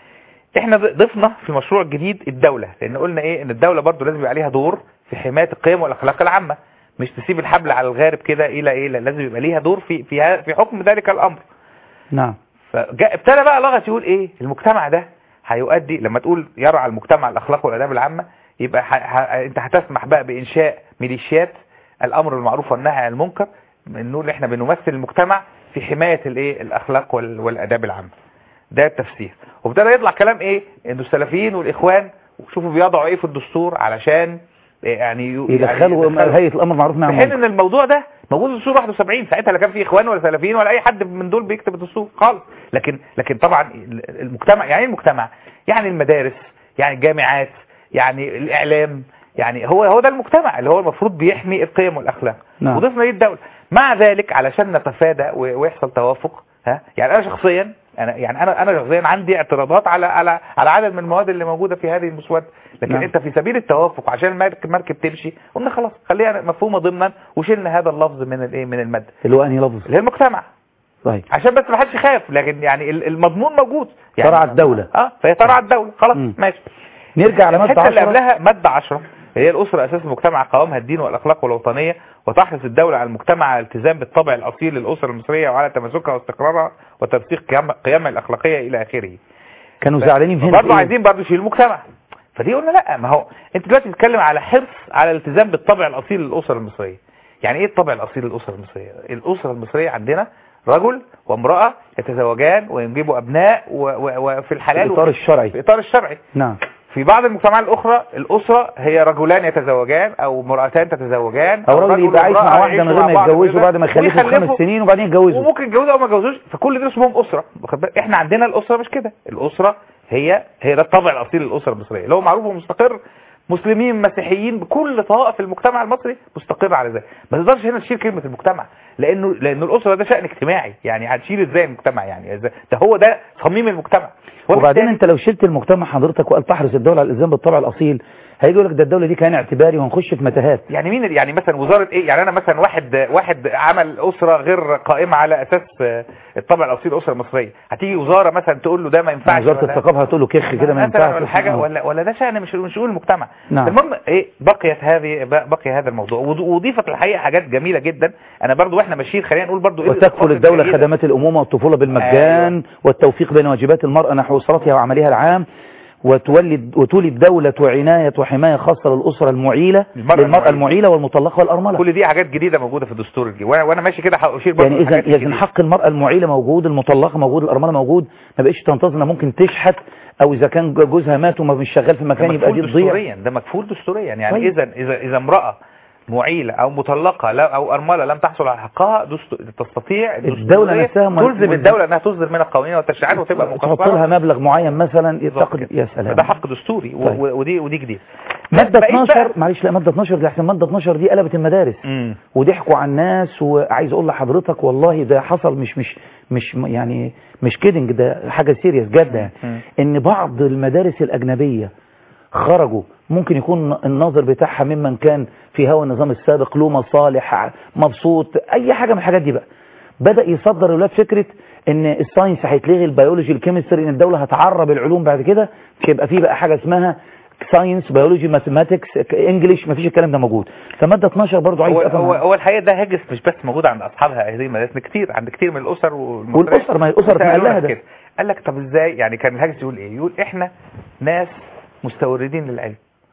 [SPEAKER 2] احنا ض- ضفنا في المشروع الجديد الدوله لان قلنا ايه ان الدوله برضو لازم يبقى عليها دور في حمايه القيم والاخلاق العامه مش تسيب الحبل على الغارب كده الى ايه لا، لازم يبقى ليها دور في في ها- في حكم ذلك الامر
[SPEAKER 1] نعم
[SPEAKER 2] فجاء ابتدى بقى لغط يقول ايه المجتمع ده هيؤدي لما تقول يرعى المجتمع الاخلاق والاداب العامه يبقى ح... ح... انت هتسمح بقى بانشاء ميليشيات الامر المعروف والنهي عن المنكر نقول احنا بنمثل المجتمع في حمايه الايه الاخلاق وال... والاداب العامه ده التفسير وابتدى يطلع كلام ايه انه السلفيين والاخوان شوفوا بيضعوا ايه في الدستور علشان إيه يعني ي-
[SPEAKER 1] يدخلوا
[SPEAKER 2] يعني
[SPEAKER 1] هيئة الأمر معروف
[SPEAKER 2] في
[SPEAKER 1] نعم
[SPEAKER 2] حين ان الموضوع ده موجود في دستور 71 ساعتها لا كان في اخوان ولا سلفيين ولا اي حد من دول بيكتب الدستور خالص لكن لكن طبعا المجتمع يعني إيه المجتمع يعني المدارس يعني الجامعات يعني الاعلام يعني هو هو ده المجتمع اللي هو المفروض بيحمي القيم والاخلاق
[SPEAKER 1] نعم.
[SPEAKER 2] وضفنا ليه الدوله مع ذلك علشان نتفادى و- ويحصل توافق ها يعني انا شخصيا انا يعني انا انا شخصيا عندي اعتراضات على على على عدد من المواد اللي موجوده في هذه المسوده لكن
[SPEAKER 1] نعم.
[SPEAKER 2] انت في سبيل التوافق عشان المركب المركب تمشي قلنا خلاص خليها مفهومه ضمنا وشلنا هذا اللفظ من الايه من الماده
[SPEAKER 1] اللي هو أنهي لفظ
[SPEAKER 2] اللي هي المجتمع
[SPEAKER 1] طيب
[SPEAKER 2] عشان بس ما حدش يخاف لكن يعني ال- المضمون موجود يعني
[SPEAKER 1] ترعى الدولة.
[SPEAKER 2] اه فهي ترعى الدوله خلاص
[SPEAKER 1] مم.
[SPEAKER 2] ماشي
[SPEAKER 1] نرجع على مادة
[SPEAKER 2] الحته اللي
[SPEAKER 1] 10
[SPEAKER 2] قبلها ماده 10 هي الاسره اساس المجتمع قوامها الدين والاخلاق والوطنيه وتحرص الدوله على المجتمع على الالتزام بالطبع الاصيل للاسره المصريه وعلى تماسكها واستقرارها وترسيخ قيم قيمها الاخلاقيه الى اخره
[SPEAKER 1] كانوا زعلانين هنا
[SPEAKER 2] برضه
[SPEAKER 1] إيه؟
[SPEAKER 2] عايزين برضه يشيلوا المجتمع فدي قلنا لا ما هو انت دلوقتي بتتكلم على حرص على الالتزام بالطبع الاصيل للاسره المصريه يعني ايه الطبع الاصيل للاسره المصريه الاسره المصريه عندنا رجل وامراه يتزوجان وينجبوا ابناء و- و- وفي الحلال
[SPEAKER 1] في الإطار
[SPEAKER 2] وفي-
[SPEAKER 1] الشرعي.
[SPEAKER 2] في الاطار الشرعي
[SPEAKER 1] نعم
[SPEAKER 2] في بعض المجتمعات الاخرى الاسره هي رجلان يتزوجان او امراتان تتزوجان
[SPEAKER 1] أو راجل
[SPEAKER 2] رجل
[SPEAKER 1] يبقى عايش
[SPEAKER 2] وامرأة
[SPEAKER 1] مع واحدة من
[SPEAKER 2] يعيشوا
[SPEAKER 1] غير ما
[SPEAKER 2] مع بعض
[SPEAKER 1] يتجوزوا
[SPEAKER 2] كده
[SPEAKER 1] بعد ما يخلفوا
[SPEAKER 2] ويخلفوا
[SPEAKER 1] خمس سنين وبعدين يتجوزوا
[SPEAKER 2] وممكن يتجوزوا او ما يتجوزوش فكل دول اسمهم اسره واخد بالك؟ احنا عندنا الاسره مش كده الاسره هي هي ده الطبع الاصيل للاسره المصريه اللي هو معروف ومستقر مسلمين مسيحيين بكل طوائف المجتمع المصري مستقر على ذلك ما تقدرش هنا تشيل كلمه المجتمع لانه لانه الاسره ده شان اجتماعي يعني هتشيل ازاي المجتمع يعني إزاي؟ ده هو ده صميم المجتمع
[SPEAKER 1] وبعدين
[SPEAKER 2] وبالتالي-
[SPEAKER 1] انت لو شلت المجتمع حضرتك وقال تحرص الدولة على الالتزام بالطبع الاصيل هيجي يقول لك ده الدولة دي كان اعتباري وهنخش في متاهات
[SPEAKER 2] يعني مين يعني مثلا وزاره ايه يعني انا مثلا واحد واحد عمل اسره غير قائمه على اساس آه، الطبع الاصيل الاسره المصريه هتيجي وزاره مثلا تقول له ده ما ينفعش
[SPEAKER 1] وزارة
[SPEAKER 2] ولا-
[SPEAKER 1] الثقافة هتقول له كخ كده ما
[SPEAKER 2] مثلا
[SPEAKER 1] ينفعش
[SPEAKER 2] ولا حاجه
[SPEAKER 1] آه.
[SPEAKER 2] ولا ولا ده شان مش مش شؤون المجتمع
[SPEAKER 1] نعم.
[SPEAKER 2] المهم ايه بقيت هذه بقي هذا الموضوع وض- وضيفت الحقيقه حاجات جميله جدا انا برضو واحنا ماشيين خلينا نقول برضو إيه
[SPEAKER 1] وتكفل
[SPEAKER 2] الإضافات
[SPEAKER 1] الدولة
[SPEAKER 2] الجيدة.
[SPEAKER 1] خدمات الأمومة والطفولة بالمجان
[SPEAKER 2] أيوة.
[SPEAKER 1] والتوفيق بين واجبات المرأة نحو أسرتها وعملها العام وتولد وتولد دولة وعناية وحماية خاصة للأسرة المعيلة
[SPEAKER 2] المرأة
[SPEAKER 1] للمرأة
[SPEAKER 2] المعيلة.
[SPEAKER 1] المعيلة والمطلقة والأرملة
[SPEAKER 2] كل دي حاجات جديده موجوده في الدستور الجديد وانا وانا ماشي كده هاشير برضو
[SPEAKER 1] يعني إذا
[SPEAKER 2] للحاجات
[SPEAKER 1] إذا
[SPEAKER 2] الجديدة.
[SPEAKER 1] حق المرأة المعيلة موجود المطلقة موجود الأرملة موجود ما بقتش تنتظر إنها ممكن تشحت أو إذا كان جوزها مات وما مش شغال في
[SPEAKER 2] ده
[SPEAKER 1] مكان يبقى دي
[SPEAKER 2] مكفول
[SPEAKER 1] تضيع
[SPEAKER 2] دستوريا ده مكفول دستوريا يعني
[SPEAKER 1] طيب.
[SPEAKER 2] اذا اذا اذا امراه معيله او مطلقه لا او ارمله لم تحصل على حقها دستو... تستطيع
[SPEAKER 1] الدولة
[SPEAKER 2] الدستورية
[SPEAKER 1] نفسها م-
[SPEAKER 2] تلزم
[SPEAKER 1] م-
[SPEAKER 2] الدوله انها تصدر من القوانين والتشريعات وتبقى
[SPEAKER 1] تحط لها
[SPEAKER 2] مقصره
[SPEAKER 1] مبلغ معين مثلا
[SPEAKER 2] بالظبط
[SPEAKER 1] يعتقد
[SPEAKER 2] كده.
[SPEAKER 1] يا سلام
[SPEAKER 2] فده حق دستوري و...
[SPEAKER 1] طيب.
[SPEAKER 2] و- ودي ودي جديد
[SPEAKER 1] مادة
[SPEAKER 2] بقيت
[SPEAKER 1] 12
[SPEAKER 2] بقى-
[SPEAKER 1] معلش لا مادة 12 دي احسن مادة 12 دي قلبت المدارس
[SPEAKER 2] مم.
[SPEAKER 1] وضحكوا على الناس وعايز اقول لحضرتك والله ده حصل مش مش مش م- يعني مش كيدنج ده حاجة سيريس جدا يعني
[SPEAKER 2] مم.
[SPEAKER 1] ان بعض المدارس الاجنبية خرجوا ممكن يكون الناظر بتاعها ممن كان في هوا النظام السابق له مصالح مبسوط اي حاجة من الحاجات دي بقى بدأ يصدر الاولاد فكرة ان الساينس هيتلغي البيولوجي الكيمستري ان الدولة هتعرب العلوم بعد كده مش هيبقى في بقى حاجة اسمها ساينس بيولوجي ماثيماتكس انجلش مفيش الكلام ده موجود فمادة 12 برضو عايز
[SPEAKER 2] هو
[SPEAKER 1] أفهم
[SPEAKER 2] هو,
[SPEAKER 1] عنها.
[SPEAKER 2] هو الحقيقه ده هاجس مش بس موجود عند اصحابها هذه المدارس كتير عند كتير من الاسر والمصرية.
[SPEAKER 1] والأسر، ما هي الأسر
[SPEAKER 2] سألونا
[SPEAKER 1] اتنقل لها ده.
[SPEAKER 2] كده. قال لك طب ازاي يعني كان الهاجس يقول ايه يقول احنا ناس مستوردين للعلم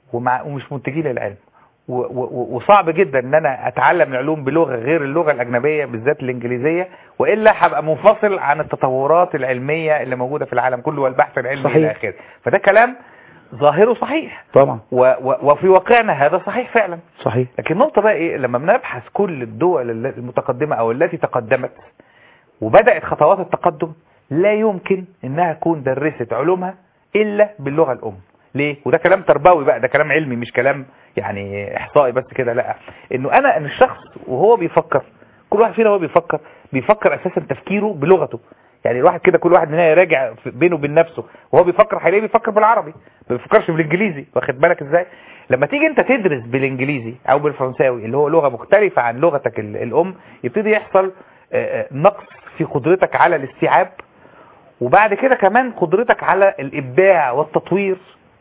[SPEAKER 2] ومع ومش منتجين للعلم و- و- وصعب جدا ان انا اتعلم العلوم بلغه غير اللغه الاجنبيه بالذات الانجليزيه والا هبقى منفصل عن التطورات العلميه اللي موجوده في العالم كله والبحث العلمي
[SPEAKER 1] صحيح.
[SPEAKER 2] الى اخره فده كلام ظاهره صحيح
[SPEAKER 1] طبعا
[SPEAKER 2] و و وفي واقعنا هذا صحيح فعلا
[SPEAKER 1] صحيح
[SPEAKER 2] لكن النقطة بقى ايه لما بنبحث كل الدول الل- المتقدمة او التي تقدمت وبدأت خطوات التقدم لا يمكن انها تكون درست علومها الا باللغة الام ليه وده كلام تربوي بقى ده كلام علمي مش كلام يعني احصائي بس كده لا انه انا ان الشخص وهو بيفكر كل واحد فينا وهو بيفكر بيفكر اساسا تفكيره بلغته يعني الواحد كده كل واحد مننا يراجع في- بينه وبين نفسه وهو بيفكر هيلاقيه بيفكر بالعربي ما بيفكرش بالانجليزي واخد بالك ازاي لما تيجي انت تدرس بالانجليزي او بالفرنساوي اللي هو لغه مختلفه عن لغتك ال- الام يبتدي يحصل آه، آه، نقص في قدرتك على الاستيعاب وبعد كده كمان قدرتك على الابداع والتطوير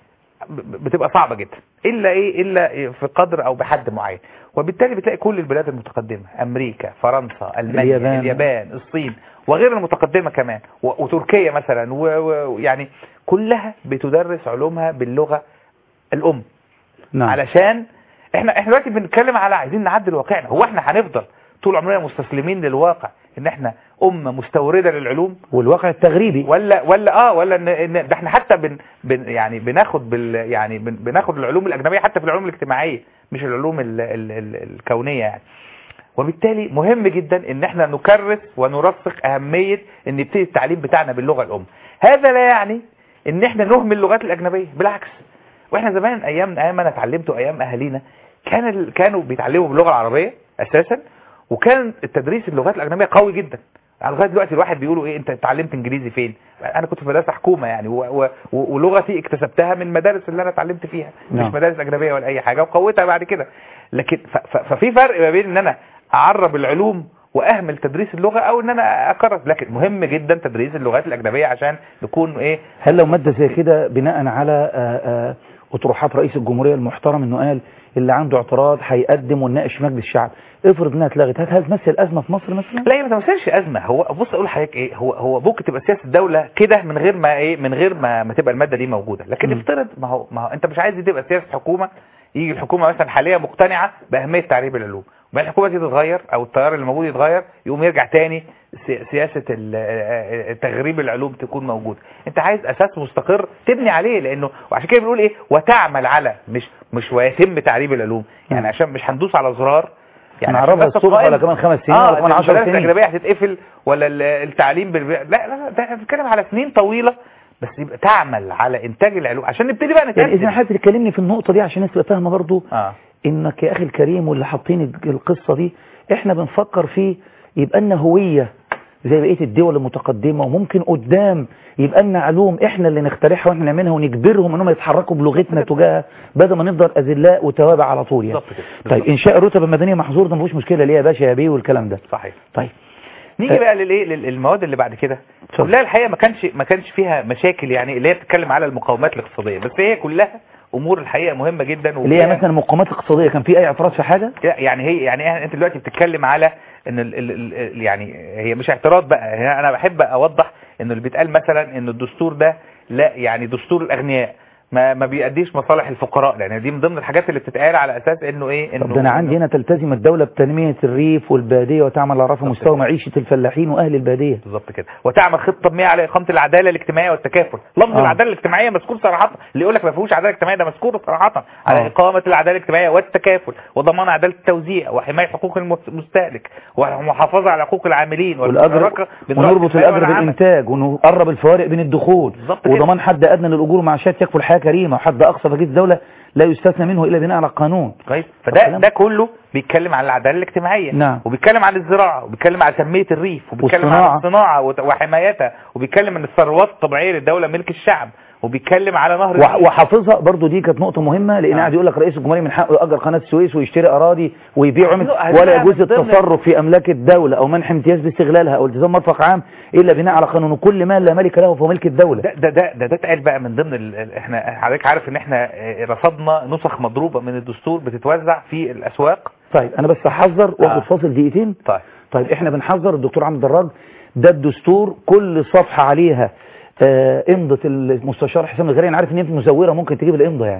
[SPEAKER 2] ب- بتبقى صعبة جدا الا ايه الا في قدر او بحد معين وبالتالي بتلاقي كل البلاد المتقدمة امريكا فرنسا المانيا
[SPEAKER 1] اليابان.
[SPEAKER 2] اليابان, اليابان الصين وغير المتقدمة كمان و- وتركيا مثلا و- ويعني كلها بتدرس علومها باللغة الام
[SPEAKER 1] نعم
[SPEAKER 2] علشان احنا احنا دلوقتي بنتكلم على عايزين نعدل واقعنا هو احنا هنفضل طول عمرنا مستسلمين للواقع ان احنا امه مستورده للعلوم
[SPEAKER 1] والواقع التغريبي
[SPEAKER 2] ولا ولا اه ولا ان إن ده احنا حتى بن بن يعني بناخد بال يعني بن بناخد العلوم الاجنبيه حتى في العلوم الاجتماعيه مش العلوم ال ال ال الكونيه يعني وبالتالي مهم جدا ان احنا نكرس ونرسخ اهميه ان يبتدي التعليم بتاعنا باللغه الام هذا لا يعني ان احنا نهمل اللغات الاجنبيه بالعكس واحنا زمان ايام ايام ما انا اتعلمت وايام اهالينا كان ال- كانوا بيتعلموا باللغه العربيه اساسا وكان التدريس اللغات الاجنبيه قوي جدا يعني لغايه دلوقتي الواحد بيقولوا ايه انت اتعلمت انجليزي فين انا كنت في مدرسه حكومه يعني و و و ولغتي اكتسبتها من المدارس اللي انا اتعلمت فيها
[SPEAKER 1] نعم.
[SPEAKER 2] مش مدارس اجنبيه ولا اي حاجه وقوتها بعد كده لكن ف ف ففي فرق ما بين ان انا اعرب العلوم واهمل تدريس اللغه او ان انا اكرس لكن مهم جدا تدريس اللغات الاجنبيه عشان نكون ايه
[SPEAKER 1] هل لو مادة زي كده بناء على آه، آه، أطروحات رئيس الجمهورية المحترم انه قال اللي عنده اعتراض هيقدم ونناقش في مجلس الشعب افرض انها اتلغت هل هتمثل ازمه في مصر مثلا؟
[SPEAKER 2] لا هي ما تمثلش ازمه هو بص اقول لحضرتك ايه هو هو ممكن تبقى سياسه الدوله كده من غير ما ايه من غير ما ما تبقى الماده دي موجوده لكن
[SPEAKER 1] مم.
[SPEAKER 2] افترض ما هو ما هو انت مش عايز دي تبقى سياسه حكومه يجي الحكومه مثلا حاليا مقتنعه باهميه تعليم العلوم وبعدين الحكومه دي تتغير او التيار اللي موجود يتغير يقوم يرجع تاني سي- سياسه ال- آه، آه، تغريب العلوم تكون موجوده انت عايز اساس مستقر تبني عليه لانه وعشان كده بنقول ايه وتعمل على مش مش ويتم تعريب العلوم يعني
[SPEAKER 1] مم.
[SPEAKER 2] عشان مش هندوس على زرار
[SPEAKER 1] نعرفها
[SPEAKER 2] عشان بس
[SPEAKER 1] الصبح
[SPEAKER 2] قائم.
[SPEAKER 1] ولا كمان خمس سنين
[SPEAKER 2] آه
[SPEAKER 1] ولا كمان
[SPEAKER 2] إن
[SPEAKER 1] 10
[SPEAKER 2] المدارس
[SPEAKER 1] سنين.
[SPEAKER 2] الاجنبيه هتتقفل ولا ال- التعليم بالبيع لا لا لا ده احنا بنتكلم على سنين طويله بس يبقى تعمل على انتاج العلوم عشان نبتدي بقى
[SPEAKER 1] يعني اذا
[SPEAKER 2] نتقدم
[SPEAKER 1] حضرتك تكلمني في النقطه دي عشان الناس تبقى فاهمه برضو
[SPEAKER 2] اه
[SPEAKER 1] انك يا اخي الكريم واللي حاطين الج- القصه دي احنا بنفكر في يبقى لنا هويه زي بقيه الدول المتقدمه وممكن قدام يبقى لنا علوم احنا اللي نخترعها واحنا نعملها ونجبرهم انهم يتحركوا بلغتنا تجاهها بدل ما نفضل اذلاء وتوابع على طول يعني
[SPEAKER 2] بالظبط كده
[SPEAKER 1] طيب
[SPEAKER 2] بالظبط.
[SPEAKER 1] انشاء الرتب المدنيه محظور ده مفيش مشكله ليه يا باشا يا بيه والكلام ده
[SPEAKER 2] صحيح
[SPEAKER 1] طيب
[SPEAKER 2] نيجي
[SPEAKER 1] آه.
[SPEAKER 2] بقى للايه لل- للمواد اللي بعد كده
[SPEAKER 1] اتفضل.
[SPEAKER 2] كلها الحقيقه ما كانش ما كانش فيها مشاكل يعني اللي هي بتتكلم على المقاومات الاقتصاديه بس هي كلها امور الحقيقه مهمه جدا
[SPEAKER 1] اللي هي
[SPEAKER 2] وفيها-
[SPEAKER 1] مثلا المقامات الاقتصاديه كان في اي اعتراض في حاجه
[SPEAKER 2] يعني هي يعني إحنا- انت دلوقتي بتتكلم على ان ال ال ال يعني هي مش اعتراض بقى هي انا بحب اوضح انه اللي بيتقال مثلا ان الدستور ده لا يعني دستور الاغنياء ما ما بيأديش مصالح الفقراء لان دي من ضمن الحاجات اللي بتتقال على اساس انه ايه انه
[SPEAKER 1] طب ده انا عندي هنا تلتزم الدوله بتنميه الريف والباديه وتعمل على رفع
[SPEAKER 2] بالظبط
[SPEAKER 1] مستوى
[SPEAKER 2] كده.
[SPEAKER 1] معيشه الفلاحين واهل الباديه
[SPEAKER 2] بالظبط كده وتعمل خطه مبنيه على اقامه العداله الاجتماعيه والتكافل لفظ
[SPEAKER 1] آه.
[SPEAKER 2] العداله الاجتماعيه مذكور صراحه اللي يقول لك ما فيهوش عداله اجتماعيه ده مذكور صراحه على
[SPEAKER 1] آه.
[SPEAKER 2] اقامه العداله الاجتماعيه والتكافل وضمان عداله التوزيع وحمايه حقوق المس- المستهلك والمحافظه على حقوق العاملين
[SPEAKER 1] والاجر
[SPEAKER 2] والمشاركة بين رأس
[SPEAKER 1] ونربط
[SPEAKER 2] المال
[SPEAKER 1] الاجر
[SPEAKER 2] والعمل.
[SPEAKER 1] بالانتاج ونقرب الفوارق بين الدخول
[SPEAKER 2] بالظبط كده.
[SPEAKER 1] وضمان حد ادنى للاجور ومعاشات يكفل حياه كريمه وحد اقصى بقيه الدوله لا يستثنى منه الا بناء على القانون
[SPEAKER 2] كويس فده
[SPEAKER 1] الكلام-
[SPEAKER 2] ده كله بيتكلم عن العداله الاجتماعيه
[SPEAKER 1] نعم.
[SPEAKER 2] وبيتكلم عن الزراعه وبيتكلم عن تنميه الريف وبيتكلم
[SPEAKER 1] والصناعة.
[SPEAKER 2] عن الصناعه وت- وحمايتها وبيتكلم ان الثروات الطبيعيه للدوله ملك الشعب وبيتكلم على نهر
[SPEAKER 1] وح-
[SPEAKER 2] النيل.
[SPEAKER 1] وحافظها برضو دي كانت نقطه مهمه لان
[SPEAKER 2] آه.
[SPEAKER 1] قاعد يقول لك رئيس الجمهوريه من حقه ياجر قناه السويس ويشتري اراضي ويبيع ويعمل
[SPEAKER 2] هذه-
[SPEAKER 1] ولا
[SPEAKER 2] هذه
[SPEAKER 1] يجوز
[SPEAKER 2] من ضمن-
[SPEAKER 1] التصرف في املاك الدوله او منح امتياز باستغلالها او التزام مرفق عام الا بناء على قانون كل ما لا ملك له فهو ملك الدوله
[SPEAKER 2] ده ده ده ده, ده اتقال بقى من ضمن ال... ال- احنا حضرتك عارف ان احنا آه، رصدنا نسخ مضروبه من الدستور بتتوزع في الاسواق
[SPEAKER 1] طيب انا بس هحذر واخد
[SPEAKER 2] آه.
[SPEAKER 1] فاصل دقيقتين
[SPEAKER 2] طيب
[SPEAKER 1] طيب احنا بنحذر الدكتور عبد الدراج ده الدستور كل صفحة عليها آه، امضة المستشار حسام الغريب انا عارف ان انت مزورة ممكن تجيب الامضة يعني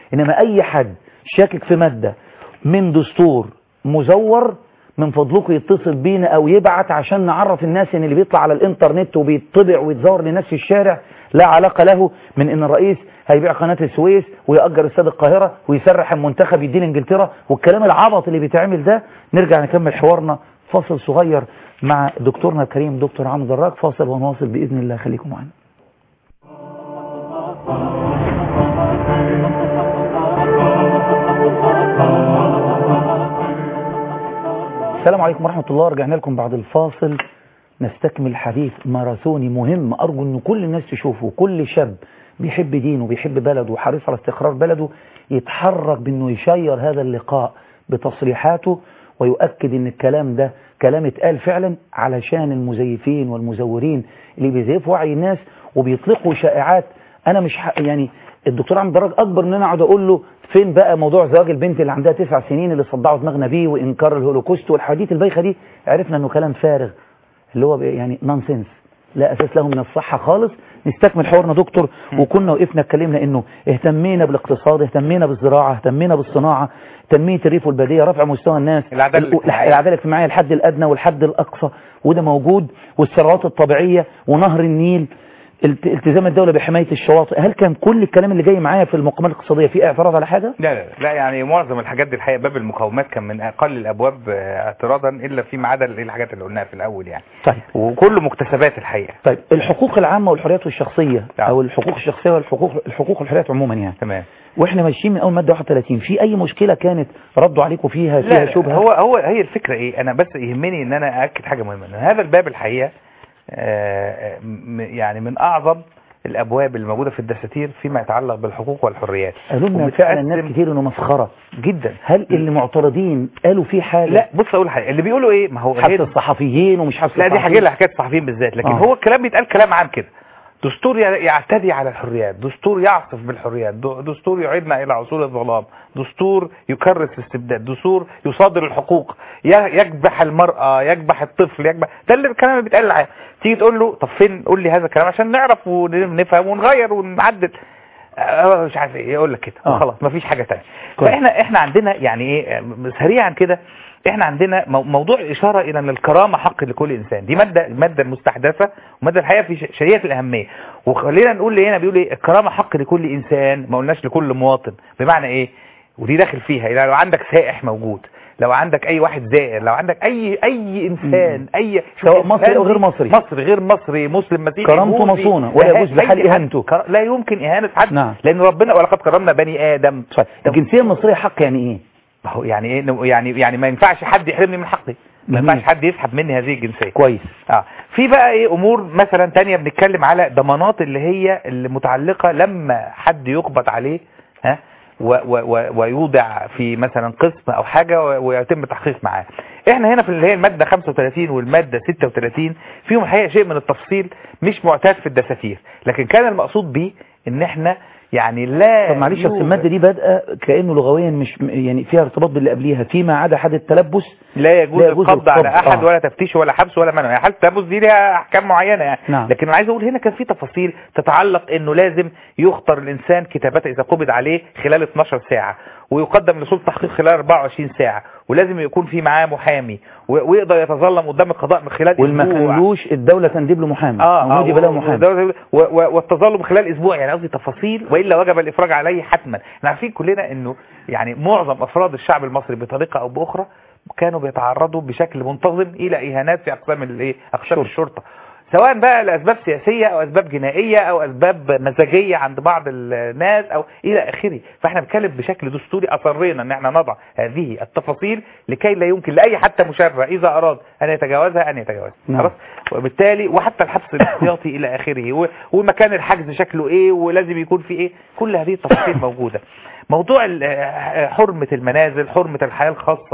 [SPEAKER 1] انما اي حد شاكك في مادة من دستور مزور من فضلكم يتصل بينا او يبعت عشان نعرف الناس ان اللي بيطلع على الانترنت وبيطبع ويتزور للناس في الشارع لا علاقة له من ان الرئيس هيبيع قناة السويس ويأجر استاد القاهرة ويسرح المنتخب يدين انجلترا والكلام العبط اللي بيتعمل ده نرجع نكمل حوارنا فاصل صغير مع دكتورنا الكريم دكتور عمرو دراك فاصل ونواصل بإذن الله خليكم معنا السلام عليكم ورحمة الله رجعنا لكم بعد الفاصل نستكمل حديث ماراثوني مهم أرجو أن كل الناس تشوفه كل شاب بيحب دينه بيحب بلده وحريص على استقرار بلده يتحرك بأنه يشير هذا اللقاء بتصريحاته ويؤكد أن الكلام ده كلام اتقال فعلا علشان المزيفين والمزورين اللي بيزيفوا وعي الناس وبيطلقوا شائعات أنا مش ح... يعني الدكتور عم دراج أكبر من أنا أقعد أقول له فين بقى موضوع زواج البنت اللي عندها تسع سنين اللي صدعوا دماغنا بيه وإنكار الهولوكوست والحديث البايخة دي عرفنا أنه كلام فارغ اللي هو يعني نونسنس لا أساس له من الصحة خالص نستكمل حوارنا دكتور وكنا وقفنا اتكلمنا انه اهتمينا بالاقتصاد اهتمينا بالزراعة اهتمينا بالصناعة تنمية الريف والبادية رفع مستوى الناس
[SPEAKER 2] العدالة الاجتماعية.
[SPEAKER 1] العدالة الاجتماعية الحد الأدنى والحد الأقصى وده موجود والثروات الطبيعية ونهر النيل الت- التزام الدولة بحماية الشواطئ هل كان كل الكلام اللي جاي معايا في المقامات الاقتصادية في اعتراض على حاجة؟
[SPEAKER 2] لا لا لا يعني معظم الحاجات دي الحقيقه باب المقاومات كان من اقل الابواب آه، اعتراضا الا فيما عدا الحاجات اللي قلناها في الاول يعني
[SPEAKER 1] طيب
[SPEAKER 2] وكله مكتسبات الحقيقه
[SPEAKER 1] طيب الحقوق العامة والحريات الشخصية
[SPEAKER 2] نعم.
[SPEAKER 1] أو الحقوق الشخصية والحقوق الحقوق والحريات عموما يعني
[SPEAKER 2] تمام
[SPEAKER 1] واحنا ماشيين من اول ماده 31 في اي مشكله كانت ردوا عليكم فيها فيها
[SPEAKER 2] لا
[SPEAKER 1] شبهه
[SPEAKER 2] هو هو هي الفكره ايه انا بس يهمني ان انا ااكد حاجه مهمه ان هذا الباب الحقيقه آه، م- يعني من اعظم الابواب اللي موجوده في الدساتير فيما يتعلق بالحقوق والحريات
[SPEAKER 1] قالوا لنا
[SPEAKER 2] ومتقسم
[SPEAKER 1] فعلا ناس كتير انه مسخره
[SPEAKER 2] جدا
[SPEAKER 1] هل اللي معترضين قالوا فيه حاجه
[SPEAKER 2] لا بص اقول حاجه اللي بيقولوا ايه ما هو
[SPEAKER 1] حبس
[SPEAKER 2] هي
[SPEAKER 1] الصحفيين ومش حبس
[SPEAKER 2] لا دي
[SPEAKER 1] الصحفيين.
[SPEAKER 2] حاجه لها حكايه الصحفيين بالذات لكن
[SPEAKER 1] آه.
[SPEAKER 2] هو الكلام بيتقال كلام عام كده دستور ي- يعتدي على الحريات دستور يعصف بالحريات د- دستور يعيدنا الى عصور الظلام دستور يكرس الاستبداد دستور يصادر الحقوق ي- يكبح المرأة يكبح الطفل يكبح ده اللي الكلام اللي بيتقال العام تيجي تقول له طب فين قول لي هذا الكلام عشان نعرف ونفهم ونغير ونعدل آه، مش عارف ايه يقول لك كده
[SPEAKER 1] آه.
[SPEAKER 2] خلاص مفيش حاجه تانية
[SPEAKER 1] كويس.
[SPEAKER 2] فاحنا احنا عندنا يعني ايه م- سريعا كده احنا عندنا مو- موضوع اشاره الى ان الكرامه حق لكل انسان دي ماده ماده مستحدثه وماده الحقيقه في ش- شديده الاهميه وخلينا نقول لي هنا بيقول ايه الكرامه حق لكل انسان ما قلناش لكل مواطن بمعنى ايه ودي داخل فيها يعني لو عندك سائح موجود لو عندك اي واحد زائر لو عندك اي اي انسان اي
[SPEAKER 1] سواء مصري أو غير مصري.
[SPEAKER 2] مصري غير مصري مسلم مسيحي
[SPEAKER 1] كرامته
[SPEAKER 2] بوذي،
[SPEAKER 1] مصونة، ولا يجوز
[SPEAKER 2] أي
[SPEAKER 1] بحال
[SPEAKER 2] حد.
[SPEAKER 1] إهانته.
[SPEAKER 2] كر- لا يمكن اهانه حد
[SPEAKER 1] نعم.
[SPEAKER 2] لان ربنا ولقد كرمنا بني ادم
[SPEAKER 1] طيب الجنسيه المصريه حق يعني ايه
[SPEAKER 2] ما هو يعني ايه يعني يعني ما ينفعش حد يحرمني من حقي ما
[SPEAKER 1] جميل.
[SPEAKER 2] ينفعش حد يسحب مني هذه الجنسيه
[SPEAKER 1] كويس
[SPEAKER 2] اه في بقى ايه امور مثلا تانية بنتكلم على ضمانات اللي هي اللي متعلقه لما حد يقبض عليه ها و و و ويوضع في مثلا قسم او حاجه و- ويتم التحقيق معاه احنا هنا في اللي هي الماده 35 والماده 36 فيهم الحقيقه شيء من التفصيل مش معتاد في الدساتير لكن كان المقصود بيه ان احنا يعني لا
[SPEAKER 1] طب معلش بس
[SPEAKER 2] يوجد-
[SPEAKER 1] الماده دي بادئه كانه لغويا مش يعني فيها ارتباط باللي قبليها فيما عدا حد التلبس
[SPEAKER 2] لا يجوز,
[SPEAKER 1] لا يجوز
[SPEAKER 2] القبض على
[SPEAKER 1] القبض،
[SPEAKER 2] احد
[SPEAKER 1] آه.
[SPEAKER 2] ولا تفتيش ولا حبس ولا منع يعني حاله التلبس دي ليها احكام معينه يعني
[SPEAKER 1] نعم.
[SPEAKER 2] لكن انا عايز اقول هنا كان في تفاصيل تتعلق انه لازم يخطر الانسان كتابته اذا قبض عليه خلال 12 ساعه ويقدم لسلطه تحقيق خلال 24 ساعه ولازم يكون في معاه محامي و- ويقدر يتظلم قدام القضاء من خلال
[SPEAKER 1] والما
[SPEAKER 2] اسبوع
[SPEAKER 1] كانلوش الدوله تندب له محامي
[SPEAKER 2] اه
[SPEAKER 1] ومودي بلا محامي
[SPEAKER 2] و- و- والتظلم خلال اسبوع يعني قصدي تفاصيل والا وجب الافراج عليه حتما احنا عارفين كلنا انه يعني معظم افراد الشعب المصري بطريقه او باخرى كانوا بيتعرضوا بشكل منتظم الى اهانات في اقسام الايه اقسام الشرطه سواء بقى لاسباب سياسيه او اسباب جنائيه او اسباب مزاجيه عند بعض الناس او الى اخره فاحنا بنتكلم بشكل دستوري اصرينا ان احنا نضع هذه التفاصيل لكي لا يمكن لاي حتى مشرع اذا اراد ان يتجاوزها ان يتجاوزها
[SPEAKER 1] نعم.
[SPEAKER 2] خلاص وبالتالي وحتى الحبس الاحتياطي الى اخره و- ومكان الحجز شكله ايه ولازم يكون في ايه كل هذه التفاصيل موجوده موضوع ال- آه، حرمه المنازل حرمه الحياه الخاصه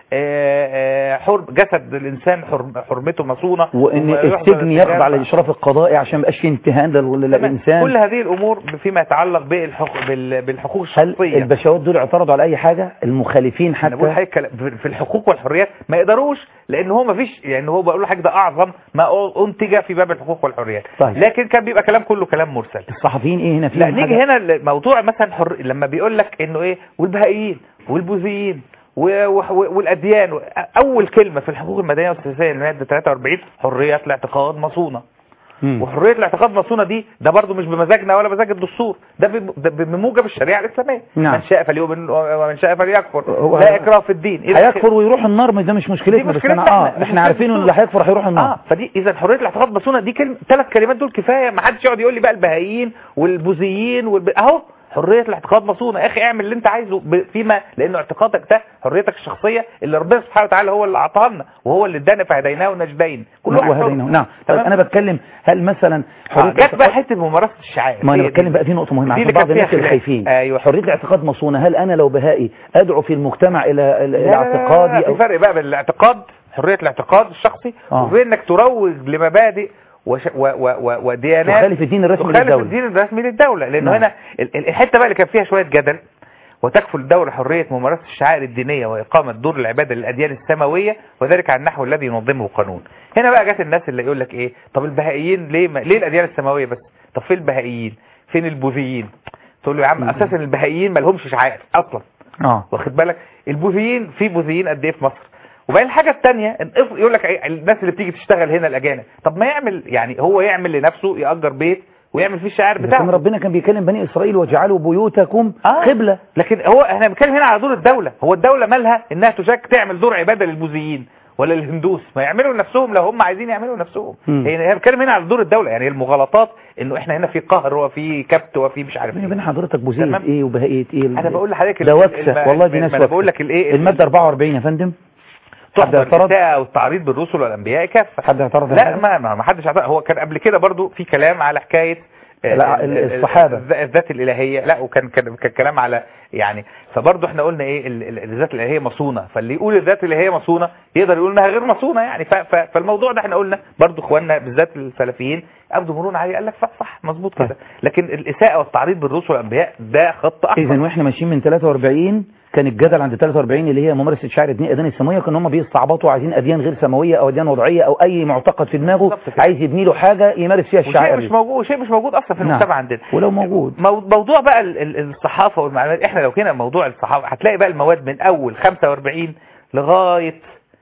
[SPEAKER 2] آه، آه، حر جسد الانسان حر- حرمته مصونه
[SPEAKER 1] وان
[SPEAKER 2] ويحضر
[SPEAKER 1] السجن يخضع
[SPEAKER 2] السجان.
[SPEAKER 1] للاشراف القضائي عشان ما يبقاش فيه انتهاك لل-
[SPEAKER 2] تمام.
[SPEAKER 1] للانسان
[SPEAKER 2] كل هذه الامور فيما يتعلق بالحقوق بال- بالحقوق
[SPEAKER 1] هل
[SPEAKER 2] الشخصيه
[SPEAKER 1] البشوات دول اعترضوا على اي حاجه المخالفين
[SPEAKER 2] انا بقول
[SPEAKER 1] حتى
[SPEAKER 2] حضرتك كلام- في الحقوق والحريات ما يقدروش لان هو ما فيش يعني هو بقول حاجه ده اعظم ما انتج في باب الحقوق والحريات
[SPEAKER 1] طيب.
[SPEAKER 2] لكن كان بيبقى كلام كله كلام مرسل
[SPEAKER 1] الصحفيين ايه هنا فيهم
[SPEAKER 2] لا نيجي
[SPEAKER 1] حاجة؟
[SPEAKER 2] هنا الموضوع مثلا حر... لما بيقول لك انه ايه والبهائيين والبوذيين و... و... والاديان اول كلمه في الحقوق المدنيه والسياسيه الماده 43 حريه الاعتقاد مصونه
[SPEAKER 1] مم.
[SPEAKER 2] وحريه الاعتقاد مصونه دي ده برضو مش بمزاجنا ولا مزاج الدستور ده بم- ده بموجب الشريعه الاسلاميه
[SPEAKER 1] نعم.
[SPEAKER 2] من شاء فليؤمن ومن شاء فليكفر
[SPEAKER 1] هو-
[SPEAKER 2] لا اكراه في الدين إذا
[SPEAKER 1] هيكفر ويروح النار ما ده مش مشكلتنا
[SPEAKER 2] دي
[SPEAKER 1] بس
[SPEAKER 2] مشكلتنا
[SPEAKER 1] انا اه
[SPEAKER 2] إحنا، مش
[SPEAKER 1] احنا
[SPEAKER 2] مشكلة
[SPEAKER 1] عارفين ان
[SPEAKER 2] الدستور.
[SPEAKER 1] اللي هيكفر هيروح النار
[SPEAKER 2] اه فدي اذا حريه الاعتقاد مصونه دي كلمه ثلاث كلمات دول كفايه ما حدش يقعد يقول لي بقى البهائيين والبوذيين والب... اهو حريه الاعتقاد مصونه يا اخي اعمل اللي انت عايزه ب... فيما لانه اعتقادك ده حريتك الشخصيه اللي ربنا سبحانه وتعالى هو اللي اعطاها لنا وهو اللي ادانا فهديناه النجدين كل واحد حر.
[SPEAKER 1] وهديناه نعم طيب
[SPEAKER 2] تمام؟
[SPEAKER 1] انا بتكلم هل مثلا
[SPEAKER 2] آه،
[SPEAKER 1] حريه
[SPEAKER 2] جت بقى
[SPEAKER 1] الاعتقاد-
[SPEAKER 2] حته ممارسه الشعائر
[SPEAKER 1] ما
[SPEAKER 2] هي
[SPEAKER 1] انا
[SPEAKER 2] دي.
[SPEAKER 1] بتكلم بقى في نقطه مهمه
[SPEAKER 2] دي
[SPEAKER 1] عشان
[SPEAKER 2] اللي
[SPEAKER 1] بعض
[SPEAKER 2] كان فيها
[SPEAKER 1] الناس اللي
[SPEAKER 2] خلاف.
[SPEAKER 1] خايفين
[SPEAKER 2] ايوه
[SPEAKER 1] حريه الاعتقاد مصونه هل انا لو بهائي ادعو في المجتمع الى ال-
[SPEAKER 2] لا، لا، لا، لا،
[SPEAKER 1] الاعتقادي
[SPEAKER 2] في
[SPEAKER 1] او
[SPEAKER 2] فرق بقى بين الاعتقاد حريه الاعتقاد الشخصي
[SPEAKER 1] آه.
[SPEAKER 2] وبين انك تروج لمبادئ وش... و... و... و... وديانات
[SPEAKER 1] تخالف الدين الرسمي
[SPEAKER 2] تخالف
[SPEAKER 1] للدوله
[SPEAKER 2] الدين الرسمي للدولة لأنه
[SPEAKER 1] نعم.
[SPEAKER 2] هنا ال- ال- الحتة بقى اللي كان فيها شوية جدل وتكفل الدولة حرية ممارسة الشعائر الدينية وإقامة دور العبادة للأديان السماوية وذلك على النحو الذي ينظمه القانون هنا بقى جت الناس اللي يقول لك إيه طب البهائيين ليه ما... ليه الأديان السماوية بس طب فين البهائيين فين البوذيين تقول له يا عم أساسا البهائيين ما لهمش شعائر أصلا
[SPEAKER 1] اه
[SPEAKER 2] واخد بالك البوذيين في بوذيين قد ايه في مصر وبعدين الحاجه الثانيه يقول لك إيه، الناس اللي بتيجي تشتغل هنا الاجانب طب ما يعمل يعني هو يعمل لنفسه ياجر بيت ويعمل فيه الشعائر
[SPEAKER 1] إذا كان
[SPEAKER 2] بتاعته
[SPEAKER 1] ربنا كان بيكلم بني اسرائيل وجعلوا بيوتكم
[SPEAKER 2] آه.
[SPEAKER 1] قبله
[SPEAKER 2] لكن هو احنا بنتكلم هنا على دور الدوله هو الدوله مالها انها تشارك تعمل دور عباده للبوذيين ولا للهندوس ما يعملوا لنفسهم لو هم عايزين يعملوا لنفسهم
[SPEAKER 1] مم.
[SPEAKER 2] هي هي بنتكلم هنا على دور الدوله يعني المغالطات انه احنا هنا في قهر وفي كبت وفي مش عارف
[SPEAKER 1] بيني
[SPEAKER 2] ايه
[SPEAKER 1] وبين حضرتك بوزيه
[SPEAKER 2] تمام.
[SPEAKER 1] ايه وبهائيه ايه
[SPEAKER 2] انا بقول لحضرتك
[SPEAKER 1] ده
[SPEAKER 2] ال-
[SPEAKER 1] وكسه
[SPEAKER 2] الم-
[SPEAKER 1] والله دي
[SPEAKER 2] الم-
[SPEAKER 1] ناس
[SPEAKER 2] ما انا
[SPEAKER 1] وكسة.
[SPEAKER 2] بقول لك الايه
[SPEAKER 1] الماده 44 يا فندم حد
[SPEAKER 2] تحضر
[SPEAKER 1] اعترض
[SPEAKER 2] الإساءة والتعريض بالرسل والأنبياء كافة
[SPEAKER 1] حد اعترض على
[SPEAKER 2] لا
[SPEAKER 1] حاجة؟
[SPEAKER 2] ما ما ما حدش اعترض هو كان قبل كده برضو في كلام على حكاية آه،
[SPEAKER 1] لا،
[SPEAKER 2] ال- ال-
[SPEAKER 1] الصحابة.
[SPEAKER 2] الذ- الذات الإلهية لا وكان كان كان كلام على يعني فبرضو احنا قلنا ايه ال- ال- الذات الإلهية مصونة فاللي يقول الذات الإلهية مصونة يقدر يقول انها غير مصونة يعني ف- ف- فالموضوع ده احنا قلنا برضو اخواننا بالذات السلفيين ابدوا مرونه عليه قال لك صح صح مظبوط كده لكن الإساءة والتعريض بالرسل والأنبياء ده خط أحمر
[SPEAKER 1] اذا واحنا ماشيين من 43 كان الجدل عند 43 اللي هي ممارسه شعائر الدين الاديان السماويه كان هم بيستعبطوا عايزين اديان غير سماويه او اديان وضعيه او اي معتقد في دماغه
[SPEAKER 2] بالظبط كده.
[SPEAKER 1] عايز يبني له حاجه يمارس فيها
[SPEAKER 2] وشيء
[SPEAKER 1] الشعائر
[SPEAKER 2] مش
[SPEAKER 1] دي.
[SPEAKER 2] موجود وشيء مش موجود اصلا في
[SPEAKER 1] نعم.
[SPEAKER 2] المجتمع عندنا
[SPEAKER 1] ولو موجود
[SPEAKER 2] مو- موضوع بقى ال- ال- الصحافة والمعلومات احنا لو كنا موضوع الصحافة هتلاقي بقى المواد من اول 45 لغاية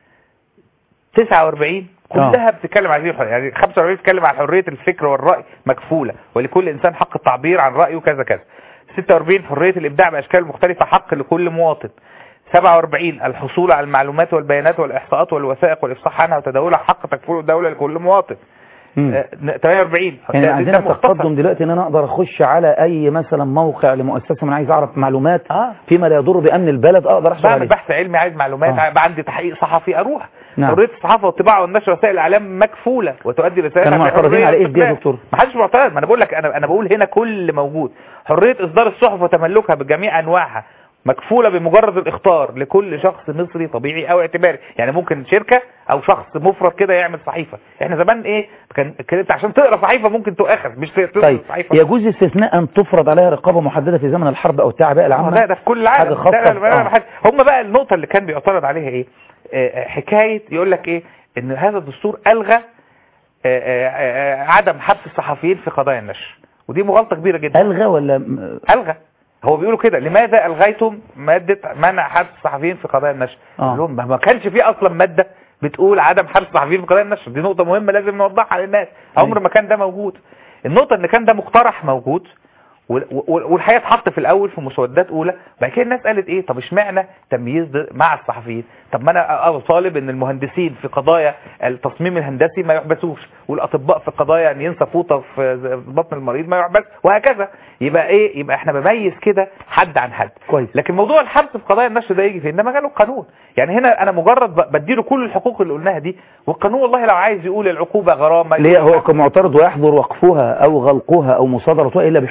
[SPEAKER 2] 49 كلها بتتكلم عن هذه الحرية يعني 45 بتتكلم عن حرية الفكر والرأي مكفولة ولكل انسان حق التعبير عن رأيه كذا كذا 46 حرية الابداع باشكال مختلفة حق لكل مواطن 47 الحصول على المعلومات والبيانات والاحصاءات والوثائق والافصاح عنها وتداولها حق تكفله الدولة لكل مواطن
[SPEAKER 1] مم.
[SPEAKER 2] آه، 48
[SPEAKER 1] يعني
[SPEAKER 2] ده-
[SPEAKER 1] عندنا
[SPEAKER 2] ده مختصر.
[SPEAKER 1] تقدم دلوقتي ان انا اقدر اخش على اي مثلا موقع لمؤسسه من عايز اعرف معلومات
[SPEAKER 2] اه
[SPEAKER 1] فيما لا يضر بامن البلد اقدر احصل
[SPEAKER 2] بعمل
[SPEAKER 1] عليه
[SPEAKER 2] بحث علمي عايز معلومات
[SPEAKER 1] آه.
[SPEAKER 2] آه. عندي تحقيق صحفي اروح
[SPEAKER 1] نعم.
[SPEAKER 2] حريه الصحافه والطباعه والنشر وسائل الاعلام مكفوله وتؤدي رسائل
[SPEAKER 1] كانوا معترضين على ايه دي يا دكتور؟
[SPEAKER 2] ما حدش معترض ما انا بقول لك انا انا بقول هنا كل اللي موجود حريه اصدار الصحف وتملكها بجميع انواعها مكفوله بمجرد الاختار لكل شخص مصري طبيعي او اعتباري يعني ممكن شركه او شخص مفرد كده يعمل صحيفه احنا زمان ايه كان كان انت عشان تقرا صحيفه ممكن تؤاخذ مش تقرا
[SPEAKER 1] طيب
[SPEAKER 2] صحيفه
[SPEAKER 1] يجوز استثناء ان تفرض عليها رقابه محدده في زمن الحرب او التعبئه
[SPEAKER 2] آه،
[SPEAKER 1] العامه
[SPEAKER 2] ده ده في كل العالم
[SPEAKER 1] حاجة خاصة
[SPEAKER 2] ده- ده-
[SPEAKER 1] ب-
[SPEAKER 2] ده-
[SPEAKER 1] آه.
[SPEAKER 2] حاجة- هم بقى النقطة اللي كان بيعترض عليها ايه آه، آه، حكاية يقول لك ايه ان هذا الدستور الغى آه، آه، آه، عدم حبس الصحفيين في قضايا النشر ودي مغالطة كبيرة جدا
[SPEAKER 1] الغى ولا م-
[SPEAKER 2] الغى هو بيقولوا كده لماذا الغيتم مادة منع حبس الصحفيين في قضايا النشر
[SPEAKER 1] آه.
[SPEAKER 2] قال لهم ما- ما كانش في اصلا مادة بتقول عدم حبس الصحفيين في قضايا النشر دي نقطة مهمة لازم نوضحها للناس عمر ما كان ده موجود النقطة ان كان ده مقترح موجود وال- وال- والحقيقه اتحط في الاول في مسودات اولى بعد كده الناس قالت ايه طب اشمعنى تمييز ده مع الصحفيين طب ما انا اطالب ان المهندسين في قضايا التصميم الهندسي ما يحبسوش والاطباء في قضايا ان ينسى فوطه في بطن المريض ما يحبس وهكذا يبقى ايه يبقى احنا بميز كده حد عن حد
[SPEAKER 1] كويس
[SPEAKER 2] لكن موضوع الحبس في قضايا النشر ده يجي فين ده مجاله القانون يعني هنا انا مجرد ب- بديله كل الحقوق اللي قلناها دي والقانون والله لو عايز يقول العقوبه غرامه
[SPEAKER 1] ليه هو كان معترض ويحظر وقفها او غلقها او مصادرتها الا بحكم قضائي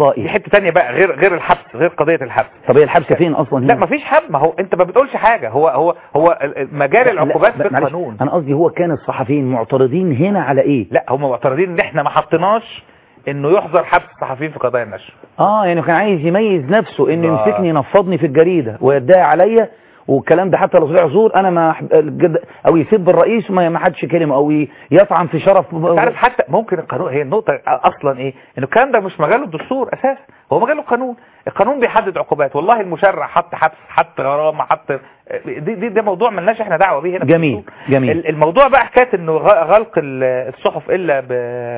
[SPEAKER 1] قضائي
[SPEAKER 2] دي حته ثانيه بقى غير غير الحبس غير قضيه الحبس
[SPEAKER 1] طب هي الحبس فين اصلا
[SPEAKER 2] لا
[SPEAKER 1] هنا
[SPEAKER 2] مفيش حبس ما هو انت ما بتقولش حاجه هو هو هو ال- ال- مجال
[SPEAKER 1] لا،
[SPEAKER 2] العقوبات
[SPEAKER 1] لا،
[SPEAKER 2] في
[SPEAKER 1] معلش،
[SPEAKER 2] القانون
[SPEAKER 1] انا قصدي هو كان الصحفيين معترضين هنا على ايه
[SPEAKER 2] لا هم معترضين ان احنا ما حطيناش انه يحظر حبس الصحفيين في قضايا النشر
[SPEAKER 1] اه يعني كان عايز يميز نفسه انه
[SPEAKER 2] بالظبط.
[SPEAKER 1] يمسكني ينفضني في الجريده ويدعي عليا والكلام ده حتى لو طلع زور انا ما أحب- الجد- او يسب الرئيس ما ما حدش كلمه او ي- يطعن في شرف
[SPEAKER 2] انت عارف حتى ممكن القانون هي النقطه اصلا ايه انه الكلام ده مش مجاله الدستور اساسا هو مجاله القانون القانون بيحدد عقوبات والله المشرع حط حبس حط غرامه حط دي دي ده موضوع ملناش احنا دعوه بيه هنا في
[SPEAKER 1] جميل
[SPEAKER 2] الدستور.
[SPEAKER 1] جميل
[SPEAKER 2] ال- الموضوع بقى حكايه انه غ- غلق ال- الصحف الا ب...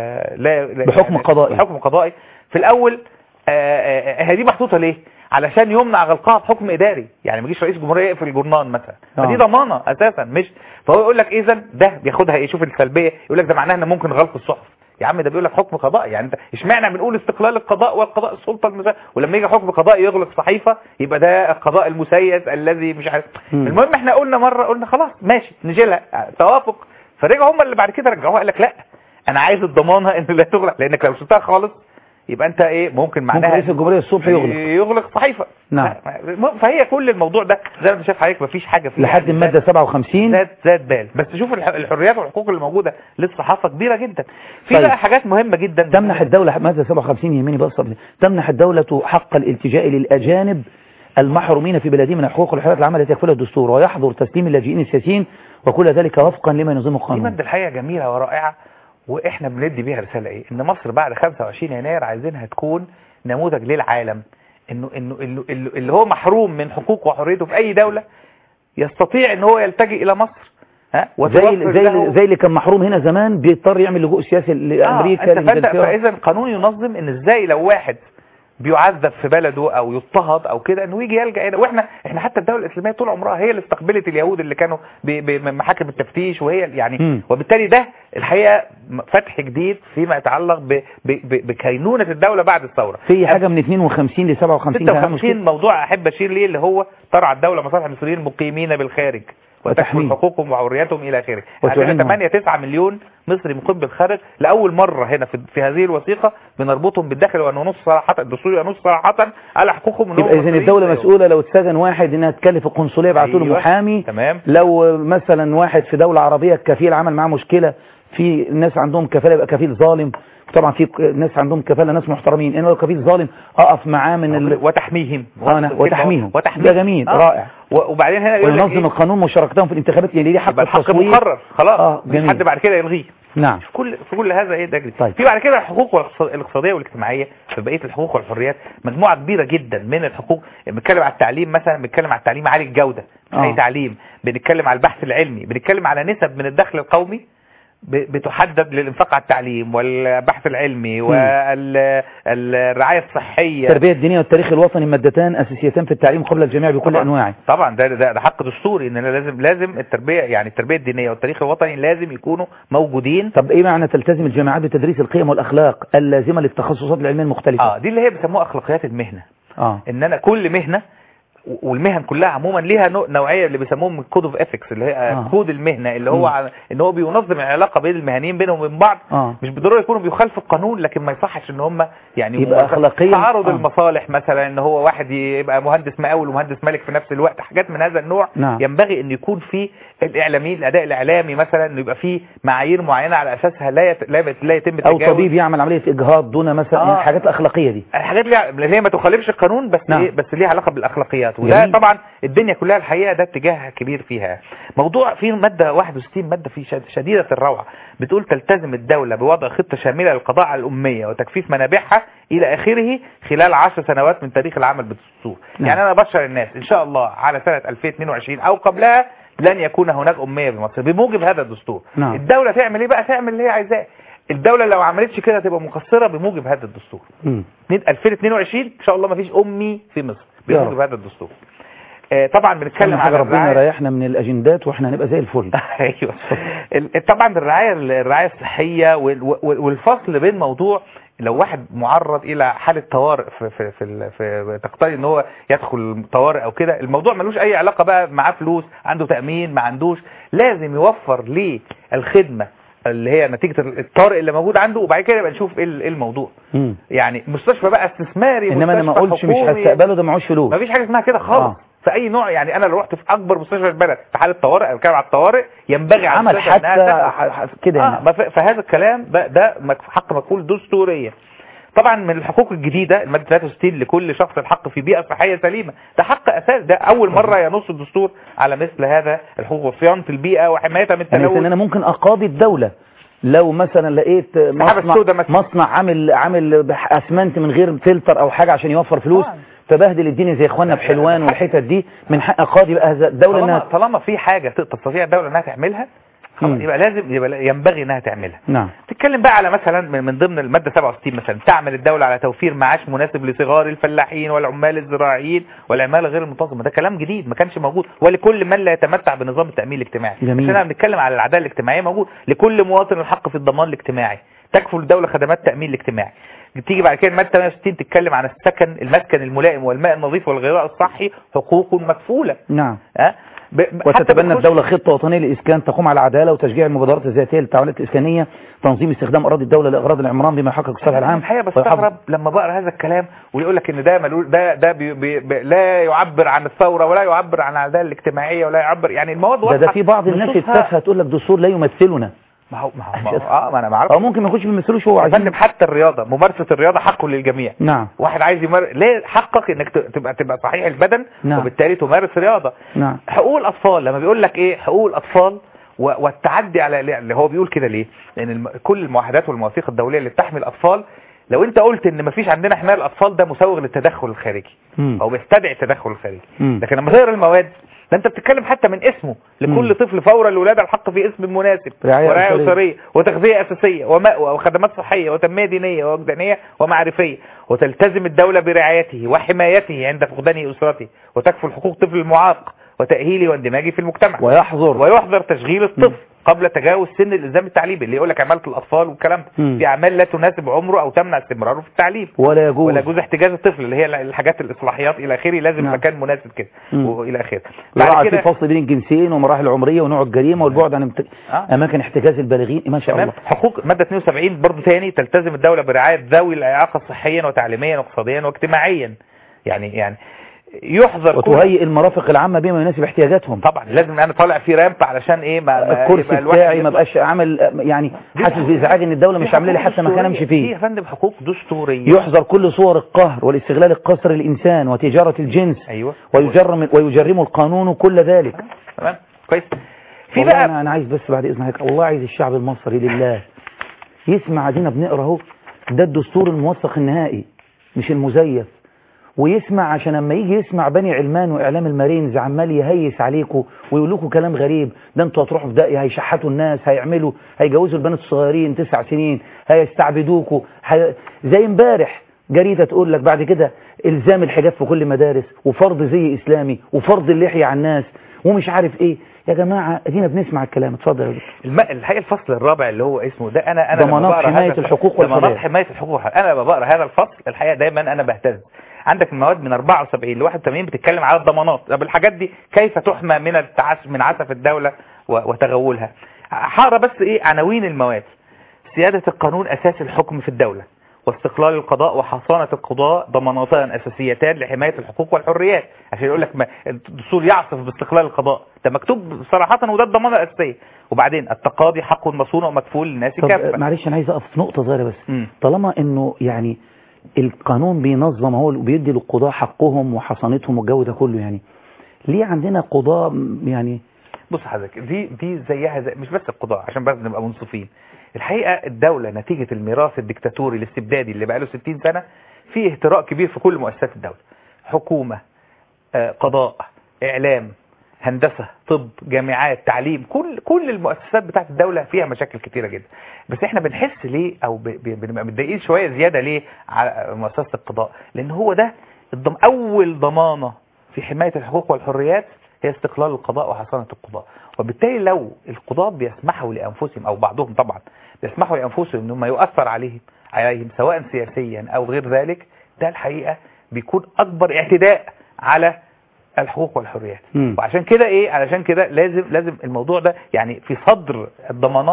[SPEAKER 2] لا لا-
[SPEAKER 1] بحكم
[SPEAKER 2] يعني
[SPEAKER 1] قضائي.
[SPEAKER 2] بحكم قضائي في الاول آه، آه، هي دي محطوطه ليه علشان يمنع غلقها بحكم اداري يعني ما يجيش رئيس جمهوريه يقفل الجورنال مثلا فدي
[SPEAKER 1] آه.
[SPEAKER 2] ضمانه اساسا مش فهو يقول لك اذا ده بياخدها ايه شوف السلبيه يقول لك ده معناها ان ممكن غلق الصحف يا عم ده بيقول لك حكم قضائي يعني انت اشمعنى بنقول استقلال القضاء والقضاء السلطه المسا... ولما يجي حكم قضائي يغلق صحيفه يبقى ده القضاء المسيس الذي مش عارف
[SPEAKER 1] مم.
[SPEAKER 2] المهم احنا قلنا مره قلنا خلاص ماشي نجيلها توافق فرجعوا هم اللي بعد كده رجعوها قال لك لا انا عايز الضمانه ان لا تغلق لانك لو شلتها خالص يبقى انت ايه ممكن
[SPEAKER 1] ممكن
[SPEAKER 2] معناها
[SPEAKER 1] رئيس الجمهوريه الصبح يغلق
[SPEAKER 2] يغلق صحيفه
[SPEAKER 1] نعم.
[SPEAKER 2] ف- فهي كل الموضوع ده زي ما انت شايف حضرتك مفيش حاجه فيه
[SPEAKER 1] لحد
[SPEAKER 2] يعني
[SPEAKER 1] الماده 57
[SPEAKER 2] ذات ذات بال بس شوف الح- الحريات والحقوق اللي موجوده للصحافه كبيره جدا في
[SPEAKER 1] طيب.
[SPEAKER 2] بقى حاجات مهمه جدا
[SPEAKER 1] تمنح الدولة ماذا 57 يهمني بس تمنح الدولة حق الالتجاء للأجانب المحرومين في بلادهم من الحقوق والحريات العامة التي يكفلها الدستور ويحظر تسليم اللاجئين السياسيين وكل ذلك وفقا لما ينظمه
[SPEAKER 2] دي
[SPEAKER 1] القانون
[SPEAKER 2] ماده الحقيقه جميله ورائعه واحنا بندي بيها رساله ايه ان مصر بعد 25 يناير عايزينها تكون نموذج للعالم انه انه انه اللي اللي هو محروم من حقوقه وحريته في اي دوله يستطيع ان هو يلتجئ الى مصر ها
[SPEAKER 1] زي
[SPEAKER 2] وتوفر
[SPEAKER 1] زي
[SPEAKER 2] له-
[SPEAKER 1] زي اللي كان محروم هنا زمان بيضطر يعمل لجوء سياسي لأمريكا
[SPEAKER 2] آه انت فانت
[SPEAKER 1] لإنجلترا
[SPEAKER 2] فاذا القانون ينظم ان ازاي لو واحد بيعذب في بلده او يضطهد او كده انه يجي يلجا هنا واحنا احنا حتى الدوله الاسلاميه طول عمرها هي اللي استقبلت اليهود اللي كانوا ب- بمحاكم التفتيش وهي يعني
[SPEAKER 1] مم.
[SPEAKER 2] وبالتالي ده الحقيقه فتح جديد فيما يتعلق ب- ب- ب- بكينونه الدوله بعد الثوره
[SPEAKER 1] في حاجة من 52 ل 57 كان عامل
[SPEAKER 2] 56 موضوع احب اشير ليه اللي هو ترعى الدوله مصالح المصريين المقيمين بالخارج وتحمي
[SPEAKER 1] وتحميه.
[SPEAKER 2] حقوقهم وحرياتهم الى اخره
[SPEAKER 1] وتعينهم.
[SPEAKER 2] عندنا 8 9 مليون مصري مقيم بالخارج لاول مره هنا في, في هذه الوثيقه بنربطهم بالداخل وننص صراحه الدستور ينص صراحه على حقوقهم إن هم
[SPEAKER 1] يبقى إذا
[SPEAKER 2] مصريين
[SPEAKER 1] الدولة
[SPEAKER 2] زيهم.
[SPEAKER 1] مسؤولة لو اتسجن واحد إنها تكلف القنصلية يبعتوا له
[SPEAKER 2] أيوة.
[SPEAKER 1] محامي
[SPEAKER 2] تمام
[SPEAKER 1] لو مثلا واحد في دولة عربية كفيل عمل معاه مشكلة في ناس عندهم كفالة يبقى كفيل ظالم طبعا في ناس عندهم كفالة ناس محترمين انا لو كفيل ظالم اقف معاه من ال...
[SPEAKER 2] وتحميهم
[SPEAKER 1] آه، وتحميهم
[SPEAKER 2] وتحميهم
[SPEAKER 1] ده جميل
[SPEAKER 2] آه.
[SPEAKER 1] رائع
[SPEAKER 2] و- وبعدين هنا يقول لك
[SPEAKER 1] وينظم
[SPEAKER 2] إيه؟
[SPEAKER 1] القانون مشاركتهم في الانتخابات اللي ليه حق
[SPEAKER 2] يبقى الحق
[SPEAKER 1] التصويت
[SPEAKER 2] مقرر خلاص
[SPEAKER 1] آه،
[SPEAKER 2] مش
[SPEAKER 1] جميل.
[SPEAKER 2] حد بعد كده يلغيه
[SPEAKER 1] نعم
[SPEAKER 2] في كل في كل هذا ايه ده جديد.
[SPEAKER 1] طيب.
[SPEAKER 2] في بعد كده الحقوق والاقتص- الاقتصاديه والاجتماعيه في بقيه الحقوق والحريات مجموعه كبيره جدا من الحقوق بنتكلم على التعليم مثلا بنتكلم على التعليم عالي الجوده مش
[SPEAKER 1] آه.
[SPEAKER 2] اي تعليم بنتكلم على البحث العلمي بنتكلم على نسب من الدخل القومي ب- بتحدد للانفاق على التعليم والبحث العلمي والرعايه الصحيه
[SPEAKER 1] التربية الدينية والتاريخ الوطني مادتان أساسيتان في التعليم قبل الجميع بكل
[SPEAKER 2] طبعاً.
[SPEAKER 1] أنواعه
[SPEAKER 2] طبعا ده ده, ده حق دستوري ان لازم لازم التربيه يعني التربيه الدينيه والتاريخ الوطني لازم يكونوا موجودين
[SPEAKER 1] طب ايه معنى تلتزم الجامعات بتدريس القيم والأخلاق اللازمة للتخصصات العلمية المختلفة
[SPEAKER 2] اه دي اللي هي بيسموها اخلاقيات المهنه
[SPEAKER 1] اه
[SPEAKER 2] ان انا كل مهنه و- والمهن كلها عموما ليها نوع- نوعيه اللي بيسموهم كود اوف اثكس اللي هي
[SPEAKER 1] آه.
[SPEAKER 2] آه. كود المهنه اللي هو
[SPEAKER 1] مم.
[SPEAKER 2] ع- ان هو بينظم العلاقه بين المهنيين بينهم وبين بعض
[SPEAKER 1] اه
[SPEAKER 2] مش بالضروره يكونوا بيخالفوا القانون لكن ما يصحش ان هم يعني
[SPEAKER 1] يبقى
[SPEAKER 2] مثلاً
[SPEAKER 1] أخلاقياً.
[SPEAKER 2] تعارض
[SPEAKER 1] آه.
[SPEAKER 2] المصالح مثلا ان هو واحد يبقى مهندس مقاول ومهندس ملك في نفس الوقت حاجات من هذا النوع
[SPEAKER 1] نعم.
[SPEAKER 2] ينبغي ان يكون في الاعلاميين الاداء الاعلامي مثلا انه يبقى في معايير معينه على اساسها لا يت... لا, يت... لا يتم
[SPEAKER 1] أو
[SPEAKER 2] التجاوز.
[SPEAKER 1] طبيب يعمل عملية إجهاض دون مثلا
[SPEAKER 2] آه.
[SPEAKER 1] الحاجات الأخلاقية دي
[SPEAKER 2] الحاجات اللي اللي هي ما تخالفش القانون بس
[SPEAKER 1] نعم.
[SPEAKER 2] إيه بس ليها علاقه بالاخلاقيات وده
[SPEAKER 1] جميل.
[SPEAKER 2] طبعا الدنيا كلها الحقيقه ده اتجاه كبير فيها موضوع في ماده 61 ماده في شد- شديده الروعه بتقول تلتزم الدوله بوضع خطه شامله للقضاء على الاميه وتكفيف منابعها الى اخره خلال 10 سنوات من تاريخ العمل بالدستور
[SPEAKER 1] نعم.
[SPEAKER 2] يعني انا بشر الناس ان شاء الله على سنه 2022 او قبلها لن يكون هناك اميه بمصر بموجب هذا الدستور
[SPEAKER 1] نعم.
[SPEAKER 2] الدوله تعمل ايه بقى تعمل اللي هي عايزاه الدوله لو عملتش كده تبقى مقصره بموجب هذا الدستور
[SPEAKER 1] مم.
[SPEAKER 2] 2022 ان شاء الله ما فيش امي في مصر
[SPEAKER 1] يا
[SPEAKER 2] بيخرج بهذا الدستور آه، طبعا بنتكلم
[SPEAKER 1] أهم حاجة
[SPEAKER 2] على
[SPEAKER 1] ربنا
[SPEAKER 2] الرعاية
[SPEAKER 1] يريحنا من الأجندات وإحنا هنبقى زي الفل
[SPEAKER 2] ايوه ال- طبعا الرعايه الرعايه الصحيه وال- وال- والفصل بين موضوع لو واحد معرض الى حاله طوارئ في في في, ال- في تقتضي ان هو يدخل طوارئ او كده الموضوع ملوش اي علاقه بقى معاه فلوس عنده تامين ما عندوش لازم يوفر ليه الخدمه اللي هي نتيجه الطارئ اللي موجود عنده وبعد كده يبقى نشوف ايه ال- إيه الموضوع
[SPEAKER 1] مم.
[SPEAKER 2] يعني مستشفى بقى استثماري
[SPEAKER 1] انما انا ما
[SPEAKER 2] مستشفى
[SPEAKER 1] اقولش مش
[SPEAKER 2] حكومي،
[SPEAKER 1] هستقبله ده معهوش فلوس
[SPEAKER 2] مفيش حاجه اسمها كده خالص
[SPEAKER 1] آه.
[SPEAKER 2] في اي نوع يعني انا لو رحت في اكبر مستشفى في البلد في حاله طوارئ انا بتكلم على الطوارئ ينبغي على
[SPEAKER 1] عمل
[SPEAKER 2] المستشفى إنها
[SPEAKER 1] حتى
[SPEAKER 2] تفتح.
[SPEAKER 1] ح- ح- كده
[SPEAKER 2] آه
[SPEAKER 1] يعني
[SPEAKER 2] ما ف- فهذا الكلام ده ده مك- حق مقبول دستوريا طبعا من الحقوق الجديدة المادة 63 لكل شخص الحق في بيئة صحية سليمة ده حق أساس ده أول مرة ينص الدستور على مثل هذا الحقوق وصيانة البيئة وحمايتها من
[SPEAKER 1] يعني
[SPEAKER 2] التلوث
[SPEAKER 1] ان انا ممكن اقاضي الدولة لو مثلا لقيت
[SPEAKER 2] السحابة
[SPEAKER 1] مصنع,
[SPEAKER 2] السوداء مثلا.
[SPEAKER 1] مصنع عامل عامل بح- اسمنت من غير فلتر او حاجة عشان يوفر فلوس
[SPEAKER 2] طبعاً.
[SPEAKER 1] فبهدل الدنيا زي اخواننا بحلوان والحتت دي من حق اقاضي بقى هذا الدولة
[SPEAKER 2] طالما,
[SPEAKER 1] انها
[SPEAKER 2] طالما في حاجة ت- تستطيع الدولة أنها تعملها خلاص
[SPEAKER 1] مم.
[SPEAKER 2] يبقى لازم يبقى ينبغي أنها تعملها
[SPEAKER 1] نعم
[SPEAKER 2] تتكلم بقى على مثلا من من ضمن المادة 67 مثلا تعمل الدولة على توفير معاش مناسب لصغار الفلاحين والعمال الزراعيين والعمالة غير المنتظمة ده كلام جديد ما كانش موجود ولكل من لا يتمتع بنظام التأمين الاجتماعي
[SPEAKER 1] جميل.
[SPEAKER 2] عشان احنا بنتكلم على العدالة الاجتماعية موجود لكل مواطن الحق في الضمان الاجتماعي تكفل الدولة خدمات التأمين الاجتماعي تيجي بعد كده المادة 68 تتكلم عن السكن المسكن الملائم والماء النظيف والغذاء الصحي حقوق مكفولة
[SPEAKER 1] نعم
[SPEAKER 2] ها ب- حتى
[SPEAKER 1] وتتبنى
[SPEAKER 2] بتخش-
[SPEAKER 1] الدولة خطة وطنية للإسكان تقوم على العدالة وتشجيع المبادرات الذاتية للتعاونات الإسكانية تنظيم استخدام أراضي الدولة لأغراض العمران بما يحقق الصالح العام
[SPEAKER 2] الحقيقه
[SPEAKER 1] ويحافظ-
[SPEAKER 2] بستغرب لما بقرا هذا الكلام ويقول لك ان ده ملول ده ده بي بي بي لا يعبر عن الثوره ولا يعبر عن العداله الاجتماعيه ولا يعبر يعني المواد
[SPEAKER 1] ده
[SPEAKER 2] واضحه
[SPEAKER 1] ده في بعض الناس
[SPEAKER 2] نصوصها-
[SPEAKER 1] التافهة تقول لك دستور لا يمثلنا
[SPEAKER 2] ما هو ما هو ما هو- اه ما انا ما اعرفش
[SPEAKER 1] أو ممكن ما يكونش بيمثلوش هو
[SPEAKER 2] يا
[SPEAKER 1] عايزين
[SPEAKER 2] فندم حتى الرياضه ممارسه الرياضه حق للجميع
[SPEAKER 1] نعم
[SPEAKER 2] واحد عايز يمارس ليه حقك انك ت- تبقى تبقى صحيح البدن
[SPEAKER 1] نعم.
[SPEAKER 2] وبالتالي تمارس رياضه
[SPEAKER 1] نعم
[SPEAKER 2] حقوق الاطفال لما بيقول لك ايه حقوق الاطفال و- والتعدي على اللي هو بيقول كده ليه لان الم- كل المعاهدات والمواثيق الدوليه اللي بتحمي الاطفال لو انت قلت ان مفيش عندنا حمايه للاطفال ده مسوغ للتدخل الخارجي
[SPEAKER 1] مم.
[SPEAKER 2] او بيستدعي التدخل الخارجي
[SPEAKER 1] مم.
[SPEAKER 2] لكن لما تغير المواد ده انت بتتكلم حتى من اسمه لكل
[SPEAKER 1] مم.
[SPEAKER 2] طفل فورا الولاده الحق في اسم مناسب
[SPEAKER 1] رعاية
[SPEAKER 2] ورعايه
[SPEAKER 1] أسرية.
[SPEAKER 2] اسريه وتغذيه اساسيه ومأوى وخدمات صحيه وتنميه دينيه ووجدانيه ومعرفيه وتلتزم الدوله برعايته وحمايته عند فقدان اسرته وتكفل حقوق طفل المعاق وتاهيله واندماجه في المجتمع
[SPEAKER 1] ويحظر
[SPEAKER 2] ويحظر تشغيل الطفل قبل تجاوز سن الالزام التعليمي اللي يقول لك عماله الاطفال والكلام ده
[SPEAKER 1] مم.
[SPEAKER 2] في اعمال لا تناسب عمره او تمنع استمراره في التعليم
[SPEAKER 1] ولا يجوز
[SPEAKER 2] ولا يجوز احتجاز الطفل اللي هي الحاجات الاصلاحيات الى اخره لازم
[SPEAKER 1] نعم.
[SPEAKER 2] مكان مناسب كده
[SPEAKER 1] مم.
[SPEAKER 2] والى اخره
[SPEAKER 1] يراعى
[SPEAKER 2] بعد
[SPEAKER 1] في
[SPEAKER 2] كده
[SPEAKER 1] الفصل بين الجنسين ومراحل العمريه ونوع الجريمه والبعد عن امت...
[SPEAKER 2] آه.
[SPEAKER 1] اماكن احتجاز البالغين ما شاء
[SPEAKER 2] تمام
[SPEAKER 1] الله
[SPEAKER 2] حقوق ماده 72 برضه تاني تلتزم الدوله برعايه ذوي الاعاقه صحيا وتعليميا واقتصاديا واجتماعيا يعني يعني يحظر كل-
[SPEAKER 1] وتهيئ المرافق العامه بما يناسب احتياجاتهم
[SPEAKER 2] طبعا لازم انا طالع في رامب علشان ايه ما ما
[SPEAKER 1] الكرسي
[SPEAKER 2] يبقى الواحد
[SPEAKER 1] بتاعي ما
[SPEAKER 2] يطلع-
[SPEAKER 1] بقاش عامل يعني
[SPEAKER 2] دي
[SPEAKER 1] حاسس
[SPEAKER 2] حقوق-
[SPEAKER 1] بازعاج ان الدوله
[SPEAKER 2] دي
[SPEAKER 1] مش عامله لي
[SPEAKER 2] حقوق
[SPEAKER 1] حتى مكان
[SPEAKER 2] دستورية.
[SPEAKER 1] امشي
[SPEAKER 2] دي
[SPEAKER 1] فيه
[SPEAKER 2] يا فندم حقوق دستوريه
[SPEAKER 1] يحظر كل صور القهر والاستغلال القسري للإنسان وتجارة الجنس
[SPEAKER 2] ايوه
[SPEAKER 1] ويجرم, ويجرم القانون كل ذلك
[SPEAKER 2] تمام كويس في
[SPEAKER 1] والله
[SPEAKER 2] بقى
[SPEAKER 1] أنا, أنا عايز بس بعد إذنك والله عايز الشعب المصري لله يسمع عدينا بنقرا اهو ده الدستور الموثق النهائي مش المزيف ويسمع عشان لما يجي يسمع بني علمان واعلام المارينز عمال يهيس عليكم ويقول لكم كلام غريب ده انتوا هتروحوا في داهيه هيشحتوا الناس هيعملوا هيجوزوا البنات الصغيرين تسع سنين هيستعبدوكوا هي... زي امبارح جريده تقول لك بعد كده الزام الحجاب في كل مدارس وفرض زي اسلامي وفرض اللحيه على الناس ومش عارف ايه يا جماعه ادينا بنسمع الكلام اتفضل يا دكتور
[SPEAKER 2] الم... الحقيقه الفصل الرابع اللي هو اسمه ده انا انا لما
[SPEAKER 1] ضمانات
[SPEAKER 2] بقرا
[SPEAKER 1] حماية
[SPEAKER 2] هذا-
[SPEAKER 1] الحقوق
[SPEAKER 2] ضمانات
[SPEAKER 1] والحريات.
[SPEAKER 2] حمايه الحقوق والحريات انا لما بقرا هذا الفصل الحقيقه دايما انا بهتز عندك المواد من 74 ل 81 بتتكلم على الضمانات طب الحاجات دي كيف تحمى من التعس من عسف الدوله و... وتغولها هقرا بس ايه عناوين المواد سياده القانون اساس الحكم في الدوله واستقلال القضاء وحصانة القضاء ضمانتان أساسيتان لحماية الحقوق والحريات عشان يقول لك ما الدستور يعصف باستقلال القضاء ده مكتوب صراحة وده الضمانة الأساسية وبعدين التقاضي حق مصون ومكفول للناس
[SPEAKER 1] طب
[SPEAKER 2] كافة
[SPEAKER 1] معلش انا عايز اقف في نقطه صغيره بس
[SPEAKER 2] مم.
[SPEAKER 1] طالما انه يعني القانون بينظم هو اللي بيدي للقضاة حقهم وحصانتهم والجو ده كله يعني ليه عندنا قضاة م- يعني
[SPEAKER 2] بص حضرتك دي دي زيها زي مش بس القضاء عشان بس نبقى منصفين الحقيقة الدولة نتيجة الميراث الدكتاتوري الاستبدادي اللي بقاله 60 سنة في اهتراء كبير في كل مؤسسات الدولة حكومة آه، قضاء إعلام هندسة طب جامعات تعليم كل كل المؤسسات بتاعت الدولة فيها مشاكل كتيرة جدا بس احنا بنحس ليه او ب- ب- بنبقى متضايقين شوية زيادة ليه على مؤسسة القضاء لان هو ده الضم اول ضمانة في حماية الحقوق والحريات هي استقلال القضاء وحصانة القضاء وبالتالي لو القضاة بيسمحوا لأنفسهم أو بعضهم طبعا بيسمحوا لأنفسهم أنهم يؤثر عليهم عليهم سواء سياسيا أو غير ذلك ده الحقيقة بيكون أكبر اعتداء على الحقوق والحريات
[SPEAKER 1] مم.
[SPEAKER 2] وعشان كده ايه علشان كده لازم لازم الموضوع ده يعني في صدر الضمانات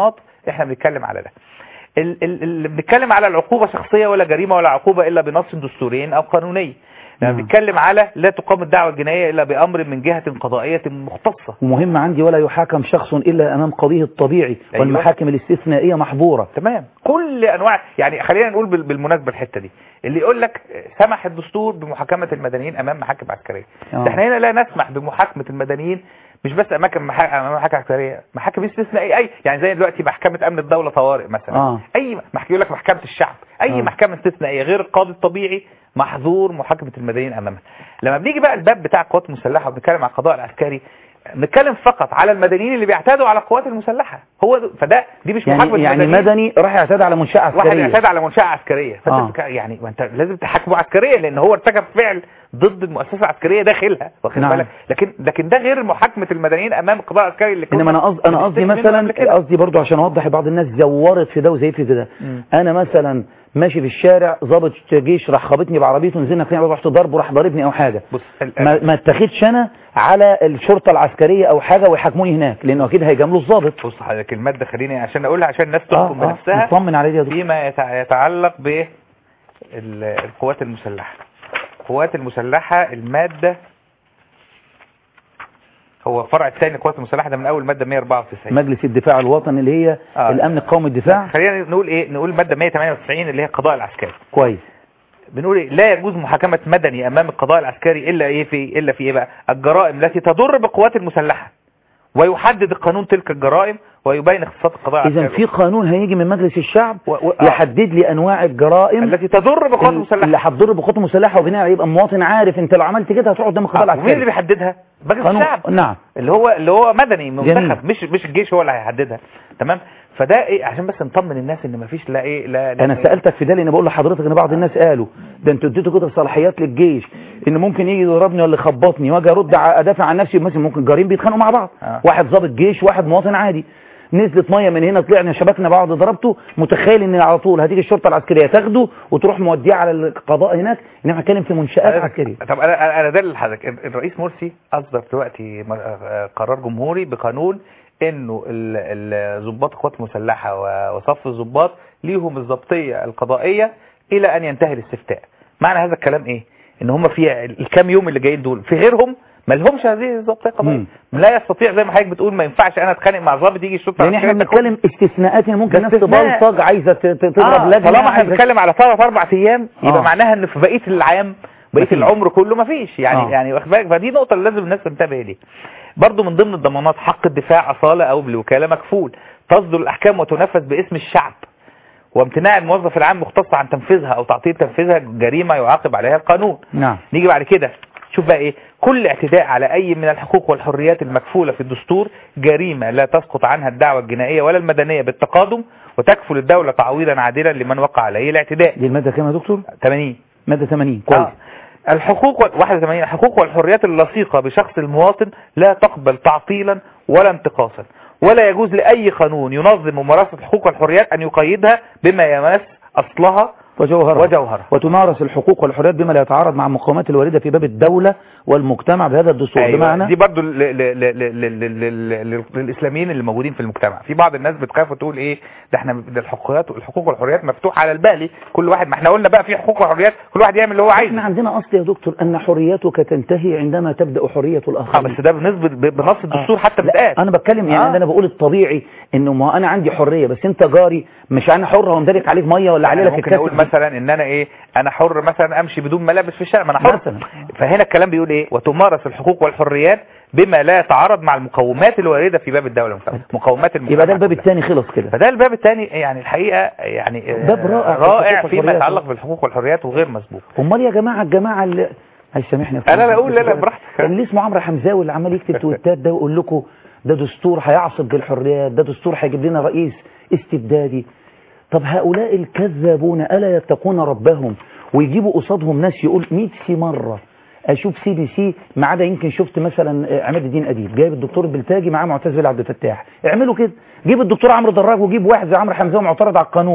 [SPEAKER 2] احنا بنتكلم على ده ال- ال- اللي بنتكلم على العقوبة شخصية ولا جريمة ولا عقوبة إلا بنص دستوري أو قانوني لما
[SPEAKER 1] نعم.
[SPEAKER 2] بنتكلم على لا تقام الدعوة الجنائية إلا بأمر من جهة قضائية مختصة
[SPEAKER 1] ومهم عندي ولا يحاكم شخص إلا أمام قضيه الطبيعي
[SPEAKER 2] أيوة.
[SPEAKER 1] والمحاكم الاستثنائية محظورة
[SPEAKER 2] تمام كل انواع يعني خلينا نقول بال- بالمناسبه الحته دي اللي يقول لك سمح الدستور بمحاكمه المدنيين امام محاكم عسكريه
[SPEAKER 1] آه.
[SPEAKER 2] ده احنا هنا لا نسمح بمحاكمه المدنيين مش بس اماكن محا- امام محاكم عسكريه محاكم استثنائيه اي يعني زي دلوقتي محكمه امن الدوله طوارئ مثلا
[SPEAKER 1] آه.
[SPEAKER 2] اي محكمه يقول لك محكمه الشعب اي
[SPEAKER 1] آه.
[SPEAKER 2] محكمه استثنائيه غير القاضي الطبيعي محظور محاكمه المدنيين امامها لما بنيجي بقى الباب بتاع القوات المسلحه وبنتكلم عن القضاء العسكري بنتكلم فقط على المدنيين اللي بيعتادوا على القوات المسلحه هو ده- فده دي مش محاكمه
[SPEAKER 1] يعني, يعني
[SPEAKER 2] المدنيين.
[SPEAKER 1] مدني راح يعتدي على منشأة
[SPEAKER 2] واحد
[SPEAKER 1] عسكرية
[SPEAKER 2] اعتدى على منشأة عسكرية فانت
[SPEAKER 1] آه.
[SPEAKER 2] بتك- يعني ما انت لازم تحاكمه عسكريا لان هو ارتكب فعل ضد المؤسسة العسكرية داخلها واخد
[SPEAKER 1] نعم.
[SPEAKER 2] بالك لكن لكن ده غير محاكمة المدنيين امام القضاء العسكري اللي كنا
[SPEAKER 1] انما انا قصدي انا قصدي
[SPEAKER 2] بنستفيد منه قبل
[SPEAKER 1] مثلا
[SPEAKER 2] كده.
[SPEAKER 1] قصدي برضو عشان اوضح لبعض الناس زورت في ده وزيت في ده
[SPEAKER 2] مم.
[SPEAKER 1] انا مثلا ماشي في الشارع ضابط جيش راح خابطني بعربيته نزلنا فين رحت ضربه راح ضاربني او حاجه
[SPEAKER 2] بص ال-
[SPEAKER 1] ما, ما اتخذش انا على الشرطه العسكريه او حاجه ويحاكموني هناك لانه اكيد هيجاملوا الضابط
[SPEAKER 2] بص حضرتك المادة خليني عشان اقولها عشان الناس
[SPEAKER 1] اه
[SPEAKER 2] تحكم
[SPEAKER 1] اه
[SPEAKER 2] بنفسها
[SPEAKER 1] نطمن عليه يا دكتور
[SPEAKER 2] فيما يتع- يتعلق ب القوات المسلحة القوات المسلحة المادة هو الفرع الثاني للقوات المسلحة ده من اول مادة 194
[SPEAKER 1] مجلس الدفاع الوطني اللي هي
[SPEAKER 2] آه.
[SPEAKER 1] الامن القومي الدفاع
[SPEAKER 2] خلينا نقول ايه نقول مادة 198 اللي هي القضاء العسكري
[SPEAKER 1] كويس
[SPEAKER 2] بنقول إيه؟ لا يجوز محاكمة مدني امام القضاء العسكري الا ايه في الا في ايه بقى الجرائم التي تضر بالقوات المسلحة ويحدد القانون تلك الجرائم ويبين اختصاصات القضاء
[SPEAKER 1] اذا
[SPEAKER 2] العسكري
[SPEAKER 1] في قانون هيجي من مجلس الشعب
[SPEAKER 2] و... و... آه.
[SPEAKER 1] يحدد لي انواع الجرائم
[SPEAKER 2] التي تضر بالقوات المسلحة
[SPEAKER 1] اللي هتضر بالقوات المسلحه وبناء يبقى مواطن عارف انت لو عملت كده هتقعد قدام القضاء
[SPEAKER 2] آه. ومين اللي
[SPEAKER 1] العسكري
[SPEAKER 2] بيحددها مجلس
[SPEAKER 1] قانون
[SPEAKER 2] الشعب
[SPEAKER 1] نعم
[SPEAKER 2] اللي هو اللي هو مدني
[SPEAKER 1] جميل.
[SPEAKER 2] منتخب مش مش الجيش هو اللي هيحددها تمام فده ايه عشان بس نطمن الناس ان مفيش لا ايه لا, لا
[SPEAKER 1] انا سالتك في ده لان بقول لحضرتك ان بعض الناس قالوا ده انتوا اديتوا كده صلاحيات للجيش ان ممكن يجي يضربني ولا يخبطني واجي ارد ع- ادافع عن نفسي مثلا ممكن جارين بيتخانقوا مع بعض
[SPEAKER 2] آه.
[SPEAKER 1] واحد ضابط جيش واحد مواطن عادي نزلت ميه من هنا طلعنا شبكنا بعض ضربته متخيل ان على طول هتيجي الشرطه العسكريه تاخده وتروح موديه على القضاء هناك انما هنتكلم في منشات عسكريه
[SPEAKER 2] طب انا انا أنا ده اللي حضرتك الرئيس مرسي اصدر دلوقتي م- آه، قرار جمهوري بقانون انه ال- ال- ضباط القوات المسلحه و- وصف الضباط ليهم الضبطيه القضائيه الى ان ينتهي الاستفتاء معنى هذا الكلام ايه ان هم في الكام يوم اللي جايين دول في غيرهم ما لهمش هذه الضبطيه القضائيه
[SPEAKER 1] مم.
[SPEAKER 2] لا يستطيع زي ما حضرتك بتقول ما ينفعش انا اتخانق مع ضابط يجي الشرطه
[SPEAKER 1] لان احنا
[SPEAKER 2] العسكرية تاخد-
[SPEAKER 1] بنتكلم استثناءات يعني ممكن
[SPEAKER 2] ده
[SPEAKER 1] ناس
[SPEAKER 2] استثناء.
[SPEAKER 1] تبلطج عايزه ت- ت- تضرب
[SPEAKER 2] آه،
[SPEAKER 1] لجنه
[SPEAKER 2] طالما احنا
[SPEAKER 1] عايزة-
[SPEAKER 2] بنتكلم على ثلاث اربع ايام يبقى
[SPEAKER 1] آه.
[SPEAKER 2] معناها ان في بقيه العام بقيه
[SPEAKER 1] مفيش.
[SPEAKER 2] العمر كله مفيش يعني
[SPEAKER 1] آه.
[SPEAKER 2] يعني واخد بالك فدي نقطه اللي لازم الناس تنتبه ليها برضو من ضمن الضمانات حق الدفاع اصاله او بالوكاله مكفول تصدر الاحكام وتنفذ باسم الشعب وامتناع الموظف العام مختص عن تنفيذها او تعطيل تنفيذها جريمه يعاقب عليها القانون
[SPEAKER 1] نعم
[SPEAKER 2] نيجي بعد كده شوف بقى ايه كل اعتداء على اي من الحقوق والحريات المكفولة في الدستور جريمة لا تسقط عنها الدعوة الجنائية ولا المدنية بالتقادم وتكفل الدولة تعويضا عادلا لمن وقع عليه الاعتداء
[SPEAKER 1] دي الماده كام يا دكتور
[SPEAKER 2] 80
[SPEAKER 1] ماده 80 كويس
[SPEAKER 2] آه. الحقوق وال- 81 الحقوق والحريات اللصيقة بشخص المواطن لا تقبل تعطيلا ولا انتقاصا ولا يجوز لأي قانون ينظم ممارسة الحقوق والحريات أن يقيدها بما يمس أصلها
[SPEAKER 1] وجوهرها
[SPEAKER 2] وجوهرها
[SPEAKER 1] وتمارس الحقوق والحريات بما لا يتعارض مع المقومات الواردة في باب الدولة والمجتمع بهذا الدستور
[SPEAKER 2] أيوة.
[SPEAKER 1] بمعنى
[SPEAKER 2] دي برضو ل- ل- ل- ل- ل- ل- ل- للاسلاميين اللي موجودين في المجتمع في بعض الناس بتخاف وتقول ايه ده احنا ده الحقوقات الحقوق والحريات مفتوحه على البالي كل واحد ما احنا قلنا بقى في حقوق وحريات كل واحد يعمل اللي هو
[SPEAKER 1] احنا
[SPEAKER 2] عايزه
[SPEAKER 1] عندنا اصل يا دكتور ان حريتك تنتهي عندما تبدأ حرية
[SPEAKER 2] اه
[SPEAKER 1] الاخرين
[SPEAKER 2] بس ده بالنسبه ب- بنص الدستور حتى
[SPEAKER 1] لا،
[SPEAKER 2] بتقال
[SPEAKER 1] انا بتكلم يعني
[SPEAKER 2] آه.
[SPEAKER 1] انا بقول الطبيعي انه ما انا عندي حرية بس انت جاري مش انا حر وندلك عليك مية ولا عليه
[SPEAKER 2] يعني
[SPEAKER 1] لك
[SPEAKER 2] ممكن
[SPEAKER 1] الكاسة
[SPEAKER 2] اقول مثلا ان انا ايه انا حر مثلا امشي بدون ملابس في الشارع ما انا حر
[SPEAKER 1] مثلا.
[SPEAKER 2] فهنا الكلام بيقول ايه وتمارس الحقوق والحريات بما لا يتعارض مع المقومات الوارده في باب الدوله مثلا مقومات المجتمع
[SPEAKER 1] يبقى ده الباب
[SPEAKER 2] كلها.
[SPEAKER 1] الثاني خلص كده
[SPEAKER 2] فده الباب الثاني يعني الحقيقه يعني آه،
[SPEAKER 1] باب رائع في
[SPEAKER 2] رائع
[SPEAKER 1] الحقوق
[SPEAKER 2] فيما
[SPEAKER 1] والحريات.
[SPEAKER 2] يتعلق بالحقوق والحريات وغير مسبوق
[SPEAKER 1] امال يا جماعة الجماعة اللي هيسامحني يا
[SPEAKER 2] لا، لا،
[SPEAKER 1] فندم.
[SPEAKER 2] قول، لا، لا، براحتك.
[SPEAKER 1] كان اللي اسمه عمرو حمزاوي اللي عمال يكتب تويتات ده ويقول لكم ده دستور هيعصب الحريات ده دستور هيجيب لنا رئيس استبدادي طب هؤلاء الكذابون ألا يتقون ربهم ويجيبوا قصادهم ناس يقول 100 مرة اشوف سي بي سي ما عدا يمكن شفت مثلا آه، عماد الدين اديب جايب الدكتور البلتاجي معاه معتز بن عبد الفتاح اعملوا كده جيب الدكتور عمرو دراج وجيب واحد زي عمرو حمزه معترض على القانون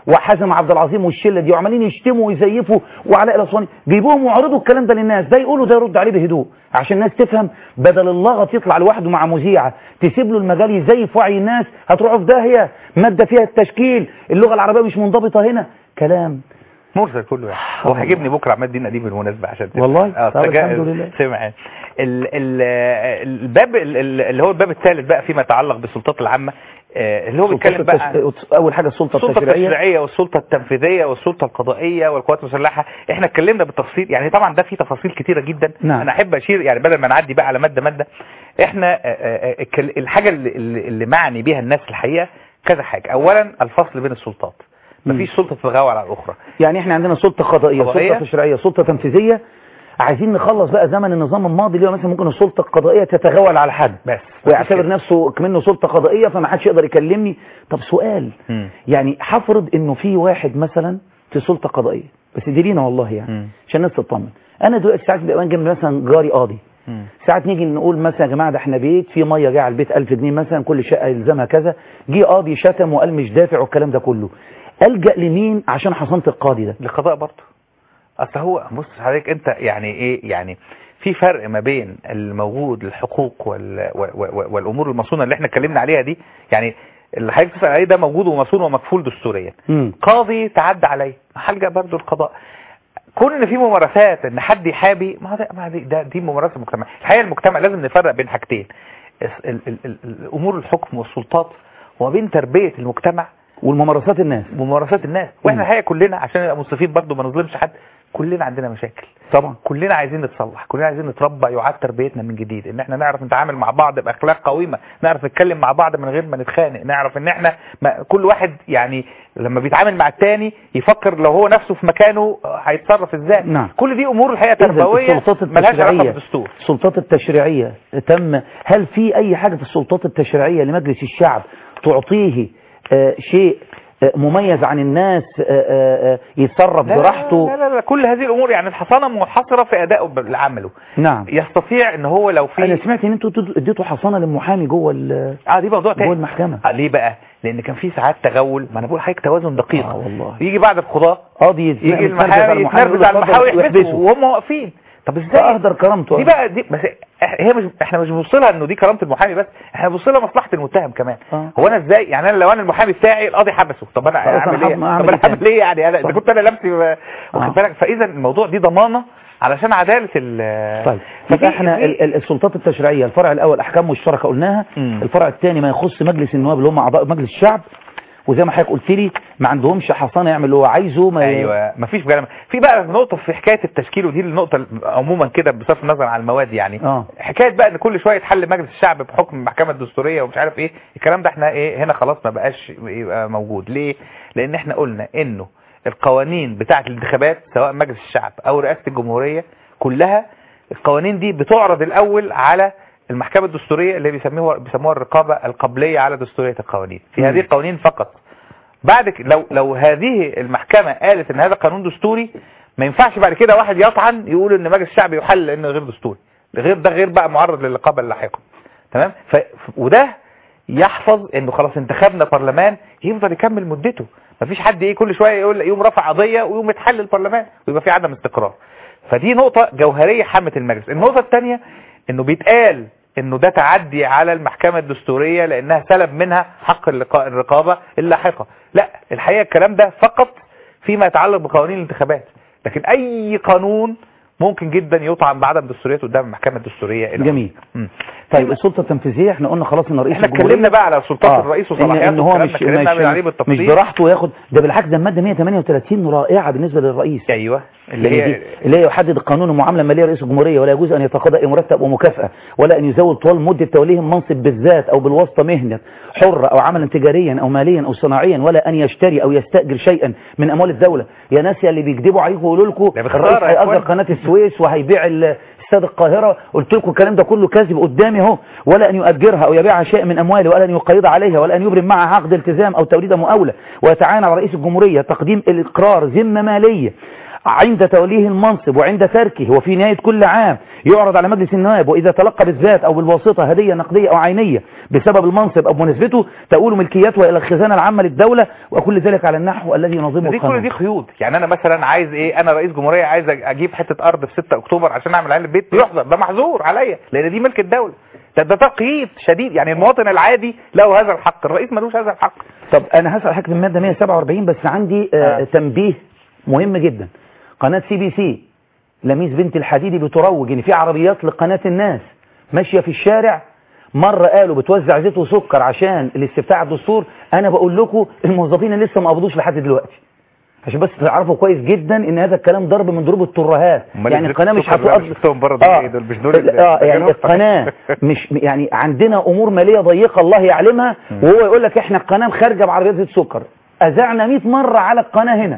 [SPEAKER 1] وحازم عبد العظيم والشله دي وعمالين يشتموا ويزيفوا وعلاء الاسواني جيبوهم وعرضوا الكلام ده للناس ده يقولوا ده يرد عليه بهدوء عشان الناس تفهم بدل اللغط يطلع لوحده مع مذيعه تسيب له المجال يزيف وعي الناس هتروحوا في داهيه ماده فيها التشكيل اللغه العربيه مش منضبطه هنا كلام
[SPEAKER 2] مرسل كله يعني هو هيجيبني بكره عماد الدين اديب بالمناسبه عشان تفهم.
[SPEAKER 1] والله؟
[SPEAKER 2] اه
[SPEAKER 1] طب
[SPEAKER 2] فجاء-
[SPEAKER 1] الحمد لله.
[SPEAKER 2] سمع ال ال الباب ال- ال- اللي هو الباب الثالث بقى فيما يتعلق بالسلطات العامه آه، اللي هو بيتكلم
[SPEAKER 1] سلطات
[SPEAKER 2] بقى
[SPEAKER 1] التش... اول حاجه السلطه
[SPEAKER 2] السلطه
[SPEAKER 1] التشريعيه
[SPEAKER 2] التشريعيه والسلطه التنفيذيه والسلطه القضائيه والقوات المسلحه احنا اتكلمنا بالتفصيل يعني طبعا ده فيه تفاصيل كتيره جدا
[SPEAKER 1] نعم.
[SPEAKER 2] انا احب اشير يعني بدل ما نعدي بقى على ماده ماده احنا آه، آه، الكل- الحاجه اللي, اللي اللي معني بيها الناس الحقيقه كذا حاجه اولا الفصل بين السلطات مفيش سلطه تتغاول على الاخرى
[SPEAKER 1] يعني احنا عندنا سلطه قضائيه
[SPEAKER 2] قضائية.
[SPEAKER 1] سلطه تشريعيه سلطه تنفيذيه عايزين نخلص بقى زمن النظام الماضي اللي هو مثلا ممكن السلطه القضائيه تتغول على حد
[SPEAKER 2] بس
[SPEAKER 1] ويعتبر نفسه كمنه سلطه قضائيه فما حدش يقدر يكلمني طب سؤال
[SPEAKER 2] مم.
[SPEAKER 1] يعني هفرض انه في واحد مثلا في سلطه قضائيه بس دي لينا والله يعني
[SPEAKER 2] مم.
[SPEAKER 1] عشان الناس تطمن انا دلوقتي ساعات بيبقى جنب مثلا جاري قاضي
[SPEAKER 2] مم.
[SPEAKER 1] ساعات نيجي نقول مثلا يا جماعه ده احنا بيت في ميه جايه على البيت 1000 جنيه مثلا كل شقه يلزمها كذا جه قاضي شتم وقال مش دافع والكلام ده كله الجا لمين عشان حصانه القاضي ده
[SPEAKER 2] القضاء برضه اصل هو بص حضرتك انت يعني ايه يعني في فرق ما بين الموجود الحقوق وال و- و- والامور المصونه اللي احنا اتكلمنا عليها دي يعني اللي حضرتك بتسال عليه ده موجود ومصون ومكفول دستوريا
[SPEAKER 1] مم.
[SPEAKER 2] قاضي تعدى عليه هلجا برضه القضاء كون ان في ممارسات ان حد يحابي ما ده ما دي, ده دي ممارسه مجتمع الحقيقه المجتمع لازم نفرق بين حاجتين الس- ال- ال- ال- ال- امور الحكم والسلطات وبين تربيه المجتمع
[SPEAKER 1] والممارسات الناس
[SPEAKER 2] وممارسات الناس واحنا الحقيقه كلنا عشان نبقى منصفين برضه ما نظلمش حد كلنا عندنا مشاكل
[SPEAKER 1] طبعا
[SPEAKER 2] كلنا عايزين نتصلح كلنا عايزين نتربى يعاد تربيتنا من جديد ان احنا نعرف نتعامل مع بعض باخلاق قويمه نعرف نتكلم مع بعض من غير ما نتخانق نعرف ان احنا ما كل واحد يعني لما بيتعامل مع التاني يفكر لو هو نفسه في مكانه آه، هيتصرف ازاي
[SPEAKER 1] نعم.
[SPEAKER 2] كل دي امور الحقيقه
[SPEAKER 1] إذن
[SPEAKER 2] تربويه
[SPEAKER 1] السلطات
[SPEAKER 2] ملهاش علاقه
[SPEAKER 1] التشريعية
[SPEAKER 2] بالدستور
[SPEAKER 1] السلطات التشريعية تم هل في أي حاجة في السلطات التشريعية لمجلس الشعب تعطيه آه، شيء آه، مميز عن الناس آه، آه، آه، يتصرف
[SPEAKER 2] لا لا,
[SPEAKER 1] براحته
[SPEAKER 2] لا, لا, لا كل هذه الامور يعني الحصانه منحصره في ادائه اللي عمله
[SPEAKER 1] نعم
[SPEAKER 2] يستطيع ان هو لو
[SPEAKER 1] أنا
[SPEAKER 2] في
[SPEAKER 1] سمعت إن أنتوا تد- اديتوا حصانة للمحامي جوه ال-
[SPEAKER 2] اه دي موضوع تاني
[SPEAKER 1] جوه المحكمة
[SPEAKER 2] آه ليه بقى لان كان في ساعات تغول ما انا بقول حضرتك توازن دقيق
[SPEAKER 1] آه والله.
[SPEAKER 2] يجي بعد القضاء
[SPEAKER 1] قاضي
[SPEAKER 2] يجي
[SPEAKER 1] يتنرفز على
[SPEAKER 2] المحامي
[SPEAKER 1] المحامي
[SPEAKER 2] يتنرفز على
[SPEAKER 1] يقول له
[SPEAKER 2] المحاوي
[SPEAKER 1] اتفضل
[SPEAKER 2] يحبسه وهم واقفين طب ازاي
[SPEAKER 1] فأهدر كرامته
[SPEAKER 2] دي بقى دي بس إح- هي مش احنا مش بنبص لها انه دي كرامه المحامي بس احنا بنبص لها مصلحه المتهم كمان
[SPEAKER 1] آه.
[SPEAKER 2] هو انا ازاي يعني انا لو انا المحامي بتاعي القاضي حبسه طب انا
[SPEAKER 1] خلاص أنا
[SPEAKER 2] اعمل ايه
[SPEAKER 1] هعمل- أعمل
[SPEAKER 2] طب انا
[SPEAKER 1] إيه تاني؟
[SPEAKER 2] هعمل ايه يعني انا اذا
[SPEAKER 1] صح.
[SPEAKER 2] كنت انا لابسي
[SPEAKER 1] آه.
[SPEAKER 2] واخد بالك فاذا الموضوع دي ضمانه علشان عداله ال
[SPEAKER 1] طيب
[SPEAKER 2] ففي-
[SPEAKER 1] يبقى احنا
[SPEAKER 2] في-
[SPEAKER 1] ال- ال- السلطات التشريعية الفرع الأول أحكام مشتركة قلناها
[SPEAKER 2] مم.
[SPEAKER 1] الفرع الثاني ما يخص مجلس النواب اللي هم أعضاء مجلس الشعب وزي ما حضرتك قلت لي ما عندهمش حصانة يعمل اللي هو عايزه ما
[SPEAKER 2] ايوه مفيش كلام في بقى نقطه في حكايه التشكيل ودي النقطه عموما كده بصرف النظر عن المواد يعني
[SPEAKER 1] اه
[SPEAKER 2] حكايه بقى ان كل شويه يتحل مجلس الشعب بحكم المحكمه الدستوريه ومش عارف ايه الكلام ده احنا ايه هنا خلاص ما بقاش يبقى موجود ليه لان احنا قلنا انه القوانين بتاعه الانتخابات سواء مجلس الشعب او رئاسه الجمهوريه كلها القوانين دي بتعرض الاول على المحكمه الدستوريه اللي بيسموها بيسموها الرقابه القبليه على دستوريه القوانين في
[SPEAKER 1] مم.
[SPEAKER 2] هذه القوانين فقط بعد ك- لو لو هذه المحكمة قالت ان هذا قانون دستوري ما ينفعش بعد كده واحد يطعن يقول ان مجلس الشعب يحل لانه غير دستوري غير ده غير بقى معرض للرقابة اللاحقة تمام ف... ف- وده يحفظ انه خلاص انتخبنا برلمان يفضل يكمل مدته مفيش حد ايه كل شويه يقول يقوم رفع قضيه ويقوم يتحل البرلمان ويبقى في عدم استقرار فدي نقطه جوهريه حامه المجلس النقطه الثانيه انه بيتقال انه ده تعدي على المحكمه الدستوريه لانها سلب منها حق اللقاء الرقابه اللاحقه لا الحقيقه الكلام ده فقط فيما يتعلق بقوانين الانتخابات لكن اي قانون ممكن جدا يطعن بعدم دستوريته قدام المحكمه الدستوريه
[SPEAKER 1] جميل
[SPEAKER 2] مم.
[SPEAKER 1] طيب السلطة التنفيذية احنا قلنا خلاص ان رئيس
[SPEAKER 2] احنا
[SPEAKER 1] الجمهورية
[SPEAKER 2] اتكلمنا بقى على سلطات
[SPEAKER 1] آه،
[SPEAKER 2] الرئيس
[SPEAKER 1] إن,
[SPEAKER 2] وصلاحياته
[SPEAKER 1] ان هو
[SPEAKER 2] والكلام
[SPEAKER 1] مش
[SPEAKER 2] ده اتكلمنا
[SPEAKER 1] مش,
[SPEAKER 2] عليه
[SPEAKER 1] مش
[SPEAKER 2] بالتفصيل
[SPEAKER 1] براحته ياخد ده بالعكس ده المادة 138 رائعة بالنسبة للرئيس
[SPEAKER 2] ايوه اللي
[SPEAKER 1] اللي
[SPEAKER 2] هي
[SPEAKER 1] هي اللي هي يحدد قانون المعامله الماليه رئيس الجمهوريه ولا يجوز ان يتقاضى اي مرتب ومكافاه ولا ان يزود طوال مده توليه المنصب بالذات او بالواسطه مهنه حره او عملا تجاريا او ماليا او صناعيا ولا ان يشتري او يستاجر شيئا من اموال الدوله يا ناس يا اللي بيكذبوا عليكم ويقولوا لكم
[SPEAKER 2] ده باختصار
[SPEAKER 1] الرئيس
[SPEAKER 2] يا
[SPEAKER 1] هيأجر
[SPEAKER 2] إخوان.
[SPEAKER 1] قناه السويس وهيبيع ال- استاد القاهره قلت لكم الكلام ده كله كاذب قدامي اهو ولا ان يؤجرها او يبيعها شيء من امواله ولا ان يقيض عليها ولا ان يبرم معها عقد التزام او توريد مؤاوله ويتعاون على رئيس الجمهوريه تقديم الاقرار ذمه ماليه عند توليه المنصب وعند تركه وفي نهاية كل عام يعرض على مجلس النواب وإذا تلقى بالذات أو بالواسطة هدية نقدية أو عينية بسبب المنصب أو مناسبته تؤول ملكيتها إلى الخزانة العامة للدولة وكل ذلك على النحو الذي ينظمه
[SPEAKER 2] دي كل
[SPEAKER 1] القانون
[SPEAKER 2] دي قيود يعني انا مثلا عايز ايه انا رئيس جمهوريه عايز اجيب حته ارض في 6 اكتوبر عشان اعمل عليه البيت يحظر ده محظور عليا لان دي ملك الدوله ده ده تقييد شديد يعني المواطن العادي له هذا الحق الرئيس ملوش هذا الحق
[SPEAKER 1] طب أنا هسأل حضرتك في المادة 147 بس عندي آه
[SPEAKER 2] آه.
[SPEAKER 1] تنبيه مهم جدا قناة سي بي سي لميس بنت الحديدي بتروج ان في عربيات لقناة الناس ماشية في الشارع مرة قالوا بتوزع زيت وسكر عشان الاستفتاء على الدستور انا بقول لكم الموظفين اللي لسه ما قبضوش لحد دلوقتي عشان بس تعرفوا كويس جدا ان هذا الكلام ضرب من ضروب الترهات
[SPEAKER 2] أمال
[SPEAKER 1] يعني
[SPEAKER 2] الزيت
[SPEAKER 1] القناة مش
[SPEAKER 2] والسكر بقى
[SPEAKER 1] هتقبض
[SPEAKER 2] مش شفتهم بره دول إيه دول؟ مش دول اللي-
[SPEAKER 1] اه يعني
[SPEAKER 2] اللي-
[SPEAKER 1] القناة مش يعني عندنا امور مالية ضيقة الله يعلمها وهو يقول لك احنا القناة خارجة بعربيات زيت سكر اذعنا 100 مرة على القناة هنا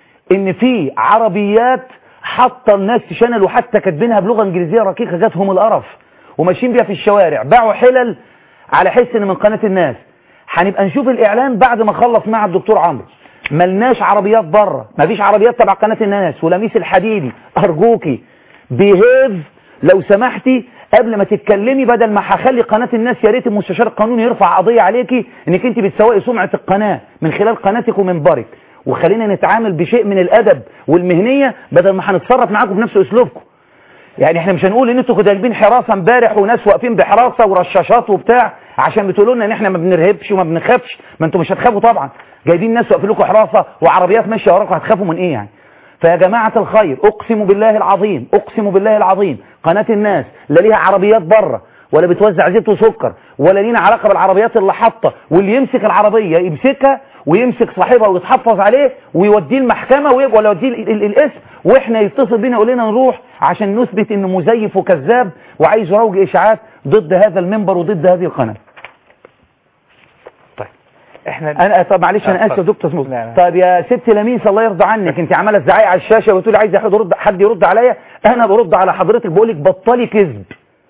[SPEAKER 1] ان في عربيات حاطه الناس تشانل وحتى كاتبينها بلغه انجليزيه رقيقه جاتهم القرف وماشيين بيها في الشوارع باعوا حلل على حس ان من قناه الناس هنبقى نشوف الاعلان بعد ما اخلص مع الدكتور عمرو ملناش عربيات بره مفيش عربيات تبع قناه الناس ولميس الحديدي ارجوكي بيهيف لو سمحتي قبل ما تتكلمي بدل ما هخلي قناه الناس يا ريت المستشار القانوني يرفع قضيه عليكي انك انت بتسوقي سمعه القناه من خلال قناتك ومنبرك وخلينا نتعامل بشيء من الادب والمهنيه بدل ما هنتصرف معاكم بنفس اسلوبكم يعني احنا مش هنقول ان انتوا كنتوا جايبين حراسه امبارح وناس واقفين بحراسه ورشاشات وبتاع عشان بتقولوا لنا ان احنا ما بنرهبش وما بنخافش ما انتوا مش هتخافوا طبعا جايبين ناس واقفين لكم حراسه وعربيات ماشيه وراكم هتخافوا من ايه يعني فيا جماعة الخير اقسم بالله العظيم اقسم بالله العظيم قناة الناس لا ليها عربيات بره ولا بتوزع زيت وسكر ولا لينا علاقة بالعربيات اللي حاطة واللي يمسك العربية يمسكها ويمسك صاحبها ويتحفظ عليه ويوديه المحكمة ويبقى ولا يوديه ال- ال- الاسم واحنا يتصل بينا يقول لنا نروح عشان نثبت انه مزيف وكذاب وعايز يروج اشاعات ضد هذا المنبر وضد هذه القناة
[SPEAKER 2] طيب احنا
[SPEAKER 1] انا طب معلش انا
[SPEAKER 2] آه،
[SPEAKER 1] اسف يا
[SPEAKER 2] اتفضل.
[SPEAKER 1] دكتور سموث
[SPEAKER 2] لا، لا.
[SPEAKER 1] طب يا ست لميس الله يرضى عنك انت عماله تزعقي على الشاشه وتقولي عايز حد يرد حد يرد عليا انا برد على حضرتك بقول لك بطلي كذب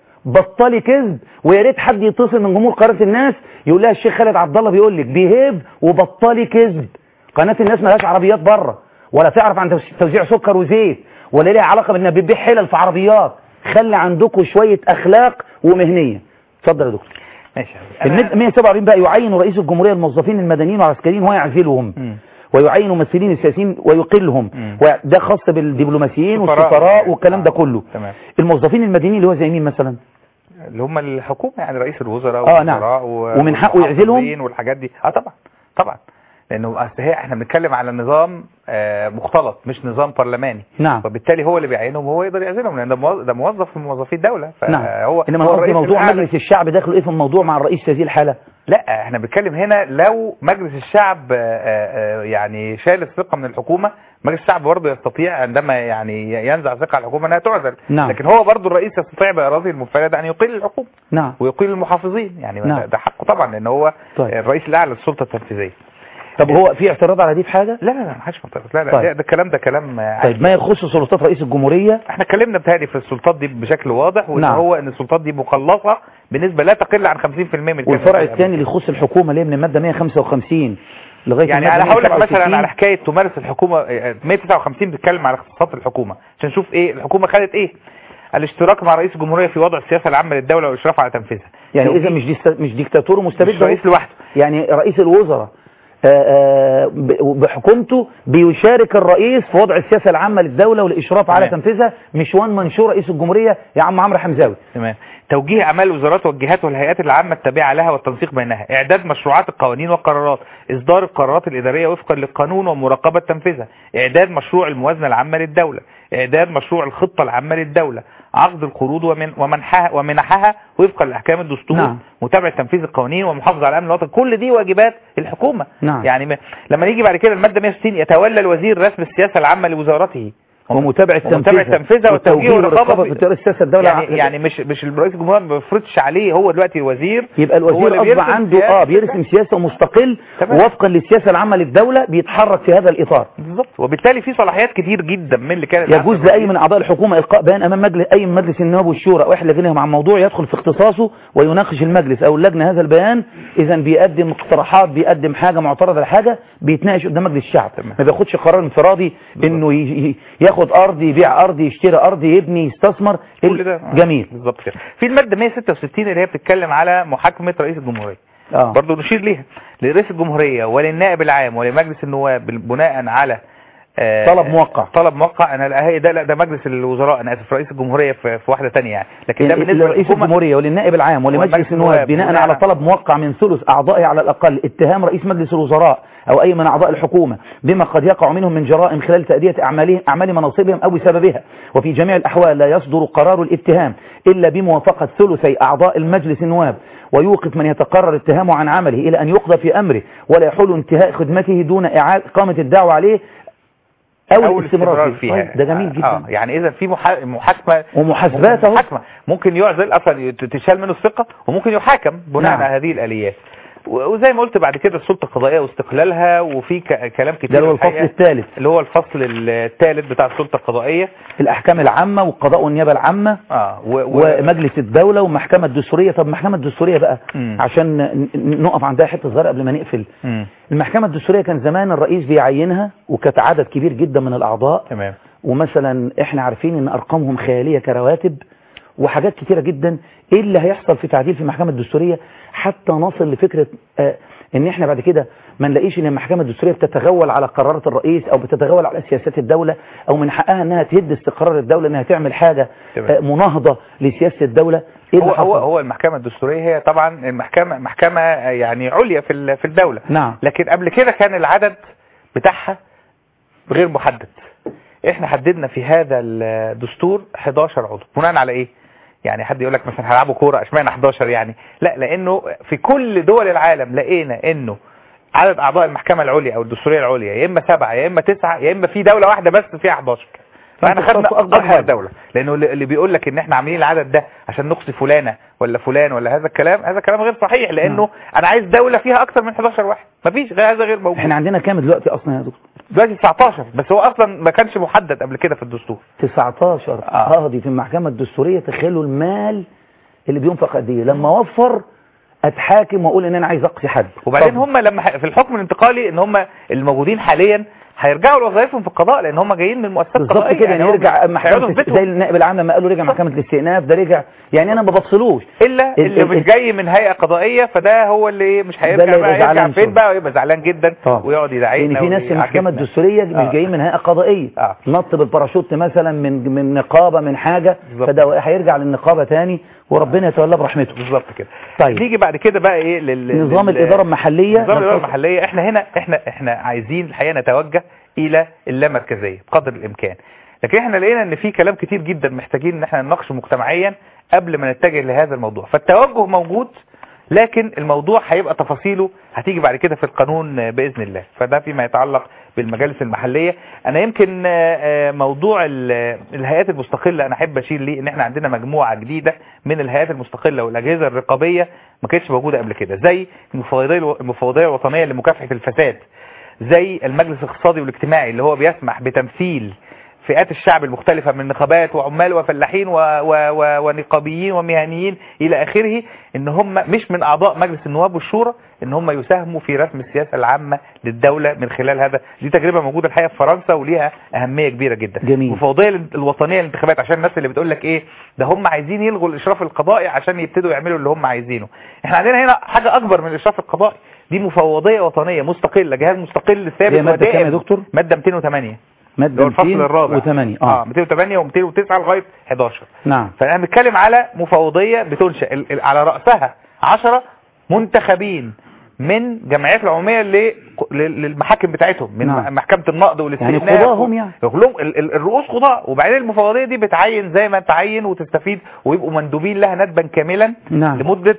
[SPEAKER 1] بطلي كذب ويا ريت حد يتصل من جمهور قناه الناس يقول لها الشيخ خالد عبد الله بيقول لك بيهيب وبطلي كذب قناه الناس مالهاش عربيات بره ولا تعرف عن توس- توزيع سكر وزيت ولا ليها علاقه بانها بتبيع حلل في عربيات خلي عندكم شويه اخلاق ومهنيه اتفضل يا دكتور
[SPEAKER 2] ماشي
[SPEAKER 1] في المد 147 بقى يعين رئيس الجمهورية الموظفين المدنيين والعسكريين ويعزلهم
[SPEAKER 2] مم.
[SPEAKER 1] ويعين ممثلين السياسيين ويقلهم
[SPEAKER 2] مم.
[SPEAKER 1] وده خاص بالدبلوماسيين
[SPEAKER 2] سفراء.
[SPEAKER 1] والسفراء والكلام ده
[SPEAKER 2] آه،
[SPEAKER 1] كله
[SPEAKER 2] تمام.
[SPEAKER 1] الموظفين المدنيين اللي هو زي مين مثلا
[SPEAKER 2] اللي هم الحكومه يعني رئيس الوزراء
[SPEAKER 1] آه، نعم.
[SPEAKER 2] والوزراء و-
[SPEAKER 1] ومن حقه يعزلهم؟
[SPEAKER 2] والمحافظين والحاجات دي اه طبعا طبعا لانه اصل هي احنا بنتكلم على نظام آه، مختلط مش نظام برلماني
[SPEAKER 1] نعم.
[SPEAKER 2] وبالتالي هو اللي بيعينهم وهو يقدر يعزلهم لان ده موظف, ده موظف من موظفي الدوله
[SPEAKER 1] نعم
[SPEAKER 2] فهو
[SPEAKER 1] انما
[SPEAKER 2] هو
[SPEAKER 1] أنا قصدي
[SPEAKER 2] الرئيس
[SPEAKER 1] موضوع
[SPEAKER 2] الأعلى.
[SPEAKER 1] مجلس الشعب داخله ايه في الموضوع مع الرئيس في هذه الحالة
[SPEAKER 2] لا احنا بنتكلم هنا لو مجلس الشعب آه، آه، يعني شال الثقه من الحكومه مجلس الشعب برضه يستطيع عندما يعني ينزع ثقه على الحكومه انها تعزل
[SPEAKER 1] نعم.
[SPEAKER 2] لكن هو برضه الرئيس يستطيع باراده المنفرده ان يقيل الحكومه
[SPEAKER 1] نعم
[SPEAKER 2] ويقيل المحافظين يعني
[SPEAKER 1] نعم.
[SPEAKER 2] ده- ده حقه طبعا لان هو
[SPEAKER 1] طيب.
[SPEAKER 2] الرئيس الاعلى للسلطه التنفيذيه
[SPEAKER 1] طب هو في اعتراض على دي في حاجة
[SPEAKER 2] لا لا لا ما حدش معترض لا لا
[SPEAKER 1] طيب.
[SPEAKER 2] ده, ده الكلام ده كلام آه،
[SPEAKER 1] طيب ما يخص سلطات رئيس الجمهورية
[SPEAKER 2] احنا اتكلمنا بتهيألي في السلطات دي بشكل واضح وان
[SPEAKER 1] نعم.
[SPEAKER 2] هو ان السلطات دي مقلصه بنسبه لا تقل عن 50% من الكلام
[SPEAKER 1] والفرع
[SPEAKER 2] اللي
[SPEAKER 1] الثاني اللي يخص الحكومة اللي هي من المادة 155 لغاية
[SPEAKER 2] يعني
[SPEAKER 1] المادة
[SPEAKER 2] انا هقول لك
[SPEAKER 1] 167.
[SPEAKER 2] مثلا على حكايه تمارس الحكومه آه، 159 بتتكلم على اختصاصات الحكومه عشان نشوف ايه الحكومه خدت ايه الاشتراك مع رئيس الجمهوريه في وضع السياسه العامه للدوله والاشراف على تنفيذها
[SPEAKER 1] يعني
[SPEAKER 2] توجيه-
[SPEAKER 1] اذا مش دي مش ديكتاتور ومستبد
[SPEAKER 2] مش رئيس لوحده
[SPEAKER 1] يعني رئيس الوزراء آه، آه، ب- بحكومته بيشارك الرئيس في وضع السياسة العامة للدولة والإشراف على
[SPEAKER 2] تمام.
[SPEAKER 1] تنفيذها مش وان منشور رئيس الجمهورية يا عم عمرو حمزاوي
[SPEAKER 2] تمام توجيه اعمال الوزارات والجهات والهيئات العامه التابعه لها والتنسيق بينها اعداد مشروعات القوانين والقرارات اصدار القرارات الاداريه وفقا للقانون ومراقبه تنفيذها اعداد مشروع الموازنه العامه للدوله اعداد مشروع الخطه العامه للدوله عقد القروض ومن ومنحها ومنحها وفقا لاحكام الدستور
[SPEAKER 1] نعم.
[SPEAKER 2] متابعه تنفيذ القوانين ومحافظه على امن الوطن كل دي واجبات الحكومه
[SPEAKER 1] نعم.
[SPEAKER 2] يعني م- لما نيجي بعد كده الماده 160 يتولى الوزير رسم السياسه العامه لوزارته
[SPEAKER 1] ومتابعة
[SPEAKER 2] ومتابعة تنفيذها والتوجيه والرقابة
[SPEAKER 1] في اطار السياسة الدولة
[SPEAKER 2] يعني يعني مش مش رئيس الجمهورية ما بيفرضش عليه هو دلوقتي وزير
[SPEAKER 1] يبقى
[SPEAKER 2] هو
[SPEAKER 1] الوزير
[SPEAKER 2] اللي
[SPEAKER 1] أصبح
[SPEAKER 2] بيرسم
[SPEAKER 1] عنده
[SPEAKER 2] سياسة
[SPEAKER 1] اه بيرسم سياسة مستقل
[SPEAKER 2] تمام.
[SPEAKER 1] وفقا للسياسة العامة للدولة بيتحرك في هذا الإطار
[SPEAKER 2] بالظبط وبالتالي في صلاحيات كتير جدا من اللي كانت
[SPEAKER 1] يجوز لأي من أعضاء الحكومة إلقاء بيان أمام مجلس أي من مجلس النواب والشورى أو إحدى لجنهم عن موضوع يدخل في اختصاصه ويناقش المجلس أو اللجنة هذا البيان إذا بيقدم اقتراحات بيقدم حاجة معترضة لحاجة بيتناقش قدام مجلس الشعب
[SPEAKER 2] تمام.
[SPEAKER 1] ما بياخدش قرار انفرادي إنه ي- ي- ياخد أرض يبيع أرض يشتري أرض يبني يستثمر
[SPEAKER 2] كل ده آه،
[SPEAKER 1] جميل
[SPEAKER 2] بالظبط كده في المادة 166 اللي هي بتتكلم على محاكمة رئيس الجمهورية
[SPEAKER 1] آه.
[SPEAKER 2] برضه نشير ليها لرئيس الجمهورية وللنائب العام ولمجلس النواب بناء على آه،
[SPEAKER 1] طلب موقع.
[SPEAKER 2] طلب موقع انا لا هي ده لا ده مجلس الوزراء انا اسف رئيس الجمهورية في, في واحدة تانية يعني لكن ده بالنسبة
[SPEAKER 1] لرئيس
[SPEAKER 2] للحكومة
[SPEAKER 1] الجمهورية وللنائب العام ولمجلس
[SPEAKER 2] ومجلس
[SPEAKER 1] النواب
[SPEAKER 2] النواب
[SPEAKER 1] بناء
[SPEAKER 2] بناء
[SPEAKER 1] على
[SPEAKER 2] على-
[SPEAKER 1] طلب موقع من ثلث أعضائه على الأقل اتهام رئيس مجلس الوزراء أو أي من أعضاء الحكومة بما قد يقع منهم من جرائم خلال تأدية أعمالهم أعمال مناصبهم أو بسببها وفي جميع الأحوال لا يصدر قرار الاتهام إلا بموافقة ثلثي أعضاء المجلس النواب ويوقف من يتقرر اتهامه عن عمله إلى أن يقضى في أمره ولا يحول انتهاء خدمته دون إعادة إقامة الدعوة عليه أو,
[SPEAKER 2] أو
[SPEAKER 1] الاستمرار فيه
[SPEAKER 2] فيها
[SPEAKER 1] طيب، ده جميل جدا
[SPEAKER 2] اه يعني اذا في محا- محاكمة
[SPEAKER 1] ومحاسبات أهو.
[SPEAKER 2] محاكمة ممكن يعزل اصلا تشال منه الثقة وممكن يحاكم بناء
[SPEAKER 1] نعم.
[SPEAKER 2] على هذه الاليات و- وزي ما قلت بعد كده السلطة القضائية واستقلالها وفي ك- كلام كتير
[SPEAKER 1] ده اللي هو الفصل
[SPEAKER 2] الحقيقة،
[SPEAKER 1] الثالث
[SPEAKER 2] اللي هو الفصل الثالث بتاع السلطة القضائية
[SPEAKER 1] الأحكام العامة والقضاء والنيابة العامة
[SPEAKER 2] اه و... و...
[SPEAKER 1] ومجلس الدولة والمحكمة الدستورية طب المحكمة الدستورية بقى
[SPEAKER 2] مم.
[SPEAKER 1] عشان ن- ن- نقف عندها حتة صغيرة قبل ما نقفل
[SPEAKER 2] مم.
[SPEAKER 1] المحكمة الدستورية كان زمان الرئيس بيعينها وكانت عدد كبير جدا من الأعضاء
[SPEAKER 2] تمام
[SPEAKER 1] ومثلا احنا عارفين ان ارقامهم خيالية كرواتب وحاجات كتيرة جدا ايه اللي هيحصل في تعديل في المحكمة الدستورية حتى نصل لفكرة آه ان احنا بعد كده ما نلاقيش ان المحكمة الدستورية بتتغول على قرارات الرئيس او بتتغول على سياسات الدولة او من حقها انها تهد استقرار الدولة انها تعمل حاجة
[SPEAKER 2] تمام.
[SPEAKER 1] آه مناهضة لسياسة الدولة ايه
[SPEAKER 2] هو
[SPEAKER 1] اللي
[SPEAKER 2] هو
[SPEAKER 1] حصل؟
[SPEAKER 2] هو المحكمة الدستورية هي طبعا المحكمة محكمة يعني عليا في ال- في الدولة
[SPEAKER 1] نعم
[SPEAKER 2] لكن قبل كده كان العدد بتاعها غير محدد احنا حددنا في هذا الدستور 11 عضو بناء على ايه يعني حد يقول لك مثلا هيلعبوا كوره اشمعنى 11 يعني لا لانه في كل دول العالم لقينا انه عدد اعضاء المحكمة العليا او الدستورية العليا يا اما سبعة يا اما تسعة يا اما في دولة واحدة بس فيها 11 فاحنا
[SPEAKER 1] فأنتوا
[SPEAKER 2] خدنا
[SPEAKER 1] اخترتوا أكبر
[SPEAKER 2] اكبر
[SPEAKER 1] حاجة.
[SPEAKER 2] دولة لانه اللي اللي بيقول لك ان احنا عاملين العدد ده عشان نقصي فلانة ولا فلان ولا هذا الكلام هذا كلام غير صحيح لانه انا عايز دولة فيها اكثر من 11 واحد مفيش غير هذا غير موجود
[SPEAKER 1] احنا عندنا كام دلوقتي اصلا يا دكتور
[SPEAKER 2] دلوقتي 19 بس هو اصلا ما كانش محدد قبل كده في الدستور
[SPEAKER 1] 19
[SPEAKER 2] آه.
[SPEAKER 1] قاضي في المحكمة الدستورية تخيلوا المال اللي بينفق قد ايه لما اوفر اتحاكم واقول ان انا عايز اقصي حد
[SPEAKER 2] وبعدين
[SPEAKER 1] طب
[SPEAKER 2] هم لما ح- في الحكم الانتقالي ان هم الموجودين حاليا هيرجعوا لوظائفهم في القضاء لان هم جايين من مؤسسات
[SPEAKER 1] بالظبط
[SPEAKER 2] قضائيه
[SPEAKER 1] كده يعني
[SPEAKER 2] هم
[SPEAKER 1] يرجع
[SPEAKER 2] هيقعدوا
[SPEAKER 1] محكمة
[SPEAKER 2] في
[SPEAKER 1] زي
[SPEAKER 2] بيتهم
[SPEAKER 1] النائب العام لما قالوا رجع محكمة الاستئناف ده رجع يعني انا ما بفصلوش
[SPEAKER 2] الا
[SPEAKER 1] ال-
[SPEAKER 2] اللي
[SPEAKER 1] ال-
[SPEAKER 2] مش
[SPEAKER 1] ال-
[SPEAKER 2] جاي من هيئه قضائيه فده هو اللي إيه مش
[SPEAKER 1] ده
[SPEAKER 2] هيرجع
[SPEAKER 1] اللي
[SPEAKER 2] بقى
[SPEAKER 1] يبقى
[SPEAKER 2] يرجع
[SPEAKER 1] زعلان
[SPEAKER 2] فين
[SPEAKER 1] شوية.
[SPEAKER 2] بقى ويبقى زعلان جدا
[SPEAKER 1] طبعا.
[SPEAKER 2] ويقعد يدعينا
[SPEAKER 1] لان في ناس في المحكمة
[SPEAKER 2] ويعاكسنا.
[SPEAKER 1] الدستورية مش
[SPEAKER 2] آه.
[SPEAKER 1] جايين من هيئة قضائية
[SPEAKER 2] آه.
[SPEAKER 1] نط بالباراشوت مثلا من من نقابة من حاجة
[SPEAKER 2] بالظبط.
[SPEAKER 1] فده هيرجع للنقابة تاني وربنا يتولى برحمته
[SPEAKER 2] بالظبط كده
[SPEAKER 1] طيب.
[SPEAKER 2] نيجي بعد كده بقى ايه لل
[SPEAKER 1] نظام
[SPEAKER 2] لل-
[SPEAKER 1] الإدارة المحلية
[SPEAKER 2] نظام الاداره
[SPEAKER 1] ننتصر.
[SPEAKER 2] المحليه احنا هنا احنا احنا عايزين الحقيقه نتوجه الى اللامركزيه بقدر الامكان لكن احنا لقينا ان في كلام كتير جدا محتاجين ان احنا نناقشه مجتمعيا قبل ما نتجه لهذا الموضوع فالتوجه موجود لكن الموضوع هيبقى تفاصيله هتيجي بعد كده في القانون باذن الله فده فيما يتعلق بالمجالس المحليه انا يمكن آه، آه، موضوع ال- الهيئات المستقله انا احب اشير ليه ان احنا عندنا مجموعه جديده من الهيئات المستقله والاجهزه الرقابيه ما كانتش موجوده قبل كده زي المفوضيه المفوضيه الوطنيه لمكافحه الفساد زي المجلس الاقتصادي والاجتماعي اللي هو بيسمح بتمثيل فئات الشعب المختلفة من نقابات وعمال وفلاحين و... و... و... ونقابيين ومهنيين إلى آخره إن هم مش من أعضاء مجلس النواب والشورى إن هم يساهموا في رسم السياسة العامة للدولة من خلال هذا دي تجربة موجودة الحقيقة في فرنسا وليها أهمية كبيرة جدا
[SPEAKER 1] جميل.
[SPEAKER 2] المفوضية الوطنية للانتخابات عشان الناس اللي بتقول لك إيه ده هم عايزين يلغوا الإشراف القضائي عشان يبتدوا يعملوا اللي هم عايزينه إحنا عندنا هنا حاجة أكبر من الإشراف القضائي دي مفوضية وطنية مستقلة جهاز مستقل ثابت
[SPEAKER 1] هي مادة كام يا
[SPEAKER 2] ودائم.
[SPEAKER 1] دكتور؟
[SPEAKER 2] مادة 208 اللي
[SPEAKER 1] مادة
[SPEAKER 2] هو الفصل الرابع
[SPEAKER 1] 208
[SPEAKER 2] اه
[SPEAKER 1] اه
[SPEAKER 2] 208 و209 لغايه 11
[SPEAKER 1] نعم
[SPEAKER 2] فانا بنتكلم على مفوضيه بتنشا ال- ال- على راسها 10 منتخبين من جمعيات العموميه ل- لل- للمحاكم بتاعتهم من
[SPEAKER 1] نعم.
[SPEAKER 2] نعم. محكمه النقد والاستئناف
[SPEAKER 1] يعني قضاهم يعني.
[SPEAKER 2] كلهم ال- ال- الرؤوس قضاء وبعدين المفوضيه دي بتعين زي ما تعين وتستفيد ويبقوا مندوبين لها ندبا كاملا
[SPEAKER 1] نعم
[SPEAKER 2] لمده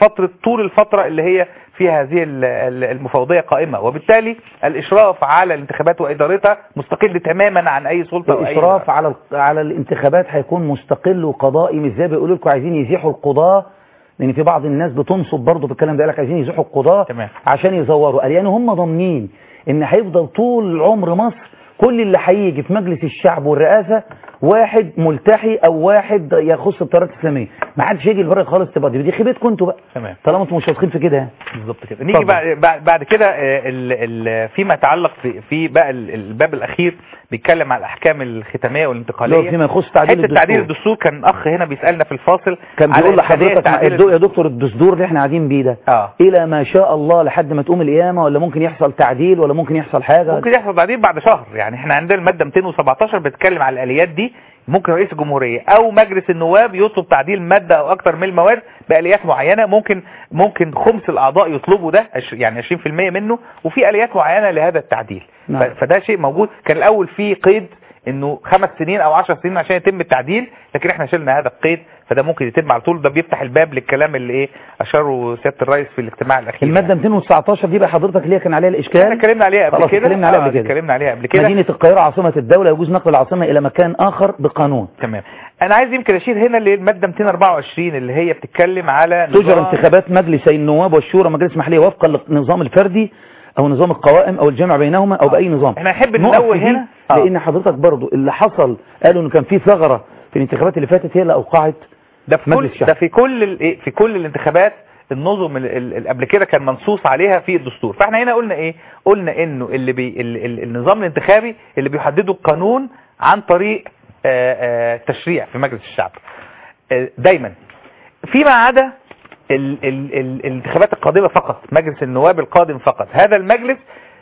[SPEAKER 2] فتره طول الفتره اللي هي فيها هذه ال- ال- المفوضيه قائمه وبالتالي الاشراف على الانتخابات وادارتها مستقل تماما عن اي سلطه أو أي
[SPEAKER 1] الإشراف على ال- على الانتخابات هيكون مستقل وقضائي مش زي بيقولوا لكم عايزين يزيحوا القضاة لأن في بعض الناس بتنصب برضه في الكلام ده يقول لك عايزين يزيحوا القضاة
[SPEAKER 2] تمام.
[SPEAKER 1] عشان يزوروا قال يعني هم ضامنين إن هيفضل طول عمر مصر كل اللي هيجي في مجلس الشعب والرئاسة واحد ملتحي أو واحد يخص التيارات الإسلامية ما حدش يجي البر خالص تبقى دي دي خيبتكم انتوا بقى
[SPEAKER 2] تمام
[SPEAKER 1] طالما انتوا مش واثقين في كده يعني
[SPEAKER 2] بالظبط كده نيجي
[SPEAKER 1] اتفضل.
[SPEAKER 2] بعد بعد- بعد كده آه، ال- ال- فيما يتعلق في, في بقى ال- الباب الاخير بيتكلم على الاحكام الختاميه والانتقاليه
[SPEAKER 1] لو فيما يخص تعديل
[SPEAKER 2] حته تعديل
[SPEAKER 1] الدستور.
[SPEAKER 2] الدستور كان اخ هنا بيسالنا في الفاصل
[SPEAKER 1] كان
[SPEAKER 2] على
[SPEAKER 1] بيقول
[SPEAKER 2] إمكانية
[SPEAKER 1] لحضرتك مع
[SPEAKER 2] تعديل
[SPEAKER 1] الدو- يا دكتور الدستور اللي احنا قاعدين بيه ده
[SPEAKER 2] اه
[SPEAKER 1] الى ما شاء الله لحد ما تقوم القيامه ولا ممكن يحصل تعديل ولا ممكن يحصل حاجه
[SPEAKER 2] ممكن يحصل تعديل بعد شهر يعني احنا عندنا الماده 217 بتتكلم على الاليات دي ممكن رئيس الجمهوريه او مجلس النواب يطلب تعديل ماده او اكتر من المواد باليات معينه ممكن ممكن خمس الاعضاء يطلبوا ده عش- يعني 20% منه وفي اليات معينه لهذا التعديل
[SPEAKER 1] نعم.
[SPEAKER 2] ف- فده شيء موجود كان الاول في قيد انه خمس سنين او عشر سنين عشان يتم التعديل لكن احنا شلنا هذا القيد فده ممكن يتم على طول ده بيفتح الباب للكلام اللي ايه اشاره سياده الرئيس في الاجتماع الاخير
[SPEAKER 1] الماده 219 دي بقى حضرتك اللي هي كان عليها
[SPEAKER 2] احنا
[SPEAKER 1] الاشكال
[SPEAKER 2] اتكلمنا عليها قبل
[SPEAKER 1] خلاص
[SPEAKER 2] كده
[SPEAKER 1] اتكلمنا عليها
[SPEAKER 2] آه،
[SPEAKER 1] قبل كده.
[SPEAKER 2] اتكلمنا عليها قبل كده
[SPEAKER 1] مدينه القاهره عاصمه الدوله يجوز نقل العاصمه الى مكان اخر بقانون
[SPEAKER 2] تمام انا عايز يمكن اشير هنا للماده 224 اللي هي بتتكلم على
[SPEAKER 1] تجرى
[SPEAKER 2] نظام-
[SPEAKER 1] انتخابات مجلسي النواب والشورى مجلس محليه وفقا للنظام الفردي او نظام القوائم او الجمع بينهما او باي نظام
[SPEAKER 2] احنا نحب
[SPEAKER 1] نقف
[SPEAKER 2] ننوه
[SPEAKER 1] في دي
[SPEAKER 2] هنا آه.
[SPEAKER 1] لان حضرتك برضو اللي حصل قالوا انه كان في ثغره في الانتخابات اللي فاتت هي اللي اوقعت
[SPEAKER 2] ده في
[SPEAKER 1] مجلس
[SPEAKER 2] كل
[SPEAKER 1] الشعب.
[SPEAKER 2] ده في كل ال- إيه، في كل الانتخابات النظم ال- ال- اللي قبل كده كان منصوص عليها في الدستور فاحنا هنا قلنا ايه قلنا انه اللي بي ال ال النظام الانتخابي اللي بيحدده القانون عن طريق آه، آه، تشريع في مجلس الشعب آه، دايما فيما عدا ال ال ال الانتخابات القادمة فقط مجلس النواب القادم فقط هذا المجلس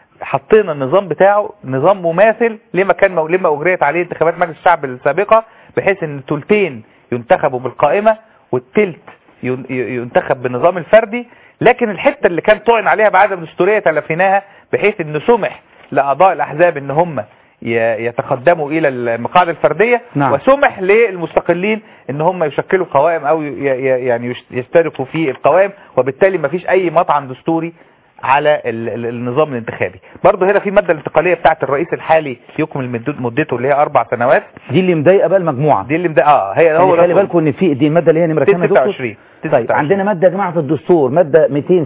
[SPEAKER 2] حطينا النظام بتاعه نظام مماثل لما كان مو- لما اجريت عليه انتخابات مجلس الشعب السابقة بحيث ان الثلثين ينتخبوا بالقائمة والثلث ين- ي- ينتخب بالنظام الفردي لكن الحتة اللي كان طعن عليها بعدم دستورية تلفيناها بحيث ان سمح لاعضاء الاحزاب ان هم ي- يتقدموا الى المقاعد الفردية
[SPEAKER 1] نعم.
[SPEAKER 2] وسمح للمستقلين ان هم يشكلوا قوائم او ي- ي- يعني يش- يشتركوا في القوائم وبالتالي ما فيش اي مطعن دستوري على ال- ال- النظام الانتخابي برضه هنا في مادة الانتقالية بتاعت الرئيس الحالي يكمل مدته- مدته اللي هي اربع سنوات
[SPEAKER 1] دي اللي مضايقه بقى المجموعه
[SPEAKER 2] دي اللي مد... اه هي هو
[SPEAKER 1] هو
[SPEAKER 2] ده
[SPEAKER 1] خلي بالكم ان في دي الماده اللي هي نمره كام يا دكتور
[SPEAKER 2] 26
[SPEAKER 1] طيب عندنا مادة يا جماعة في الدستور مادة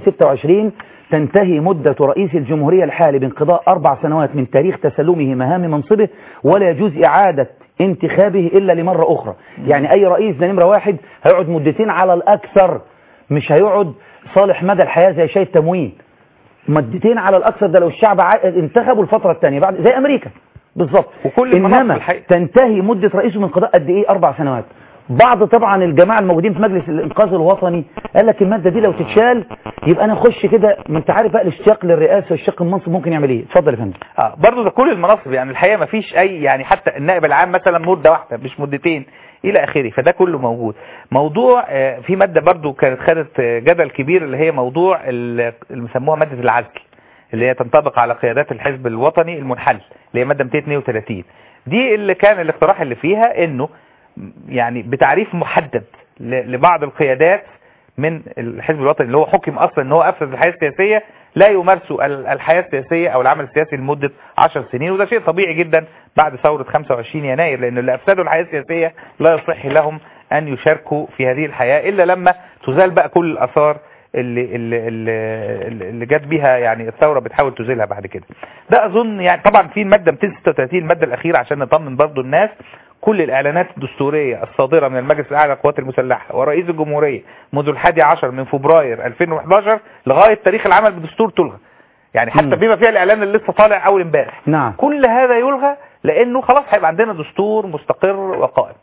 [SPEAKER 1] 226 تنتهي مدة رئيس الجمهورية الحالي بانقضاء أربع سنوات من تاريخ تسلمه مهام منصبه ولا يجوز إعادة انتخابه إلا لمرة أخرى يعني أي رئيس ده نمرة واحد هيقعد مدتين على الأكثر مش هيقعد صالح مدى الحياة زي شاي التموين مدتين على الأكثر ده لو الشعب ع- انتخبوا الفترة الثانية بعد زي أمريكا بالظبط
[SPEAKER 2] وكل المناصب
[SPEAKER 1] إنما
[SPEAKER 2] الحقيقة.
[SPEAKER 1] تنتهي مدة رئيسه من قضاء قد ايه اربع سنوات بعض طبعا الجماعة الموجودين في مجلس الانقاذ الوطني قال لك المادة دي لو تتشال يبقى انا اخش كده ما انت عارف بقى الاشتياق للرئاسة والاشتياق المنصب ممكن يعمل ايه اتفضل يا فندم
[SPEAKER 2] اه برضه ده كل المناصب يعني الحقيقه ما فيش اي يعني حتى النائب العام مثلا مده واحده مش مدتين الى اخره فده كله موجود موضوع آه، في ماده برضه كانت خدت آه، جدل كبير اللي هي موضوع ال- اللي بيسموها ماده العزل اللي هي تنطبق على قيادات الحزب الوطني المنحل اللي هي ماده 232 دي اللي كان الاقتراح اللي فيها انه يعني بتعريف محدد ل- لبعض القيادات من الحزب الوطني اللي هو حكم اصلا ان هو افسد الحياه السياسيه لا يمارسوا ال- الحياه السياسيه او العمل السياسي لمده 10 سنين وده شيء طبيعي جدا بعد ثوره 25 يناير لان اللي افسدوا الحياه السياسيه لا يصح لهم ان يشاركوا في هذه الحياه الا لما تزال بقى كل الاثار اللي اللي اللي, اللي جت بيها يعني الثوره بتحاول تزيلها بعد كده ده اظن يعني طبعا في الماده 236 الماده الاخيره عشان نطمن برضو الناس كل الإعلانات الدستورية الصادرة من المجلس الأعلى للقوات المسلحة ورئيس الجمهورية منذ الحادي عشر من فبراير 2011 لغاية تاريخ العمل بالدستور تلغى يعني حتى
[SPEAKER 1] مم.
[SPEAKER 2] بما فيها الإعلان اللي لسه طالع أول امبارح
[SPEAKER 1] نعم
[SPEAKER 2] كل هذا يلغى لأنه خلاص هيبقى عندنا دستور مستقر وقائم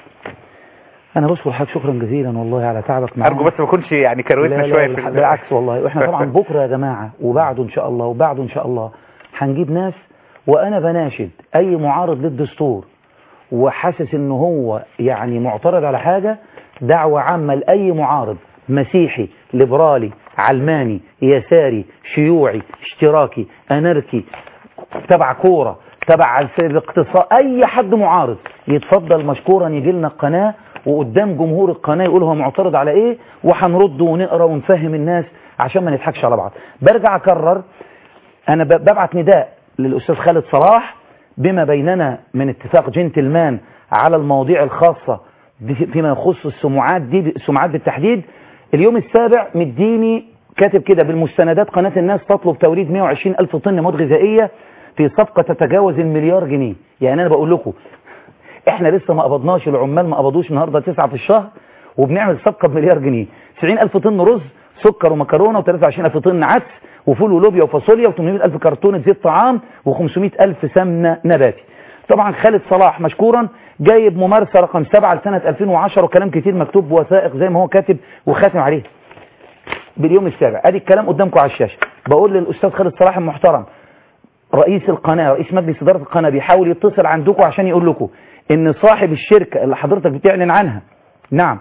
[SPEAKER 1] انا بشكر حضرتك شكرا جزيلا والله على تعبك معانا
[SPEAKER 2] أرجو بس ما اكونش يعني كروتنا
[SPEAKER 1] لا
[SPEAKER 2] شوية
[SPEAKER 1] لا
[SPEAKER 2] في
[SPEAKER 1] بالع-
[SPEAKER 2] ال-
[SPEAKER 1] بالعكس والله واحنا طبعا بكره يا جماعه وبعده ان شاء الله وبعده ان شاء الله هنجيب ناس وانا بناشد اي معارض للدستور وحاسس ان هو يعني معترض على حاجه دعوه عامه لاي معارض مسيحي ليبرالي علماني يساري شيوعي اشتراكي اناركي تبع كوره تبع الاقتصاد اي حد معارض يتفضل مشكورا يجي لنا القناه وقدام جمهور القناه يقول هو معترض على ايه وهنرد ونقرا ونفهم الناس عشان ما نضحكش على بعض برجع اكرر انا ب- ببعت نداء للاستاذ خالد صلاح بما بيننا من اتفاق جنتلمان على المواضيع الخاصه دي- فيما يخص السمعات دي السمعات بالتحديد اليوم السابع مديني كاتب كده بالمستندات قناه الناس تطلب توريد 120 الف طن مواد غذائيه في صفقه تتجاوز المليار جنيه يعني انا بقول لكم احنا لسه ما قبضناش العمال ما قبضوش النهارده تسعة في الشهر وبنعمل صفقه بمليار جنيه 90 الف طن رز سكر ومكرونه و23 الف طن عدس وفول ولوبيا وفاصوليا و800 الف كرتونه زيت طعام و500 الف سمنه نباتي طبعا خالد صلاح مشكورا جايب ممارسه رقم 7 لسنه 2010 وكلام كتير مكتوب بوثائق زي ما هو كاتب وخاتم عليه باليوم السابع ادي الكلام قدامكم على الشاشه بقول للاستاذ خالد صلاح المحترم رئيس القناة رئيس مجلس إدارة القناة بيحاول يتصل عندكم عشان يقول لكم إن صاحب الشركة اللي حضرتك بتعلن عنها نعم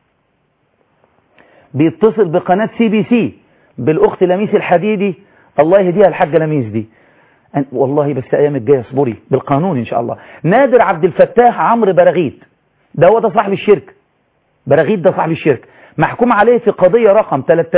[SPEAKER 1] بيتصل بقناة سي بي سي بالأخت لميس الحديدي الله يهديها الحاجة لميس دي أن- والله بس أيام الجاية اصبري بالقانون إن شاء الله نادر عبد الفتاح عمرو براغيث ده هو ده صاحب الشركة براغيث ده صاحب الشركة محكوم عليه في قضية رقم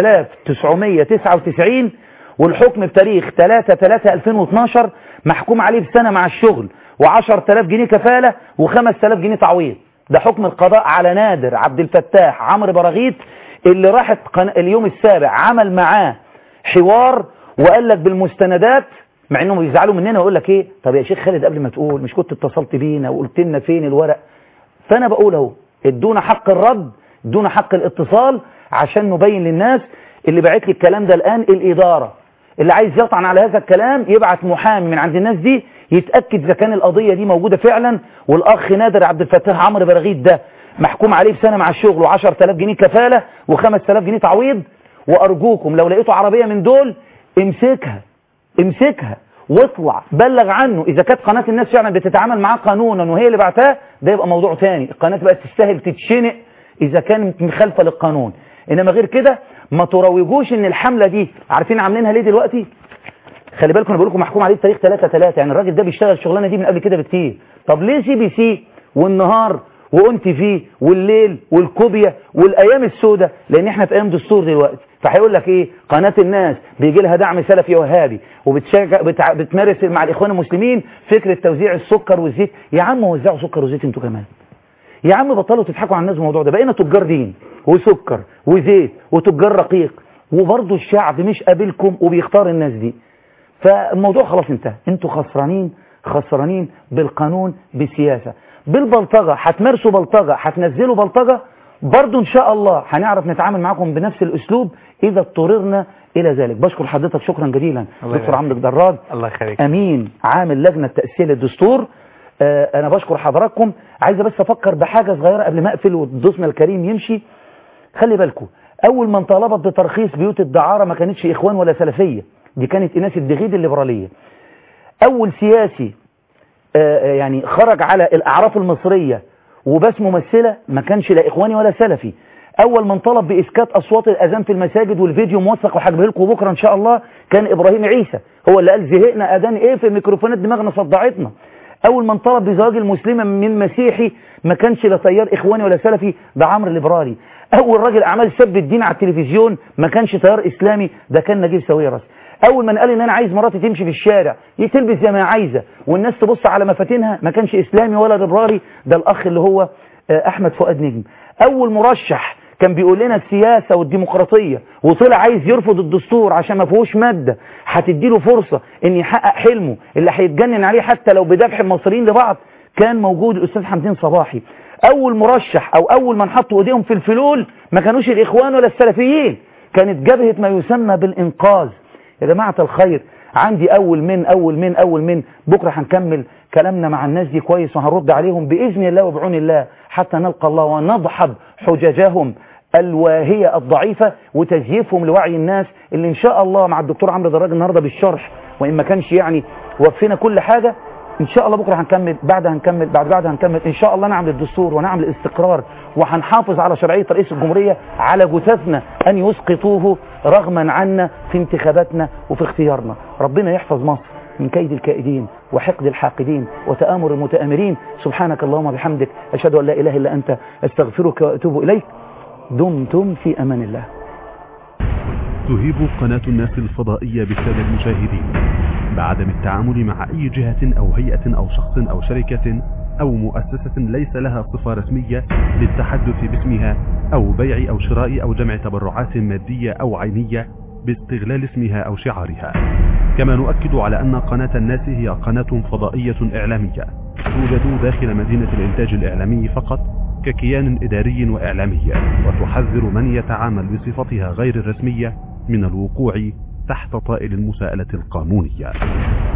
[SPEAKER 1] 3999 والحكم بتاريخ 3 3 2012 محكوم عليه بسنة مع الشغل و10000 جنيه كفالة و5000 جنيه تعويض ده حكم القضاء على نادر عبد الفتاح عمرو براغيث اللي راحت قن... اليوم السابع عمل معاه حوار وقال لك بالمستندات مع انهم بيزعلوا مننا ويقول لك ايه طب يا شيخ خالد قبل ما تقول مش كنت اتصلت بينا وقلت لنا فين الورق فانا بقول اهو ادونا حق الرد ادونا حق الاتصال عشان نبين للناس اللي باعت لي الكلام ده الان الاداره اللي عايز يطعن على هذا الكلام يبعت محامي من عند الناس دي يتاكد اذا كان القضيه دي موجوده فعلا والاخ نادر عبد الفتاح عمرو براغيث ده محكوم عليه بسنه مع الشغل و10000 جنيه كفاله و5000 جنيه تعويض وارجوكم لو لقيتوا عربيه من دول امسكها امسكها واطلع بلغ عنه اذا كانت قناه الناس فعلا بتتعامل معاه قانونا وهي اللي بعتها ده يبقى موضوع تاني القناه بقت تستاهل تتشنق اذا كانت مخالفه للقانون انما غير كده ما تروجوش ان الحمله دي عارفين عاملينها ليه دلوقتي خلي بالكم انا بقول لكم محكوم عليه بتاريخ 3 3 يعني الراجل ده بيشتغل الشغلانه دي من قبل كده بكتير طب ليه سي بي سي والنهار وأون تي في والليل والكوبيا والايام السوداء لان احنا في ايام دستور دلوقتي فهيقول لك ايه قناه الناس بيجي لها دعم سلفي وهابي وبتشجع بتع... بتمارس مع الاخوان المسلمين فكره توزيع السكر والزيت يا عم وزعوا سكر وزيت انتوا كمان يا عم بطلوا تضحكوا على الناس بالموضوع ده بقينا تجار دين وسكر وزيت وتجار رقيق وبرضه الشعب مش قابلكم وبيختار الناس دي فالموضوع خلاص انتهى انتوا خسرانين خسرانين بالقانون بسياسة بالبلطجة هتمارسوا بلطجة هتنزلوا بلطجة برضو ان شاء الله هنعرف نتعامل معاكم بنفس الاسلوب اذا اضطررنا الى ذلك بشكر حضرتك شكرا جزيلا
[SPEAKER 2] الله
[SPEAKER 1] دكتور
[SPEAKER 2] يبارك
[SPEAKER 1] عمرو الدراد
[SPEAKER 2] الله يخليك
[SPEAKER 1] امين عامل لجنه تاسيس للدستور آه انا بشكر حضراتكم عايز بس افكر بحاجه صغيره قبل ما اقفل وضيفنا الكريم يمشي خلي بالكم اول من طلبت بترخيص بيوت الدعاره ما كانتش اخوان ولا سلفيه دي كانت ايناس الدغيد الليبراليه اول سياسي آه، آه، يعني خرج على الاعراف المصريه وبس ممثله ما كانش لا اخواني ولا سلفي اول من طلب باسكات اصوات الاذان في المساجد والفيديو موثق وهجيبه لكم بكره ان شاء الله كان ابراهيم عيسى هو اللي قال زهقنا اذان ايه في الميكروفونات دماغنا صدعتنا اول من طلب بزواج المسلمه من مسيحي ما كانش لا تيار اخواني ولا سلفي ده عمرو الليبرالي اول راجل اعمال سب الدين على التلفزيون ما كانش تيار اسلامي ده كان نجيب ساويرس اول من قال ان انا عايز مراتي تمشي في الشارع تلبس زي ما هي عايزه والناس تبص على مفاتنها ما كانش اسلامي ولا ليبرالي ده الاخ اللي هو آه، احمد فؤاد نجم اول مرشح كان بيقول لنا السياسه والديمقراطيه وطلع عايز يرفض الدستور عشان ما فيهوش ماده هتديله فرصه ان يحقق حلمه اللي هيتجنن عليه حتى لو بدفع المصريين لبعض كان موجود الاستاذ حمدين صباحي اول مرشح او اول من حطوا ايديهم في الفلول ما كانوش الاخوان ولا السلفيين كانت جبهه ما يسمى بالانقاذ يا جماعه الخير عندي اول من اول من اول من بكره هنكمل كلامنا مع الناس دي كويس وهنرد عليهم باذن الله وبعون الله حتى نلقى الله ونضحض حججهم الواهية الضعيفة وتزييفهم لوعي الناس اللي ان شاء الله مع الدكتور عمرو دراج النهارده بالشرح وان ما كانش يعني وفينا كل حاجة ان شاء الله بكره هنكمل بعد هنكمل بعد بعد هنكمل ان شاء الله نعمل الدستور ونعمل الاستقرار وهنحافظ على شرعيه رئيس الجمهوريه على جثثنا ان يسقطوه رغما عنا في انتخاباتنا وفي اختيارنا ربنا يحفظ مصر من كيد الكائدين وحقد الحاقدين وتآمر المتآمرين سبحانك اللهم وبحمدك أشهد أن لا إله إلا أنت أستغفرك وأتوب إليك دمتم في أمان الله
[SPEAKER 3] تهيب قناة الناس الفضائية بالسادة المشاهدين بعدم التعامل مع أي جهة أو هيئة أو شخص أو شركة أو مؤسسة ليس لها صفة رسمية للتحدث باسمها أو بيع أو شراء أو جمع تبرعات مادية أو عينية باستغلال اسمها أو شعارها كما نؤكد على أن قناة الناس هي قناة فضائية إعلامية توجد داخل مدينة الإنتاج الإعلامي فقط ككيان إداري وإعلامي وتحذر من يتعامل بصفتها غير الرسمية من الوقوع تحت طائل المساءلة القانونية